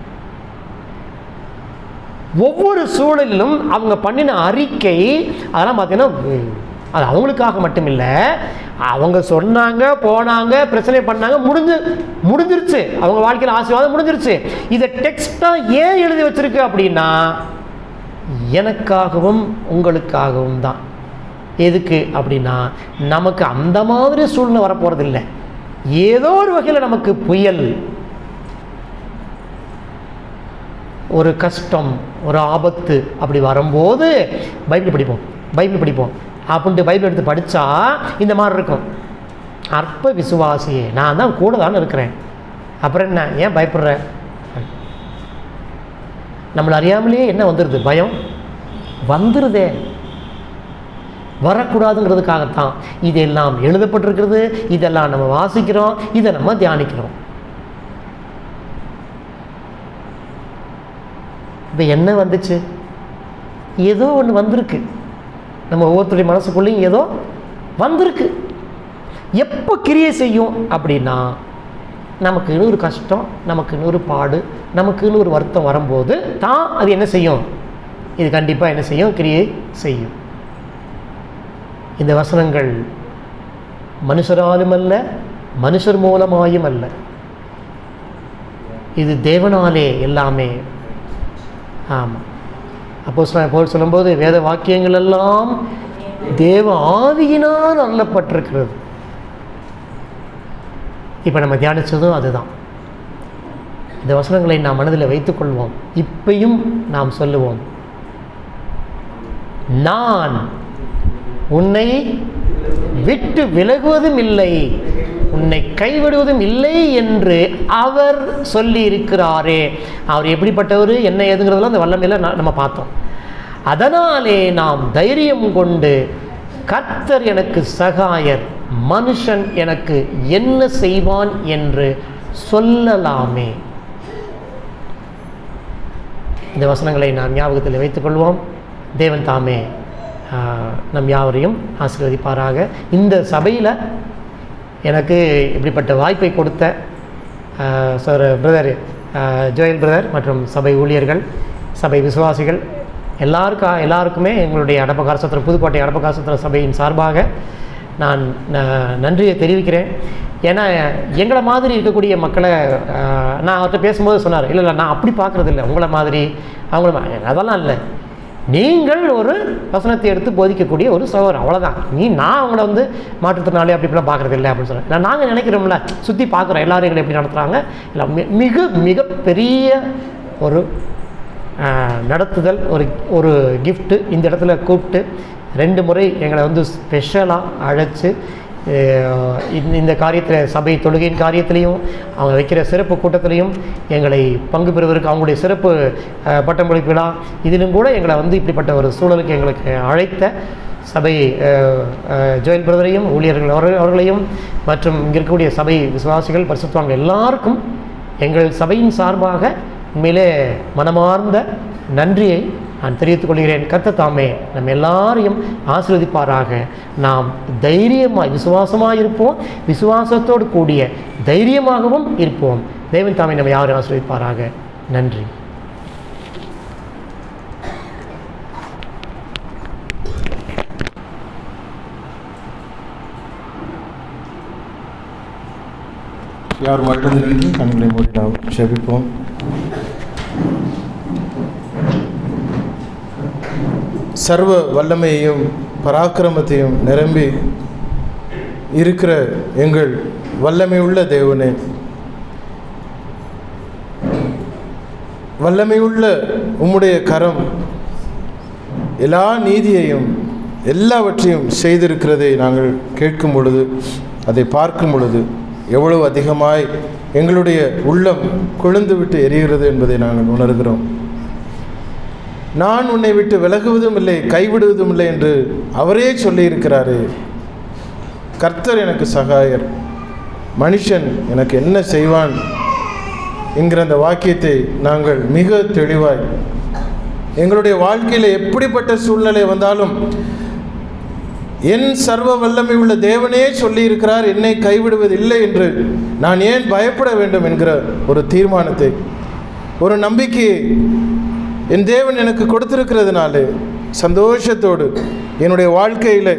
S2: ஒவ்வொரு சூழலிலும் அவங்க பண்ணின அறிக்கை அதெல்லாம் பார்த்தீங்கன்னா உம், அது அவங்களுக்காக மட்டும் இல்லை அவங்க சொன்னாங்க போனாங்க பிரச்சனை பண்ணாங்க முடிஞ்சு முடிஞ்சிருச்சு அவங்க வாழ்க்கையில் ஆசீர்வாதம் முடிஞ்சிருச்சு இதை டெக்ஸ்ட்டாக ஏன் எழுதி வச்சிருக்கு அப்படின்னா எனக்காகவும் உங்களுக்காகவும் தான் எதுக்கு அப்படின்னா நமக்கு அந்த மாதிரி சூழ்நிலை வரப்போகிறது இல்லை ஏதோ ஒரு வகையில் நமக்கு புயல் ஒரு கஷ்டம் ஒரு ஆபத்து அப்படி வரும்போது பைபிள் படிப்போம் பைபிள் படிப்போம் அப்படின்ட்டு பைபிள் எடுத்து படித்தா இந்த மாதிரி இருக்கும் அற்ப விசுவாசியே நான் தான் கூட தானே இருக்கிறேன் அப்புறம் என்ன ஏன் பயப்படுற நம்மளை அறியாமலேயே என்ன வந்துடுது பயம் வந்துடுதே வரக்கூடாதுங்கிறதுக்காகத்தான் இதெல்லாம் எழுதப்பட்டிருக்கிறது இதெல்லாம் நம்ம வாசிக்கிறோம் இதை நம்ம தியானிக்கிறோம் இப்போ என்ன வந்துச்சு ஏதோ ஒன்று வந்திருக்கு நம்ம ஒவ்வொருத்தருடைய மனசுக்குள்ளேயும் ஏதோ வந்திருக்கு எப்போ கிரியை செய்யும் அப்படின்னா நமக்கு இன்னொரு கஷ்டம் நமக்கு இன்னொரு பாடு நமக்கு இன்னொரு வருத்தம் வரும்போது தான் அது என்ன செய்யும் இது கண்டிப்பாக என்ன செய்யும் கிரியை செய்யும் இந்த வசனங்கள் மனுஷராலும் அல்ல மனுஷர் மூலமாயும் அல்ல இது தேவனாலே எல்லாமே ஆமாம் அப்போ போல் சொல்லும்போது வேத வாக்கியங்கள் எல்லாம் தேவ ஆவியினால் அருளப்பட்டிருக்கிறது இப்போ நம்ம தியானித்ததும் அதுதான் இந்த வசனங்களை நாம் மனதில் வைத்துக்கொள்வோம் இப்பையும் நாம் சொல்லுவோம் நான் உன்னை விட்டு விலகுவதும் இல்லை உன்னை கைவிடுவதும் இல்லை என்று அவர் சொல்லி இருக்கிறாரே அவர் எப்படிப்பட்டவர் என்ன ஏதுங்கிறதெல்லாம் அந்த வல்லமையில் நா- நம்ம பார்த்தோம் அதனாலே நாம் தைரியம் கொண்டு கர்த்தர் எனக்கு சகாயர் மனுஷன் எனக்கு என்ன செய்வான் என்று சொல்லலாமே இந்த வசனங்களை நாம் ஞாபகத்தில் வைத்துக்கொள்வோம் தேவன் தாமே ஆஹ், நம் யாவரையும் ஆசீர்வதிப்பாராக இந்த சபையில் எனக்கு இப்படிப்பட்ட வாய்ப்பை கொடுத்த சார் பிரதர் ஜோயல் பிரதர் மற்றும் சபை ஊழியர்கள் சபை விசுவாசிகள் எல்லாருக்கா எல்லாருக்குமே எங்களுடைய அடப்பகாரசத்திர புதுக்கோட்டை அடப்பகாரசத்திர சபையின் சார்பாக நான் ந- நன்றியை தெரிவிக்கிறேன் ஏன்னா எங்களை மாதிரி இருக்கக்கூடிய மக்களை ஆஹ், நான் அவர்கிட்ட பேசும்போது சொன்னார் இல்லை இல்லை நான் அப்படி பார்க்குறது இல்லை உங்களை மாதிரி அவங்கள மா- அதெல்லாம் இல்லை நீங்கள் ஒரு வசனத்தை எடுத்து போதிக்கக்கூடிய ஒரு சகோதரர் அவ்வளோதான் நீ நான் அவங்கள வந்து மாற்றுத்திறனாளி அப்படி இப்படிலாம் பார்க்குறது இல்லை அப்படின்னு சொல்கிறேன் நாங்கள் நினைக்கிறோம்ல சுற்றி பார்க்குறோம் எல்லாரும் எங்களை எப்படி நடத்துகிறாங்க இல்லை மி- மிக மிக பெரிய ஒரு ஆஹ், நடத்துதல் ஒரு ஒரு gift இந்த இடத்துல கூப்பிட்டு ரெண்டு முறை எங்களை வந்து ஸ்பெஷலாக அழைச்சி அஹ், இந்த இந்த காரியத்தில் சபை தொழுகையின் காரியத்திலையும் அவங்க வைக்கிற சிறப்பு கூட்டத்திலையும் எங்களை பங்கு பெறுவதற்கு அவங்களுடைய சிறப்பு அஹ், பட்டமளிப்பு விழா இதிலும் கூட எங்களை வந்து இப்படிப்பட்ட ஒரு சூழலுக்கு எங்களுக்கு அழைத்த சபை அஹ், அஹ், ஜோயல் பிரதரையும் ஊழியர்கள் அவர்கள் அவர்களையும் மற்றும் இங்கே இருக்கக்கூடிய சபை விசுவாசிகள் பரிசுத்தவான்கள் எல்லாருக்கும் எங்கள் சபையின் சார்பாக உண்மையிலே மனமார்ந்த நன்றியை நான் தெரிவித்துக் கொள்கிறேன் கத்த தாமே நம் எல்லாரையும் ஆசீர்வதிப்பாராக நாம் தைரியமாய் விசுவாசமாக இருப்போம் விசுவாசத்தோடு கூடிய தைரியமாகவும் இருப்போம் தேவன் தாமே நம்ம யாரும் ஆசீர்வதிப்பாராக நன்றி
S1: யார் எழுந்து நின்று கண்களை மூடி நாம் ஜெபிப்போம் சர்வ வல்லமையையும் பராக்கிரமத்தையும் நிரம்பி இருக்கிற எங்கள் வல்லமையுள்ள தேவனே வல்லமையுள்ள உம்முடைய கரம் எல்லா நீதியையும் எல்லாவற்றையும் செய்திருக்கிறதை நாங்கள் கேட்கும் பொழுது அதை பார்க்கும் பொழுது எவ்வளவு அதிகமாய் எங்களுடைய உள்ளம் கொழுந்து விட்டு எரிகிறது என்பதை நாங்கள் உணர்கிறோம் நான் உன்னை விட்டு விலகுவதும் இல்லை கைவிடுவதும் இல்லை என்று அவரே சொல்லியிருக்கிறாரே கர்த்தர் எனக்கு சகாயர் மனுஷன் எனக்கு என்ன செய்வான் என்கிற அந்த வாக்கியத்தை நாங்கள் மிக தெளிவாய் எங்களுடைய வாழ்க்கையில் எப்படிப்பட்ட சூழ்நிலை வந்தாலும் என் சர்வ வல்லமை உள்ள தேவனே சொல்லியிருக்கிறார் என்னை கைவிடுவதில்லை என்று நான் ஏன் பயப்பட வேண்டும் என்கிற ஒரு தீர்மானத்தை ஒரு நம்பிக்கையை என் தேவன் எனக்கு கொடுத்திருக்கிறதுனாலே சந்தோஷத்தோடு என்னுடைய வாழ்க்கையில்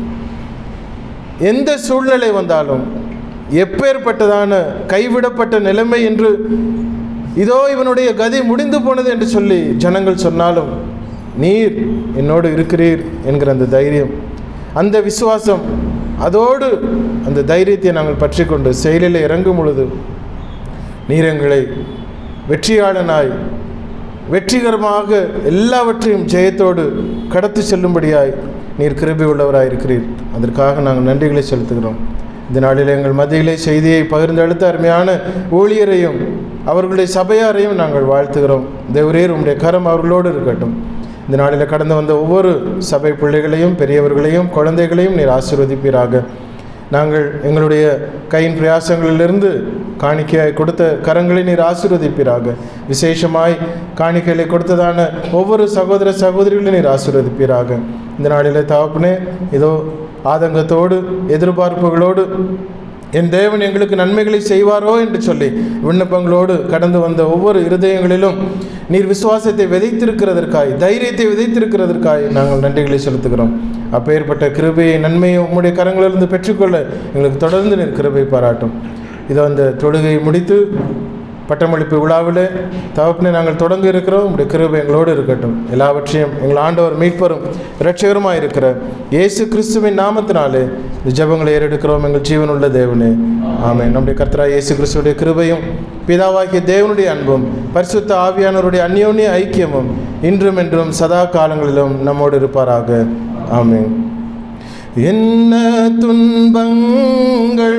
S1: எந்த சூழ்நிலை வந்தாலும் எப்பேற்பட்டதான கைவிடப்பட்ட நிலைமை என்று இதோ இவனுடைய கதி முடிந்து போனது என்று சொல்லி ஜனங்கள் சொன்னாலும் நீர் என்னோடு இருக்கிறீர் என்கிற அந்த தைரியம் அந்த விசுவாசம் அதோடு அந்த தைரியத்தை நாங்கள் பற்றி கொண்டு செயலில் இறங்கும் பொழுது நீர் எங்களை வெற்றியாளனாய் வெற்றிகரமாக எல்லாவற்றையும் ஜெயத்தோடு கடத்தி செல்லும்படியாய் நீர் கிருபை உள்ளவராய் இருக்கிறீர் அதற்காக நாங்கள் நன்றிகளை செலுத்துகிறோம் இந்த நாளில் எங்கள் மத்தியிலே செய்தியை பகிர்ந்தளித்த அருமையான ஊழியரையும் அவர்களுடைய சபையாரையும் நாங்கள் வாழ்த்துகிறோம் தேவரீர் உம்முடைய கரம் அவர்களோடு இருக்கட்டும் இந்த நாளில் கடந்து வந்த ஒவ்வொரு சபை பிள்ளைகளையும் பெரியவர்களையும் குழந்தைகளையும் நீர் ஆசீர்வதிப்பீராக நாங்கள் எங்களுடைய கையின் பிரயாசங்களிலிருந்து காணிக்கையாய் கொடுத்த கரங்களை நீர் ஆசீர்வதிப்பீராக விசேஷமாய் காணிக்கைகளை கொடுத்ததான ஒவ்வொரு சகோதர சகோதரிகளையும் நீர் ஆசீர்வதிப்பீராக இந்த நாளிலே தகப்பனே இதோ ஆதங்கத்தோடு எதிர்பார்ப்புகளோடு என் தேவன் எங்களுக்கு நன்மைகளை செய்வாரோ என்று சொல்லி விண்ணப்பங்களோடு கடந்து வந்த ஒவ்வொரு இருதயங்களிலும் நீர் விசுவாசத்தை விதைத்திருக்கிறதற்காய் தைரியத்தை விதைத்திருக்கிறதற்காய் நாங்கள் நன்றிகளை செலுத்துகிறோம் அப்பேற்பட்ட கிருபையை நன்மையை உம்முடைய கரங்களிலிருந்து பெற்றுக்கொள்ள எங்களுக்கு தொடர்ந்து நீர் கிருபை பாராட்டும் இதோ அந்த தொழுகை முடித்து பட்டமளிப்பு விழாவில் தகப்பனை நாங்கள் தொடங்க இருக்கிறோம் உங்களுடைய கிருபை எங்களோடு இருக்கட்டும் எல்லாவற்றையும் எங்கள் ஆண்டவர் மீட்பரும் இரட்சகருமாக இருக்கிற இயேசு கிறிஸ்துவின் நாமத்தினாலே இந்த ஜெபங்களை ஏறெடுக்கிறோம் எங்கள் ஜீவனுள்ள தேவனே ஆமென் நம்முடைய கர்த்தரா இயேசு கிறிஸ்துடைய கிருபையும் பிதாவாகிய தேவனுடைய அன்பும் பரிசுத்த ஆவியானவருடைய அந்யோன்ய ஐக்கியமும் இன்றும் என்றும் சதா காலங்களிலும் நம்மோடு இருப்பாராக ஆமென் என்ன துன்பங்கள்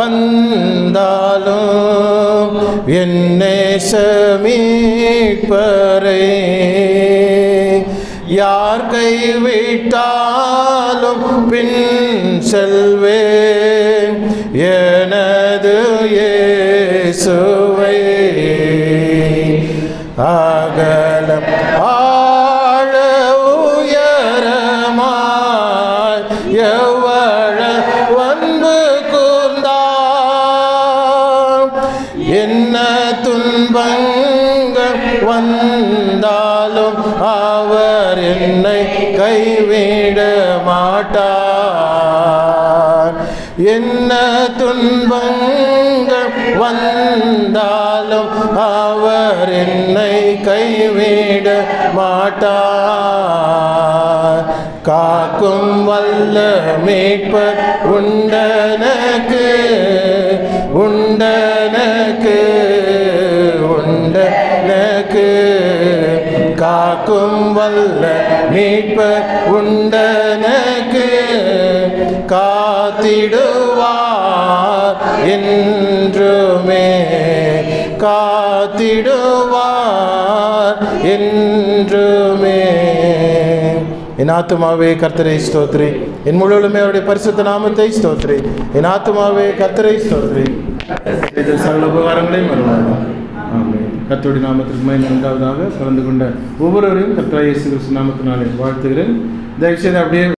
S1: வந்தாலும் என்னை சமீட்பரே யார் கைவிட்டாலும் பின் செல்வேன் எனது இயேசுவை அகலம் ஆழ உயரமாய் எவ்வள வந்து கூர்ந்தார் என்ன துன்பங்கள் வந்தாலும் அவர் என்னை கைவிட மாட்டார் என்ன துன்பங்கள் வந்தாலும் அவர் என்னை கைவிட மாட்டார் காக்கும் வல்ல மீட்பர் உண்டனக்கு உண்டனக்கு உண்டனக்கு காக்கும் வல்ல மீட்பர் உண்டனக்கு காத்திடுவார் என்றுமே காத்திடுவார் என்றுமே என் ஆத்துமாவே கர்த்தரை ஸ்தோத்ரி என் முழுவதுமே அவருடைய பரிசுத்த நாமத்தை ஸ்தோத்ரி என் ஆத்துமாவே கர்த்தரை ஸ்தோத்ரி செய்த சகல உபகாரங்களையும் வருவாங்க கர்த்தருடைய நாமத்திற்கு மேல் நன்றாவதாக கலந்து கொண்ட ஒவ்வொருவரையும் கர்த்தராய் இயேசு கிறிஸ்து நாமத்தினாலே வாழ்த்துகிறேன் தயவுசெய்து அப்படியே